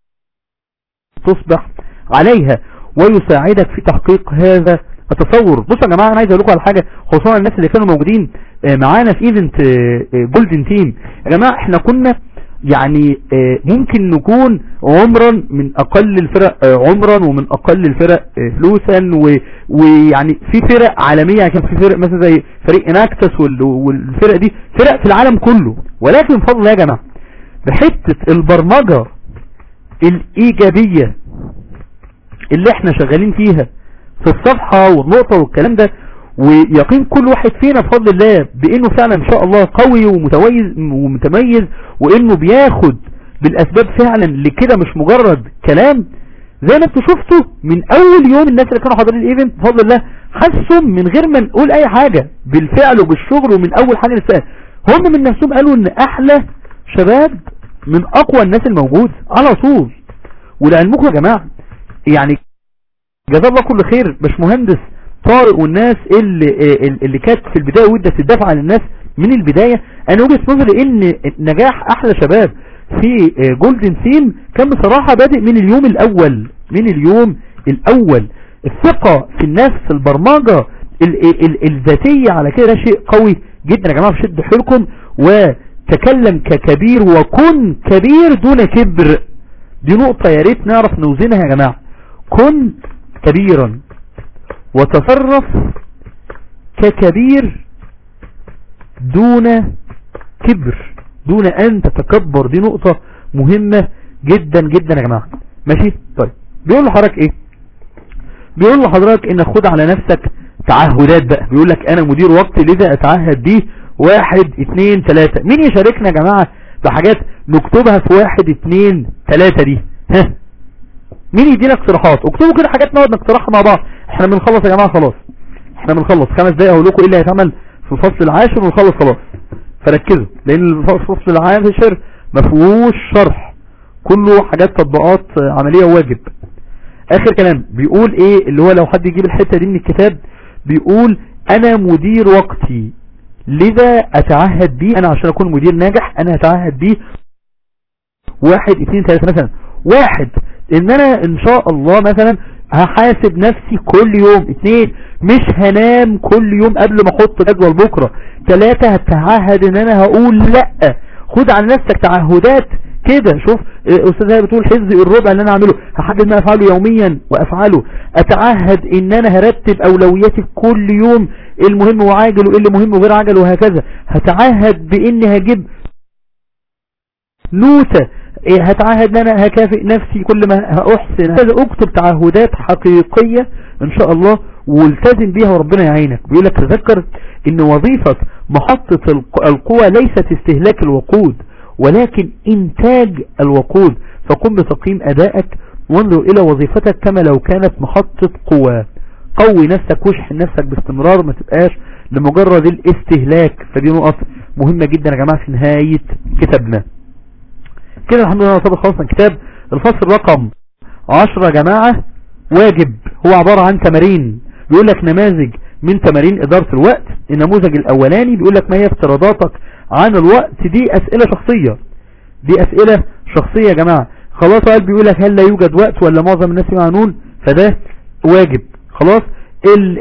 تصبح عليها ويساعدك في تحقيق هذا التصور بصوا يا جماعة انا عايز اقول لكم على حاجة خصوصا الناس اللي كانوا موجودين معانا في ايفنت جولدن تيم يا جماعة احنا كنا يعني ممكن نكون عمرا من اقل الفرق عمرا ومن اقل الفرق فلوسا ويعني في فرق عالمية يعني كان في فرق مثلا زي فريق اناكتس والفرق دي فرق في العالم كله ولكن بفضل يا جماعة بحتة البرمجة الايجابية اللي احنا شغالين فيها في الصفحة والنقطة والكلام ده ويقين كل واحد فينا بفضل الله بانه فعلا ان شاء الله قوي ومتميز ومتميز وانه بياخد بالاسباب فعلا لكده مش مجرد كلام زي ما انتوا شفتوا من اول يوم الناس اللي كانوا حاضرين الايفنت بفضل الله حسوا من غير ما نقول اي حاجة بالفعل وبالشغل ومن اول حاجة لسه هم من نفسهم قالوا ان احلى شباب من اقوى الناس الموجود على طول ولعلمكم يا جماعة يعني جزاه الله كل خير مش مهندس طارق والناس اللي اللي كانت في البداية ودت الدفع عن الناس من البداية انا وجهة نظري ان نجاح احلى شباب في جولدن ثيم كان بصراحة بادئ من اليوم الاول من اليوم الاول الثقة في النفس البرمجة ال ال الذاتية على كده ده شيء قوي جدا يا جماعة شدوا حيلكم وتكلم ككبير وكن كبير دون كبر دي نقطة يا ريت نعرف نوزنها يا جماعة كن كبيرا وتصرف ككبير دون كبر دون ان تتكبر دي نقطة مهمة جدا جدا يا جماعة ماشي طيب بيقول لحضرتك ايه بيقول لحضرتك ان خد على نفسك تعهدات بقى بيقول لك انا مدير وقت لذا اتعهد بيه واحد اتنين تلاتة مين يشاركنا يا جماعة بحاجات نكتبها في واحد اتنين تلاتة دي ها مين يدينا اقتراحات اكتبوا كده حاجات نقعد نقترحها مع بعض احنا بنخلص يا جماعة خلاص احنا بنخلص خمس دقايق اقول لكم ايه اللي هيتعمل في الفصل العاشر ونخلص خلاص فركزوا لان الفصل العاشر ما فيهوش شرح كله حاجات تطبيقات عملية واجب اخر كلام بيقول ايه اللي هو لو حد يجيب الحتة دي من الكتاب بيقول انا مدير وقتي لذا اتعهد بيه انا عشان اكون مدير ناجح انا هتعهد بيه واحد اتنين تلاتة مثلا واحد ان انا ان شاء الله مثلا هحاسب نفسي كل يوم اتنين مش هنام كل يوم قبل ما احط جدول بكرة تلاتة هتعهد ان انا هقول لا خد على نفسك تعهدات كده شوف استاذ بتقول حفظ الربع اللي انا اعمله هحدد ما افعله يوميا وافعله اتعهد ان انا هرتب اولوياتي في كل يوم المهم وعاجل وايه اللي مهم وغير عاجل وهكذا هتعهد باني هجيب نوتة إيه هتعهد ان انا هكافئ نفسي كل ما هاحسن هذا اكتب تعهدات حقيقية ان شاء الله والتزم بيها وربنا يعينك بيقول لك تذكر ان وظيفة محطة القوى ليست استهلاك الوقود ولكن انتاج الوقود فقم بتقييم ادائك وانظر الى وظيفتك كما لو كانت محطة قوى قوي نفسك واشحن نفسك باستمرار ما تبقاش لمجرد الاستهلاك فدي نقط مهمة جدا يا جماعة في نهاية كتابنا كده الحمد لله نصاب خلصنا كتاب الفصل رقم 10 يا جماعة واجب هو عبارة عن تمارين بيقول لك نماذج من تمارين إدارة الوقت النموذج الأولاني بيقول لك ما هي افتراضاتك عن الوقت دي أسئلة شخصية دي أسئلة شخصية يا جماعة خلاص قال بيقول لك هل لا يوجد وقت ولا معظم الناس يعنون فده واجب خلاص ال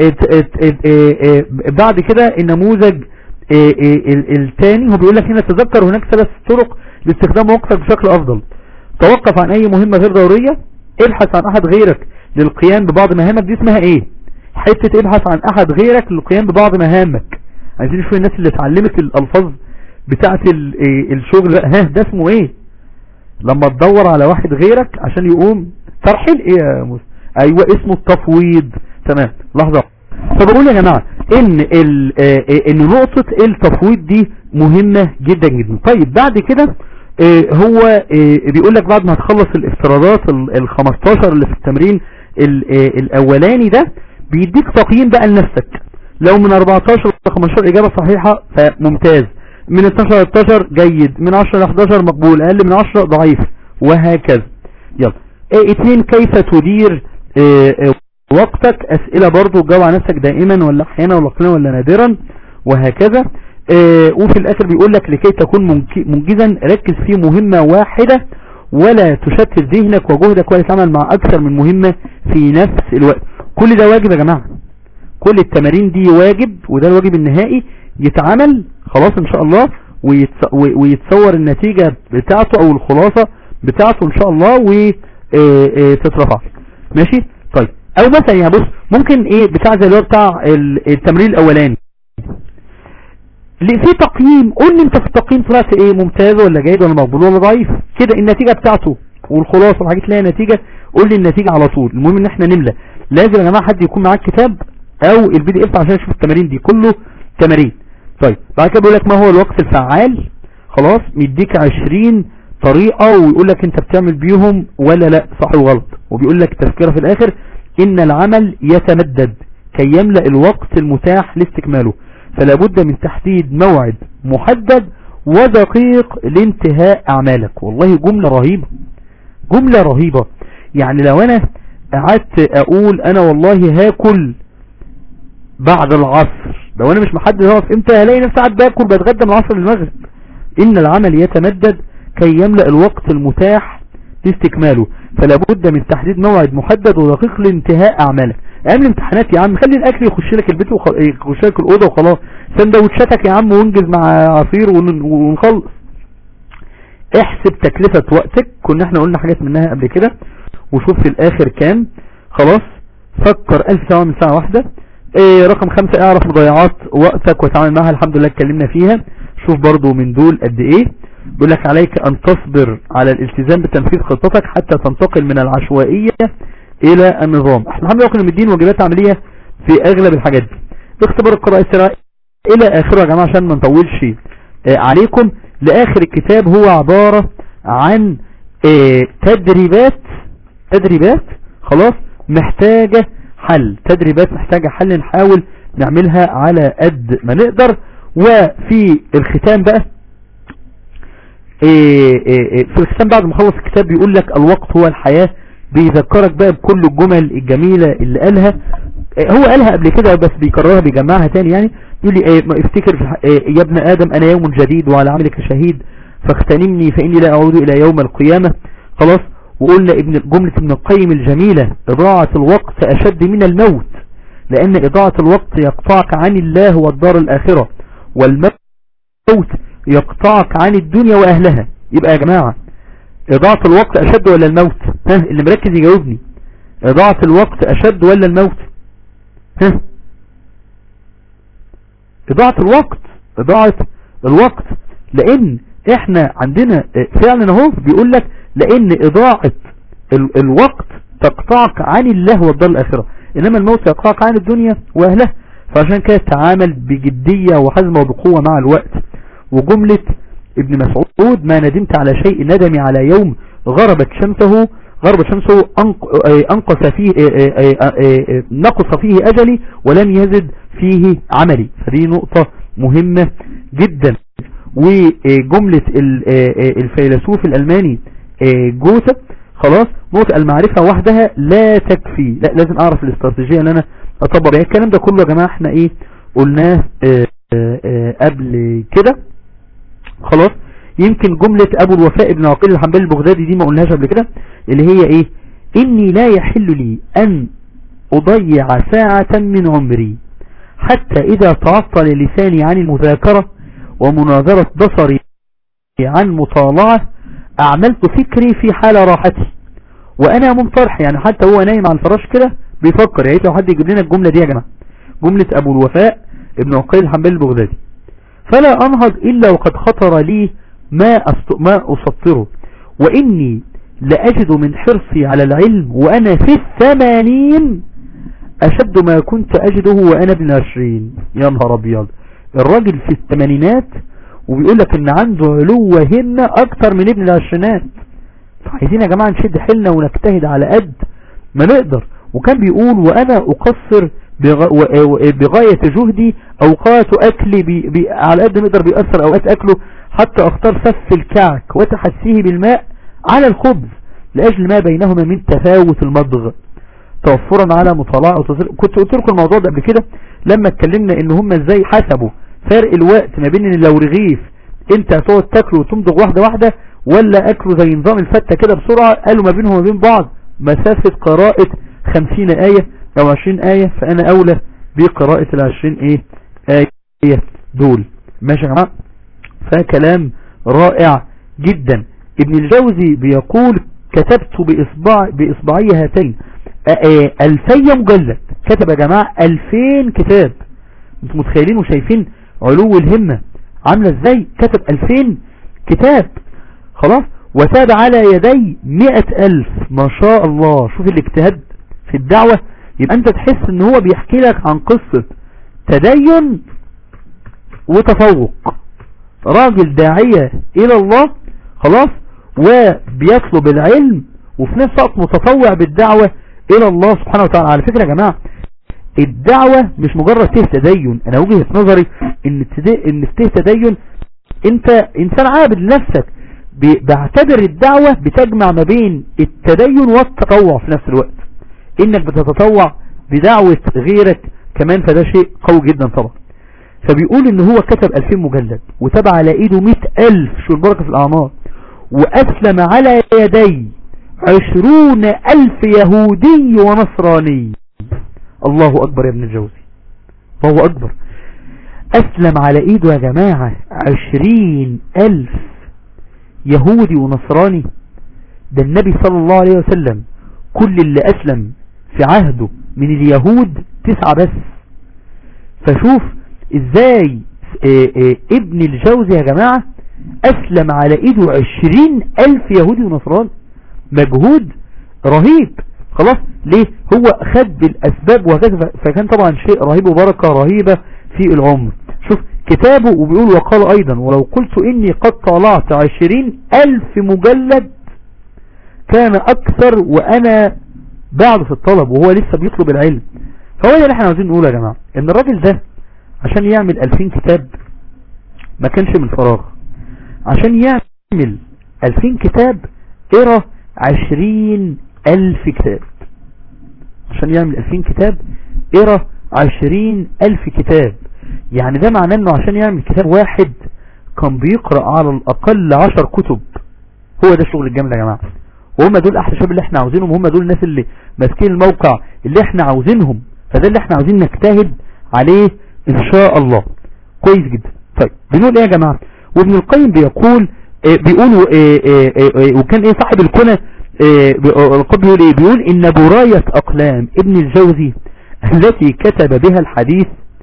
بعد كده النموذج الثاني هو بيقول لك هنا تذكر هناك ثلاث طرق لاستخدام وقتك بشكل افضل توقف عن اي مهمة غير ضرورية ابحث عن احد غيرك للقيام ببعض مهامك دي اسمها ايه حتة ابحث عن احد غيرك للقيام ببعض مهامك عايزين نشوف الناس اللي اتعلمت الالفاظ بتاعت الشغل ها ده اسمه ايه لما تدور على واحد غيرك عشان يقوم ترحيل ايه يا موسى ايوه اسمه التفويض تمام لحظة فبقول يا جماعة ان ان نقطة التفويض دي مهمة جدا جدا طيب بعد كده هو بيقول لك بعد ما هتخلص الافتراضات ال 15 اللي في التمرين الاولاني ده بيديك تقييم بقى لنفسك لو من 14 ل 15 اجابة صحيحة فممتاز من 12 ل 13 جيد من 10 ل 11 مقبول اقل من 10 ضعيف وهكذا يلا اثنين كيف تدير وقتك اسئلة برضو جاوب على نفسك دائما ولا احيانا ولا قليلا ولا نادرا وهكذا اه وفي الاخر بيقول لك لكي تكون منجزا ركز في مهمة واحدة ولا تشتت ذهنك وجهدك ولا تعمل مع اكثر من مهمة في نفس الوقت كل ده واجب يا جماعة كل التمارين دي واجب وده الواجب النهائي يتعمل خلاص ان شاء الله ويتصور النتيجة بتاعته او الخلاصة بتاعته ان شاء الله وتترفع ماشي طيب او مثلا يعني بص ممكن ايه بتاع زي اللي هو بتاع التمرين الاولاني في تقييم قول لي انت في التقييم طلعت ايه ممتاز ولا جيد ولا مقبول ولا ضعيف كده النتيجة بتاعته والخلاصة والحاجات اللي هي نتيجة قول لي النتيجة على طول المهم ان احنا نملى لازم يا جماعة حد يكون معاه كتاب او البي دي اف عشان يشوف التمارين دي كله تمارين طيب بعد كده بيقول لك ما هو الوقت الفعال خلاص مديك 20 طريقة ويقول لك انت بتعمل بيهم ولا لا صح وغلط وبيقول لك تذكرة في الاخر ان العمل يتمدد كي يملأ الوقت المتاح لاستكماله فلا بد من تحديد موعد محدد ودقيق لانتهاء اعمالك والله جملة رهيبة جملة رهيبة يعني لو انا قعدت اقول انا والله هاكل بعد العصر لو انا مش محدد هقف امتى هلاقي نفسي قاعد باكل بتغدى من العصر للمغرب ان العمل يتمدد كي يملأ الوقت المتاح لاستكماله فلا بد من تحديد موعد محدد ودقيق لانتهاء اعمالك اعمل امتحانات يا عم خلي الاكل يخش لك البيت ويخش لك الاوضه وخلاص سندوتشاتك يا عم وانجز مع عصير ونخلص احسب تكلفة وقتك كنا احنا قلنا حاجات منها قبل كده وشوف في الاخر كام خلاص فكر الف ساعة من ساعة واحدة ايه رقم خمسة اعرف مضيعات وقتك وتعامل معها الحمد لله اتكلمنا فيها شوف برضو من دول قد ايه بيقول لك عليك ان تصبر على الالتزام بتنفيذ خطتك حتى تنتقل من العشوائية الى النظام احنا الحمد لله كنا مدين واجبات عملية في اغلب الحاجات دي باختبار القراءة السريعة الى اخره يا جماعة عشان ما نطولش اه عليكم لاخر الكتاب هو عبارة عن اه تدريبات تدريبات خلاص محتاجة حل تدريبات محتاجة حل نحاول نعملها على قد ما نقدر وفي الختام بقى في الختام بعد ما خلص الكتاب بيقول لك الوقت هو الحياة بيذكرك بقى بكل الجمل الجميلة اللي قالها هو قالها قبل كده بس بيكررها بيجمعها تاني يعني يقول لي ايه افتكر ايه يا ابن ادم انا يوم جديد وعلى عملك شهيد فاغتنمني فاني لا اعود الى يوم القيامة خلاص وقلنا ابن جملة ابن القيم الجميلة اضاعة الوقت اشد من الموت لان اضاعة الوقت يقطعك عن الله والدار الاخرة والموت يقطعك عن الدنيا واهلها يبقى يا جماعة اضاعة الوقت اشد ولا الموت ها اللي مركز يجاوبني اضاعة الوقت اشد ولا الموت ها اضاعة الوقت اضاعة الوقت لان احنا عندنا فعلا اهو بيقول لك لان اضاعة ال الوقت تقطعك عن الله والدار الاخرة انما الموت يقطعك عن الدنيا واهلها فعشان كده تعامل بجدية وحزم وبقوة مع الوقت وجملة ابن مسعود ما ندمت على شيء ندمي على يوم غربت شمسه غربت شمسه أنقص فيه نقص فيه أجلي ولم يزد فيه عملي فدي نقطة مهمة جدا وجملة الفيلسوف الألماني جوتا خلاص نقطة المعرفة وحدها لا تكفي لا لازم أعرف الاستراتيجية اللي أنا أطبق بيها الكلام ده كله يا جماعة احنا ايه قلناه قبل كده خلاص يمكن جملة ابو الوفاء ابن عقيل الحنبلي البغدادي دي ما قلناهاش قبل كده اللي هي ايه اني لا يحل لي ان اضيع ساعة من عمري حتى اذا تعطل لساني عن المذاكرة ومناظرة بصري عن مطالعة اعملت فكري في حال راحتي وانا ممطرح يعني حتى هو نايم على الفراش كده بيفكر يعني لو حد يجيب لنا الجملة دي يا جماعة جملة ابو الوفاء ابن عقيل الحنبلي البغدادي فلا انهض الا وقد خطر لي ما, أست... ما اسطره واني لأجد من حرصي على العلم وانا في الثمانين اشد ما كنت اجده وانا ابن عشرين يا نهار ابيض الراجل في الثمانينات وبيقول لك ان عنده علو همة اكتر من ابن العشرينات فعايزين يا جماعة نشد حيلنا ونجتهد على قد ما نقدر وكان بيقول وانا اقصر بغاية جهدي اوقات اكلي بي بي على قد ما يقدر بيأثر اوقات اكله حتى اختار سف الكعك وتحسيه بالماء على الخبز لاجل ما بينهما من تفاوت المضغ توفرا على مطالعة كنت قلت لكم الموضوع ده قبل كده لما اتكلمنا ان هم ازاي حسبوا فرق الوقت ما بين ان لو رغيف انت هتقعد تاكله وتمضغ واحدة واحدة ولا اكله زي نظام الفتة كده بسرعة قالوا ما بينهم وما بين بعض مسافة قراءة خمسين آية او عشرين آية فانا اولى بقراءة العشرين ايه آية دول ماشي يا جماعة فكلام رائع جدا ابن الجوزي بيقول كتبت بإصبع بإصبعي هاتين ألفي مجلد كتب يا جماعة ألفين كتاب انتم متخيلين وشايفين علو الهمة عاملة ازاي كتب ألفين كتاب خلاص وتاب على يدي مئة ألف ما شاء الله شوف الاجتهاد في الدعوة يبقى انت تحس ان هو بيحكي لك عن قصة تدين وتفوق راجل داعية الى الله خلاص وبيطلب العلم وفي نفس الوقت متطوع بالدعوة الى الله سبحانه وتعالى على فكرة يا جماعة الدعوة مش مجرد فيه تدين انا وجهة نظري ان ان فيه تدين انت انسان عابد لنفسك بعتبر الدعوة بتجمع ما بين التدين والتطوع في نفس الوقت انك بتتطوع بدعوة غيرك كمان فده شيء قوي جدا طبعا فبيقول ان هو كتب 2000 مجلد وتبع على ايده 100 الف شو البركة في الاعمار واسلم على يدي عشرون الف يهودي ونصراني الله اكبر يا ابن الجوزي الله اكبر اسلم على ايده يا جماعة عشرين الف يهودي ونصراني ده النبي صلى الله عليه وسلم كل اللي اسلم في عهده من اليهود تسعة بس فشوف ازاي اه اه ابن الجوزي يا جماعة اسلم على ايده عشرين الف يهودي ونصراني مجهود رهيب خلاص ليه هو خد بالاسباب وهكذا فكان طبعا شيء رهيب وبركة رهيبة في العمر شوف كتابه وبيقول وقال ايضا ولو قلت اني قد طلعت عشرين الف مجلد كان اكثر وانا بعد في الطلب وهو لسه بيطلب العلم فهو ده اللي احنا عاوزين نقوله يا جماعة ان الراجل ده عشان يعمل الفين كتاب ما كانش من فراغ عشان يعمل الفين كتاب قرا عشرين الف كتاب عشان يعمل الفين كتاب قرا عشرين الف كتاب يعني ده معناه انه عشان يعمل كتاب واحد كان بيقرأ على الاقل عشر كتب هو ده شغل الجامعة يا جماعة وهم دول احلى شباب اللي احنا عاوزينهم وهم دول الناس اللي ماسكين الموقع اللي احنا عاوزينهم فده اللي احنا عاوزين نجتهد عليه ان شاء الله كويس جدا طيب بنقول ايه يا جماعة وابن القيم بيقول بيقولوا وكان ايه صاحب الكنى القب بيقول ايه بيقول ان براية اقلام ابن الجوزي التي كتب بها الحديث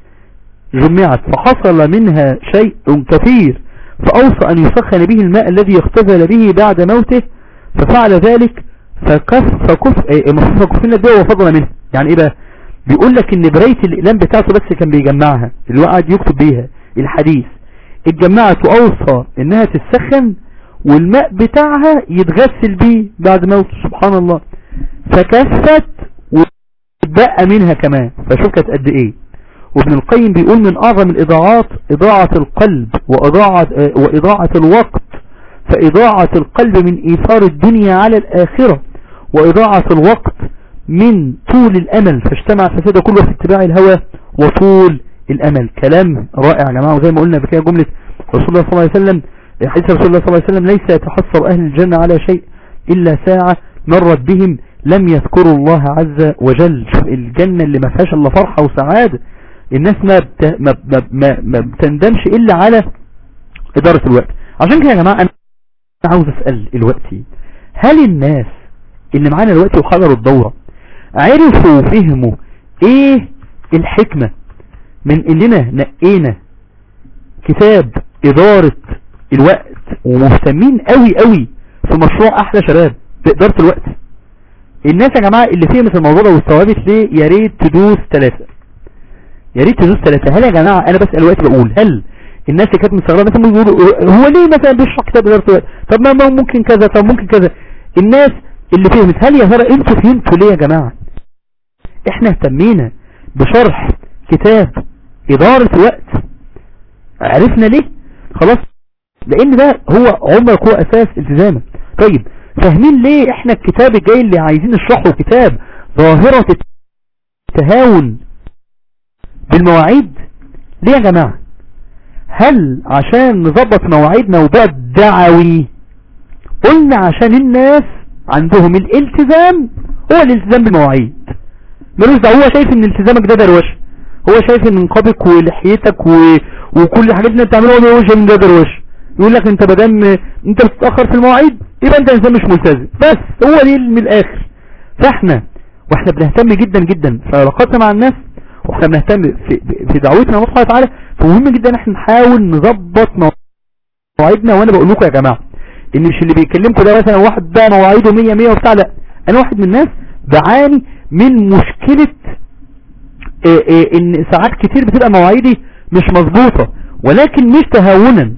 جمعت فحصل منها شيء كثير فأوصى أن يسخن به الماء الذي يختزل به بعد موته ففعل ذلك فكف فكف مصفى كفنا الدواء وفضل منه يعني ايه بقى بيقول لك ان براية الاقلام بتاعته بس كان بيجمعها اللي هو قاعد يكتب بيها الحديث اتجمعت واوصى انها تتسخن والماء بتاعها يتغسل بيه بعد موته سبحان الله فكفت واتبقى منها كمان فشوف كانت قد ايه وابن القيم بيقول من اعظم الاضاعات اضاعة القلب واضاعة, واضاعة الوقت فاضاعة القلب من ايثار الدنيا على الاخرة واضاعة الوقت من طول الامل فاجتمع فساد كله في اتباع الهوى وطول الامل كلام رائع يا جماعة وزي ما قلنا بكده جملة رسول الله صلى الله عليه وسلم حديث رسول الله صلى الله عليه وسلم ليس يتحصر اهل الجنة على شيء الا ساعة مرت بهم لم يذكروا الله عز وجل الجنة اللي ما فيهاش الا فرحة وسعادة الناس ما, بت... ما, ما, ما, ما بتندمش الا على ادارة الوقت عشان كده يا جماعة انا عاوز اسأل دلوقتي هل الناس اللي معانا دلوقتي وحضروا الدورة عرفوا وفهموا ايه الحكمة من اننا نقينا كتاب ادارة الوقت ومهتمين قوي قوي في مشروع احلى شباب بادارة الوقت الناس يا جماعة اللي فهمت الموضوع ده واستوعبت ليه يا ريت تدوس ثلاثة يا ريت تدوس ثلاثة هل يا جماعة انا بسأل الوقت بقول هل الناس اللي كانت مستغربة مثلا بيقولوا هو ليه مثلا بيشرح كتاب ادارة الوقت طب ما ممكن كذا طب ممكن كذا الناس اللي فهمت هل يا ترى انتوا فهمتوا ليه يا جماعة احنا اهتمينا بشرح كتاب ادارة الوقت عرفنا ليه خلاص لان ده هو عمرك هو اساس التزامك طيب فاهمين ليه احنا الكتاب الجاي اللي عايزين نشرحه كتاب ظاهرة التهاون بالمواعيد ليه يا جماعة هل عشان نظبط مواعيدنا وده دعوي قلنا عشان الناس عندهم الالتزام هو الالتزام بالمواعيد ملوش دعوه هو شايف ان التزامك ده دروشه هو شايف ان نقابك ولحيتك و... وكل الحاجات اللي انت بتعملها هو وجه من ده دروشه يقول لك انت بدام انت بتتاخر في المواعيد يبقى انت انسان مش ملتزم بس هو دي من الاخر فاحنا واحنا بنهتم جدا جدا في علاقاتنا مع الناس واحنا بنهتم في, في دعوتنا الله سبحانه وتعالى فمهم جدا ان احنا نحاول نظبط مواعيدنا وانا بقول لكم يا جماعه ان مش اللي بيكلمكم ده مثلا واحد ده مواعيده 100 100 وبتاع لا انا واحد من الناس بعاني من مشكلة إيه إيه ان ساعات كتير بتبقى مواعيدي مش مظبوطة ولكن مش تهاونا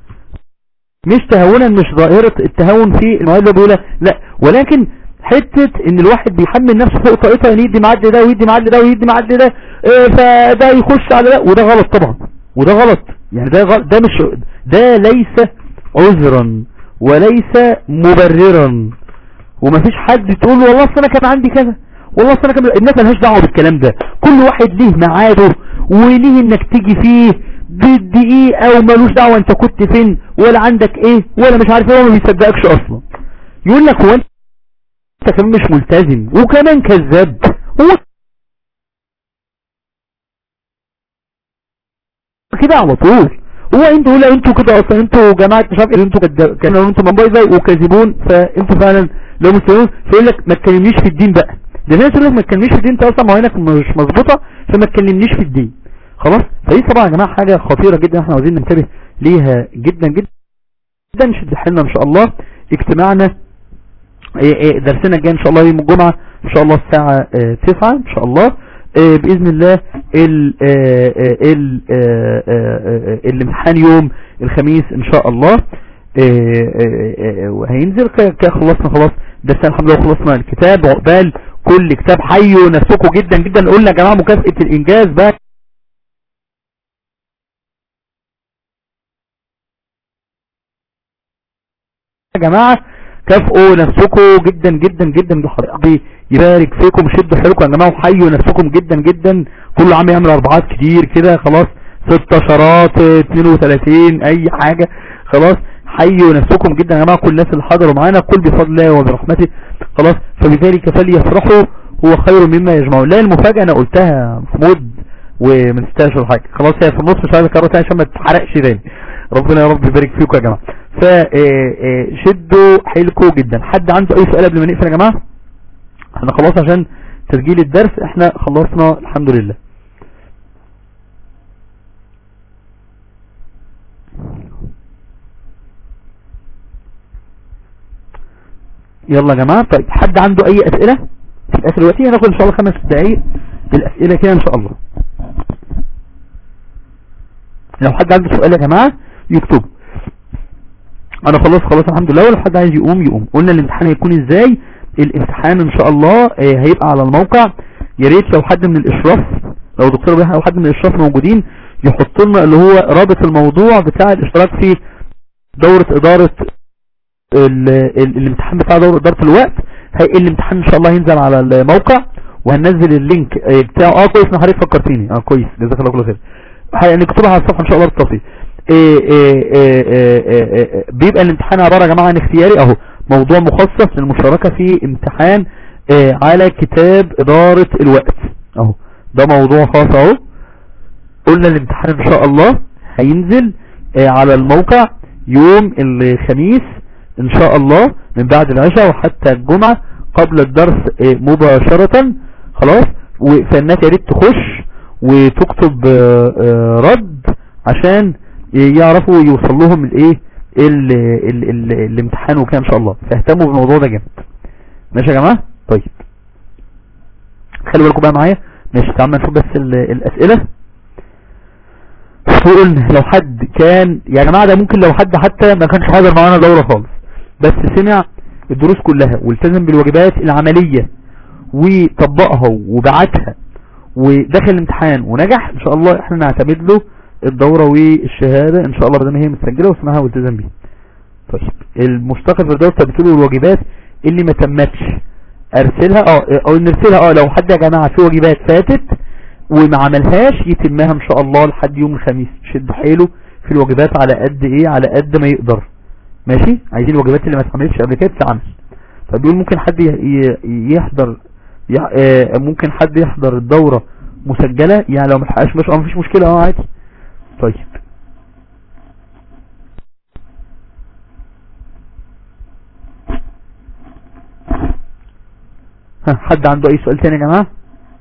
مش تهاونا مش ظاهرة التهاون في المواعيد اللي بقولها لا ولكن حتة ان الواحد بيحمل نفسه فوق طاقتها ان يدي معدل ده ويدي معدل ده ويدي معدل ده إيه فده يخش على ده وده غلط طبعا وده غلط يعني ده غلط ده مش ده ليس عذرا وليس مبررا ومفيش حد تقول له والله انا كان عندي كذا والله انا كان الناس ملهاش دعوه بالكلام ده كل واحد ليه ميعاده وليه انك تيجي فيه بالدقيقه وملوش دعوه انت كنت فين ولا عندك ايه ولا مش عارف ايه وما بيصدقكش اصلا يقول لك هو انت كمان مش ملتزم وكمان كذاب هو كده على طول هو انتوا لا انتوا كده اصلا انتوا جماعه مش عارف ايه انتوا كانوا انتوا من بايظه وكاذبون فانتوا فعلا لو مستويين فيقول لك ما تكلمنيش في الدين بقى ده ناس يقول لك ما تكلمنيش في الدين انت اصلا معينك مش مظبوطه فما تكلمنيش في الدين خلاص فدي طبعا يا جماعه حاجه خطيره جدا احنا عاوزين ننتبه ليها جدا جدا جدا نشد حيلنا ان شاء الله اجتماعنا درسنا الجاي ان شاء الله يوم الجمعه ان شاء الله الساعه 9 ان شاء الله بإذن الله ال ال الامتحان يوم الخميس ان شاء الله وهينزل كده خلصنا خلاص ده الحمد لله خلصنا الكتاب عقبال كل كتاب حيوا نفسكم جدا جدا قلنا يا جماعه مكافأة الانجاز بقى يا جماعه كافئوا نفسكم جدا جدا جدا بحرقي يبارك فيكم شدوا حيلكم يا جماعه وحيوا نفسكم جدا جدا كل عام يعمل اربعات كتير كده خلاص ست شرات 32 اي حاجة خلاص حيوا نفسكم جدا يا جماعه كل الناس اللي حضروا معانا قل بفضل الله وبرحمته خلاص فبذلك فليفرحوا هو خير مما يجمعون لا المفاجأة انا قلتها في مود وما نستاهلش حاجه خلاص هي في النص مش عايز اكررها عشان ما تتحرقش تاني ربنا يا رب يبارك فيكم يا جماعه فشدوا حيلكم جدا حد عنده اي سؤال قبل ما نقفل يا جماعة احنا خلاص عشان تسجيل الدرس احنا خلصنا الحمد لله يلا يا جماعة طيب حد عنده اي اسئلة في الاخر دلوقتي هناخد ان شاء الله خمس دقايق الاسئلة كده ان شاء الله لو حد عنده سؤال يا جماعة يكتب انا خلاص خلاص الحمد لله ولو حد عايز يقوم يقوم قلنا الامتحان هيكون ازاي الامتحان ان شاء الله آه، هيبقى على الموقع يا ريت لو حد من الاشراف لو دكتور بيحيى او حد من الاشراف موجودين يحط لنا اللي هو رابط الموضوع بتاع الاشتراك في دورة ادارة ال- ال- الامتحان بتاع دورة ادارة الوقت هي الامتحان ان شاء الله هينزل على الموقع وهننزل اللينك آه، بتاعه اه كويس ان حضرتك فكرتيني اه كويس جزاك الله كل خير هنكتبها على الصفحه ان شاء الله بالتفصيل إيه إيه إيه إيه إيه إيه بيبقى الامتحان عبارة يا جماعة عن اختياري اهو موضوع مخصص للمشاركة في امتحان إيه على كتاب ادارة الوقت اهو ده موضوع خاص اهو قلنا الامتحان ان شاء الله هينزل إيه على الموقع يوم الخميس ان شاء الله من بعد العشاء وحتى الجمعة قبل الدرس إيه مباشرة خلاص فالناس يا ريت تخش وتكتب آه، آه، رد عشان يعرفوا يوصل لهم الايه ال- ال- ال- الامتحان وكده ان شاء الله فاهتموا بالموضوع ده جامد ماشي يا جماعه طيب خلي بالكم بقى معايا ماشي تعال نشوف بس ال- الاسئله وقلنا لو حد كان يا جماعه ده ممكن لو حد حتى ما كانش حاضر معانا دوره خالص بس سمع الدروس كلها والتزم بالواجبات العمليه وطبقها وبعتها ودخل الامتحان ونجح ان شاء الله احنا نعتمد له الدورة والشهادة ان شاء الله بدل ما هي متسجلة واسمها والتزم بيها طيب المشتقل في الدورة بتقول الواجبات اللي ما تمتش ارسلها اه او نرسلها اه لو حد يا جماعة في واجبات فاتت وما عملهاش يتمها ان شاء الله لحد يوم الخميس شد حيله في الواجبات على قد ايه على قد ما يقدر ماشي عايزين الواجبات اللي ما اتعملتش قبل كده تتعمل فبيقول ممكن حد ي- ي- يحضر يح- آه، ممكن حد يحضر الدورة مسجلة يعني لو ما لحقهاش مش اه مفيش مشكلة اه عادي طيب ها حد عنده اي سؤال تاني يا جماعة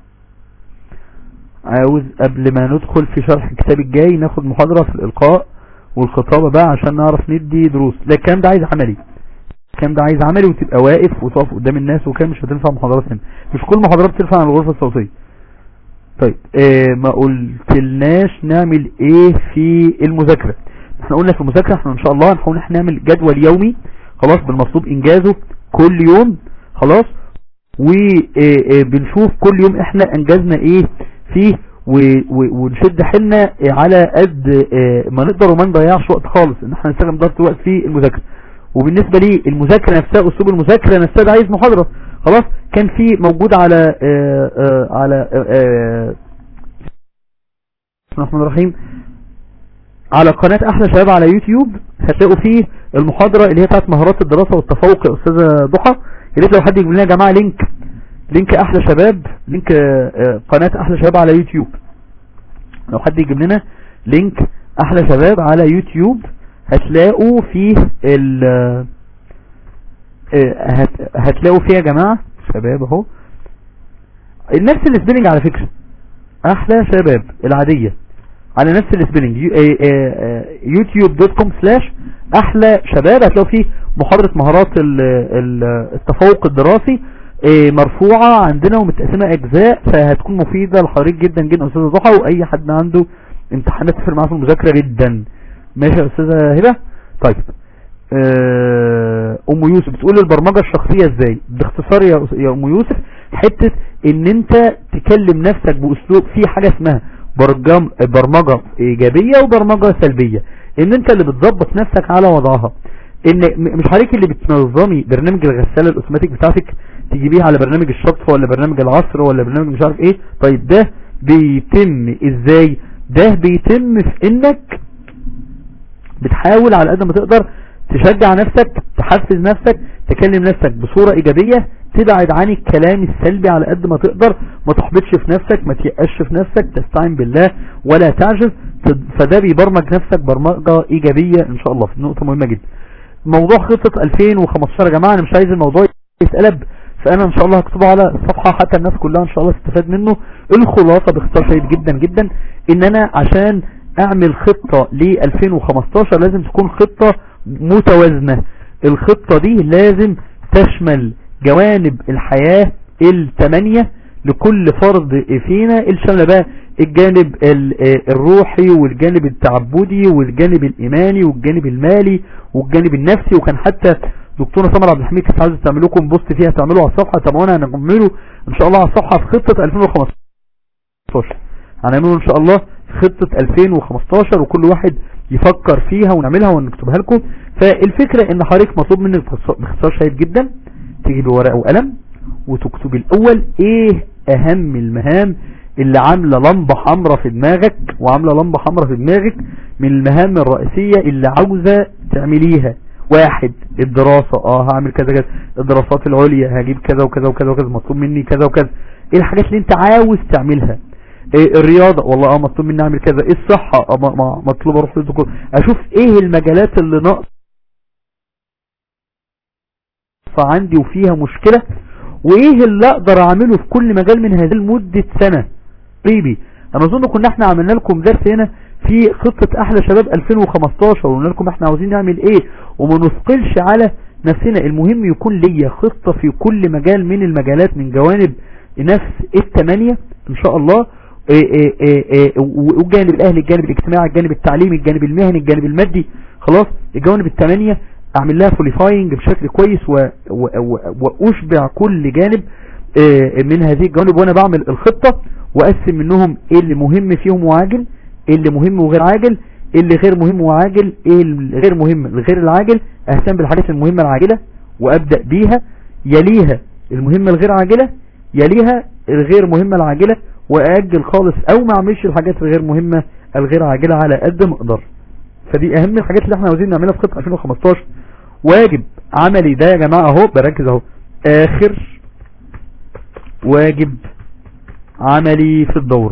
عاوز قبل ما ندخل في شرح الكتاب الجاي ناخد محاضرة في الالقاء والخطابة بقى عشان نعرف ندي دروس لا الكلام ده عايز عملي الكلام ده عايز عملي وتبقى واقف وتقف قدام الناس وكان مش هتنفع محاضرات هنا مش كل محاضرات تنفع عن الغرفة الصوتية طيب اه ما قلتلناش نعمل ايه في المذاكرة احنا قلنا في المذاكرة احنا ان شاء الله هنحاول احنا نعمل جدول يومي خلاص بالمطلوب انجازه كل يوم خلاص وبنشوف كل يوم احنا انجزنا ايه فيه و- و- ونشد حيلنا اه، على قد اه، ما نقدر وما نضيعش وقت خالص ان احنا نستخدم ضغط الوقت في المذاكرة وبالنسبة لي المذاكرة نفسها اسلوب المذاكرة نفسها ده عايز محاضرة خلاص كان في موجود على اه، اه، على اه، اه، بسم الله الرحمن الرحيم على قناة احلى شباب على يوتيوب هتلاقوا فيه المحاضرة اللي هي بتاعت مهارات الدراسة والتفوق يا استاذة ضحى يا ريت لو حد يجيب لنا يا جماعة لينك لينك احلى شباب لينك آه، آه، قناة احلى شباب على يوتيوب لو حد يجيب لنا لينك احلى شباب على يوتيوب هتلاقوا فيه ال آه، هت- هتلاقوا فيه يا جماعة شباب اهو نفس السبيلنج على فكرة احلى شباب العادية على نفس السبيلنج يوتيوب دوت كوم سلاش احلى شباب هتلاقوا فيه محاضرة مهارات ال- ال- التفوق الدراسي آه، مرفوعة عندنا ومتقسمة اجزاء فهتكون مفيدة لحضرتك جدا جدا استاذة ضحى واي حد عنده امتحانات تفرق معاه في المذاكرة جدا ماشي يا استاذة هبة طيب آه، ام يوسف بتقول البرمجة الشخصية ازاي باختصار يا أس- يا ام يوسف حتة ان انت تكلم نفسك باسلوب في حاجة اسمها برجم برمجة ايجابية وبرمجة سلبية ان انت اللي بتظبط نفسك على وضعها ان م- مش حضرتك اللي بتنظمي برنامج الغسالة الاوتوماتيك بتاعتك تجيبيه على برنامج الشطف ولا برنامج العصر ولا برنامج مش عارف ايه طيب ده بيتم ازاي ده بيتم في انك بتحاول على قد ما تقدر تشجع نفسك تحفز نفسك تكلم نفسك بصورة ايجابية تبعد عن الكلام السلبي على قد ما تقدر ما تحبطش في نفسك ما تيأش في نفسك تستعين بالله ولا تعجز تد- فده بيبرمج نفسك برمجة ايجابية ان شاء الله في نقطة مهمة جدا موضوع خطة 2015 يا جماعة انا مش عايز الموضوع يتقلب فانا ان شاء الله هكتبه على الصفحة حتى الناس كلها ان شاء الله تستفاد منه الخلاصة باختصار شديد جدا جدا ان انا عشان اعمل خطة ل 2015 لازم تكون خطة متوازنة الخطة دي لازم تشمل جوانب الحياة الثمانية لكل فرد فينا الشاملة بقى الجانب الروحي والجانب التعبدي والجانب الإيماني والجانب المالي والجانب النفسي وكان حتى دكتورة سمر عبد الحميد كانت عايزة تعمل لكم بوست فيها تعملوه على الصفحة تابعونا هنعمله ان شاء الله على الصفحة في خطة 2015 هنعمله ان شاء الله في خطة 2015 وكل واحد يفكر فيها ونعملها ونكتبها لكم فالفكرة ان حضرتك مطلوب منك باختصار شديد جدا تجيب ورقة وقلم وتكتب الاول ايه اهم المهام اللي عاملة لمبة حمراء في دماغك وعاملة لمبة حمراء في دماغك من المهام الرئيسية اللي عاوزة تعمليها واحد الدراسة اه هعمل كذا كذا الدراسات العليا هجيب كذا وكذا وكذا وكذا مطلوب مني كذا وكذا ايه الحاجات اللي انت عاوز تعملها إيه الرياضة والله اه مطلوب مني اعمل كذا ايه الصحة اه مطلوب اروح للدكتور اشوف ايه المجالات اللي ناقصة عندي وفيها مشكلة وايه اللي اقدر اعمله في كل مجال من هذه لمدة سنة طيبي انا اظن كنا احنا عملنا لكم درس هنا في خطة احلى شباب 2015 وقلنا لكم احنا عاوزين نعمل ايه وما نثقلش على نفسنا المهم يكون ليا خطة في كل مجال من المجالات من جوانب نفس الثمانية ان شاء الله والجانب الاهلي الجانب الاجتماعي الجانب التعليمي الجانب المهني الجانب المادي خلاص الجوانب الثمانية اعمل لها فوليفاينج بشكل كويس واشبع كل جانب من هذه الجوانب وانا بعمل الخطة واقسم منهم ايه اللي مهم فيهم وعاجل ايه اللي مهم وغير عاجل ايه اللي غير مهم وعاجل ايه الغير مهم الغير العاجل اهتم بالحاجات المهمة العاجلة وابدأ بيها يليها المهمة الغير عاجلة يليها الغير مهمة العاجلة واجل خالص او ما اعملش الحاجات الغير مهمة الغير عاجلة على قد ما اقدر فدي اهم الحاجات اللي احنا عاوزين نعملها في خطة 2015 واجب عملي ده يا جماعة اهو بركز اهو اخر واجب عملي في الدورة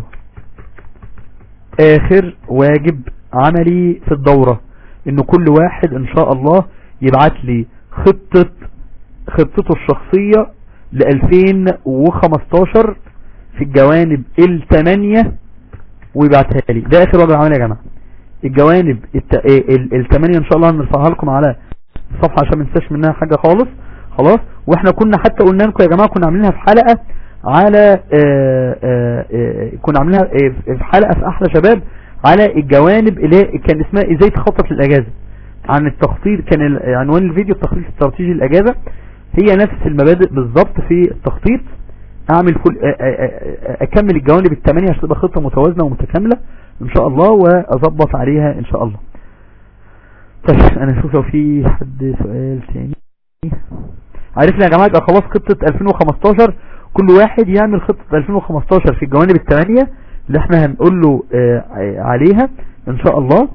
اخر واجب عملي في الدورة ان كل واحد ان شاء الله يبعت لي خطة خطته الشخصية ل 2015 في الجوانب الثمانية ويبعتها لي ده اخر واجب عملي يا جماعة الجوانب الثمانية ان شاء الله هنرفعها لكم على الصفحة عشان ما ننساش منها حاجة خالص خلاص واحنا كنا حتى قلنا لكم يا جماعة كنا عاملينها في حلقة على آآ آآ كنا عاملينها في حلقة في احلى شباب على الجوانب اللي كان اسمها ازاي تخطط للاجازة عن التخطيط كان عنوان الفيديو التخطيط الاستراتيجي للاجازة هي نفس المبادئ بالظبط في التخطيط اعمل كل اكمل الجوانب الثمانية عشان تبقى خطة متوازنة ومتكاملة ان شاء الله واظبط عليها ان شاء الله طيب انا اشوف لو في حد سؤال تاني عرفنا يا جماعة خلاص خطة 2015 كل واحد يعمل خطة 2015 في الجوانب الثمانية اللي احنا هنقول له عليها ان شاء الله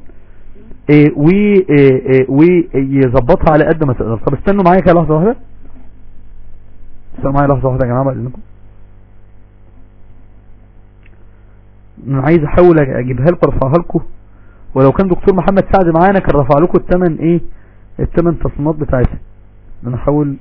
ويظبطها على قد ما تقدر طب استنوا معايا كده لحظة واحدة استنوا معايا لحظة واحدة يا جماعة بقول لكم انا عايز احاول اجيبها لكم ارفعها لكم ولو كان دكتور محمد سعد معانا كان رفع لكم الثمن ايه الثمن تصميمات بتاعتها انا احاول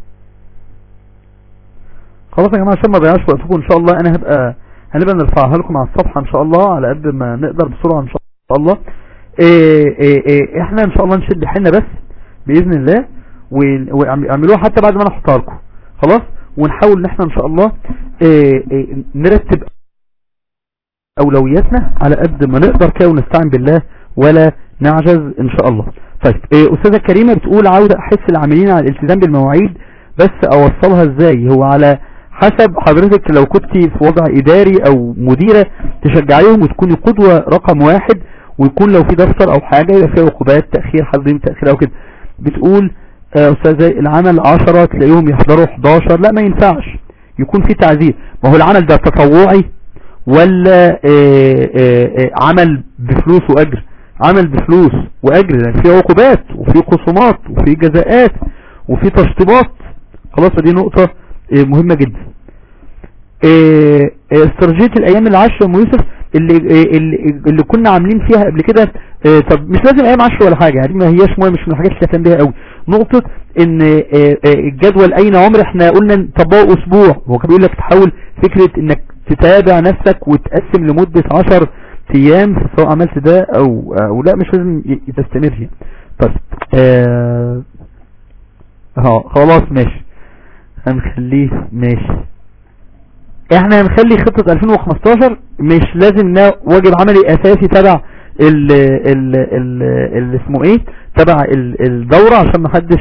خلاص يا جماعه عشان ما اضيعش وقتكم ان شاء الله انا هبقى هنبقى نرفعها لكم على الصفحه ان شاء الله على قد ما نقدر بسرعه ان شاء الله إيه إيه إيه احنا ان شاء الله نشد حيلنا بس باذن الله واعملوها حتى بعد ما انا احطها لكم خلاص ونحاول ان احنا ان شاء الله نرتب اولوياتنا على قد ما نقدر كده ونستعين بالله ولا نعجز ان شاء الله طيب استاذة كريمة بتقول عاوزة احس العاملين على الالتزام بالمواعيد بس اوصلها ازاي هو على حسب حضرتك لو كنت في وضع اداري او مديرة تشجعيهم وتكوني قدوة رقم واحد ويكون لو في دفتر او حاجة يبقى فيها عقوبات تأخير حظين تأخير او كده بتقول استاذة العمل 10 تلاقيهم يحضروا 11 لا ما ينفعش يكون في تعذير ما هو العمل ده تطوعي ولا آآ آآ عمل بفلوس واجر عمل بفلوس واجر يعني في عقوبات وفي خصومات وفي جزاءات وفي تشطيبات خلاص دي نقطة مهمة جدا استراتيجية الايام العشرة ام يوسف اللي, اللي, اللي كنا عاملين فيها قبل كده اه طب مش لازم ايام عشر ولا حاجة يعني ما هياش مهم مش من الحاجات اللي اهتم بيها قوي نقطة ان اه اه الجدول اين عمر احنا قلنا نطبقه اسبوع هو كان بيقول لك تحاول فكرة انك تتابع نفسك وتقسم لمدة عشر ايام سواء عملت ده او او لا مش لازم تستمر يعني طيب اه اه خلاص ماشي هنخليه ماشي احنا هنخلي خطة 2015 مش لازم انها واجب عملي اساسي تبع ال ال ال ال اسمه ايه تبع ال الدورة عشان محدش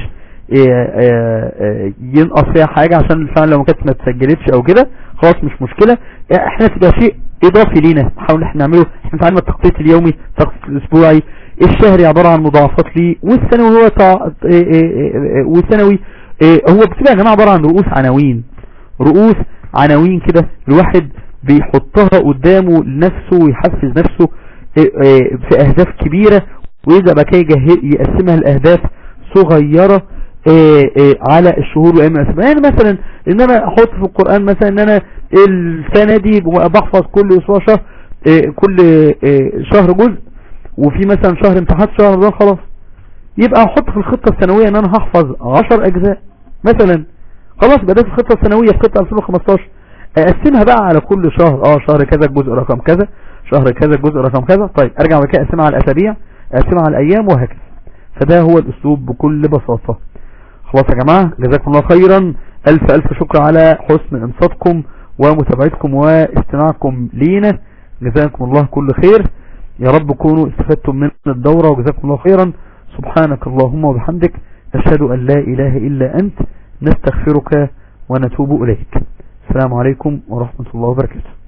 ينقص فيها حاجة عشان فعلا لو ما كانت ما تسجلتش او كده خلاص مش مشكلة احنا تبقى شيء اضافي لينا نحاول احنا نعمله احنا نتعلم التخطيط اليومي التخطيط الاسبوعي الشهري عبارة عن مضاعفات ليه والسنوي هو تع... والسنوي هو بتبقى يا جماعة عبارة عن رؤوس عناوين رؤوس عناوين كده الواحد بيحطها قدامه لنفسه ويحفز نفسه في اهداف كبيرة ويبدأ بقى يقسمها لاهداف صغيرة على الشهور وايام الاسبوع يعني مثلا ان انا احط في القرآن مثلا ان انا السنة دي بحفظ كل اسبوع شهر كل شهر جزء وفي مثلا شهر امتحانات شهر رمضان خلاص يبقى احط في الخطة السنوية ان انا هحفظ 10 اجزاء مثلا خلاص يبقى ده في الخطة السنوية في خطة 2015 اقسمها بقى على كل شهر اه شهر كذا الجزء رقم كذا شهر كذا الجزء رقم كذا طيب ارجع بقى اقسمها على الاسابيع اقسمها على الايام وهكذا فده هو الاسلوب بكل بساطة خلاص يا جماعة جزاكم الله خيرا الف الف شكر على حسن انصاتكم ومتابعتكم واستماعكم لينا جزاكم الله كل خير يا رب كونوا استفدتم من الدورة وجزاكم الله خيرا سبحانك اللهم وبحمدك نشهد أن لا إله إلا أنت نستغفرك ونتوب إليك السلام عليكم ورحمة الله وبركاته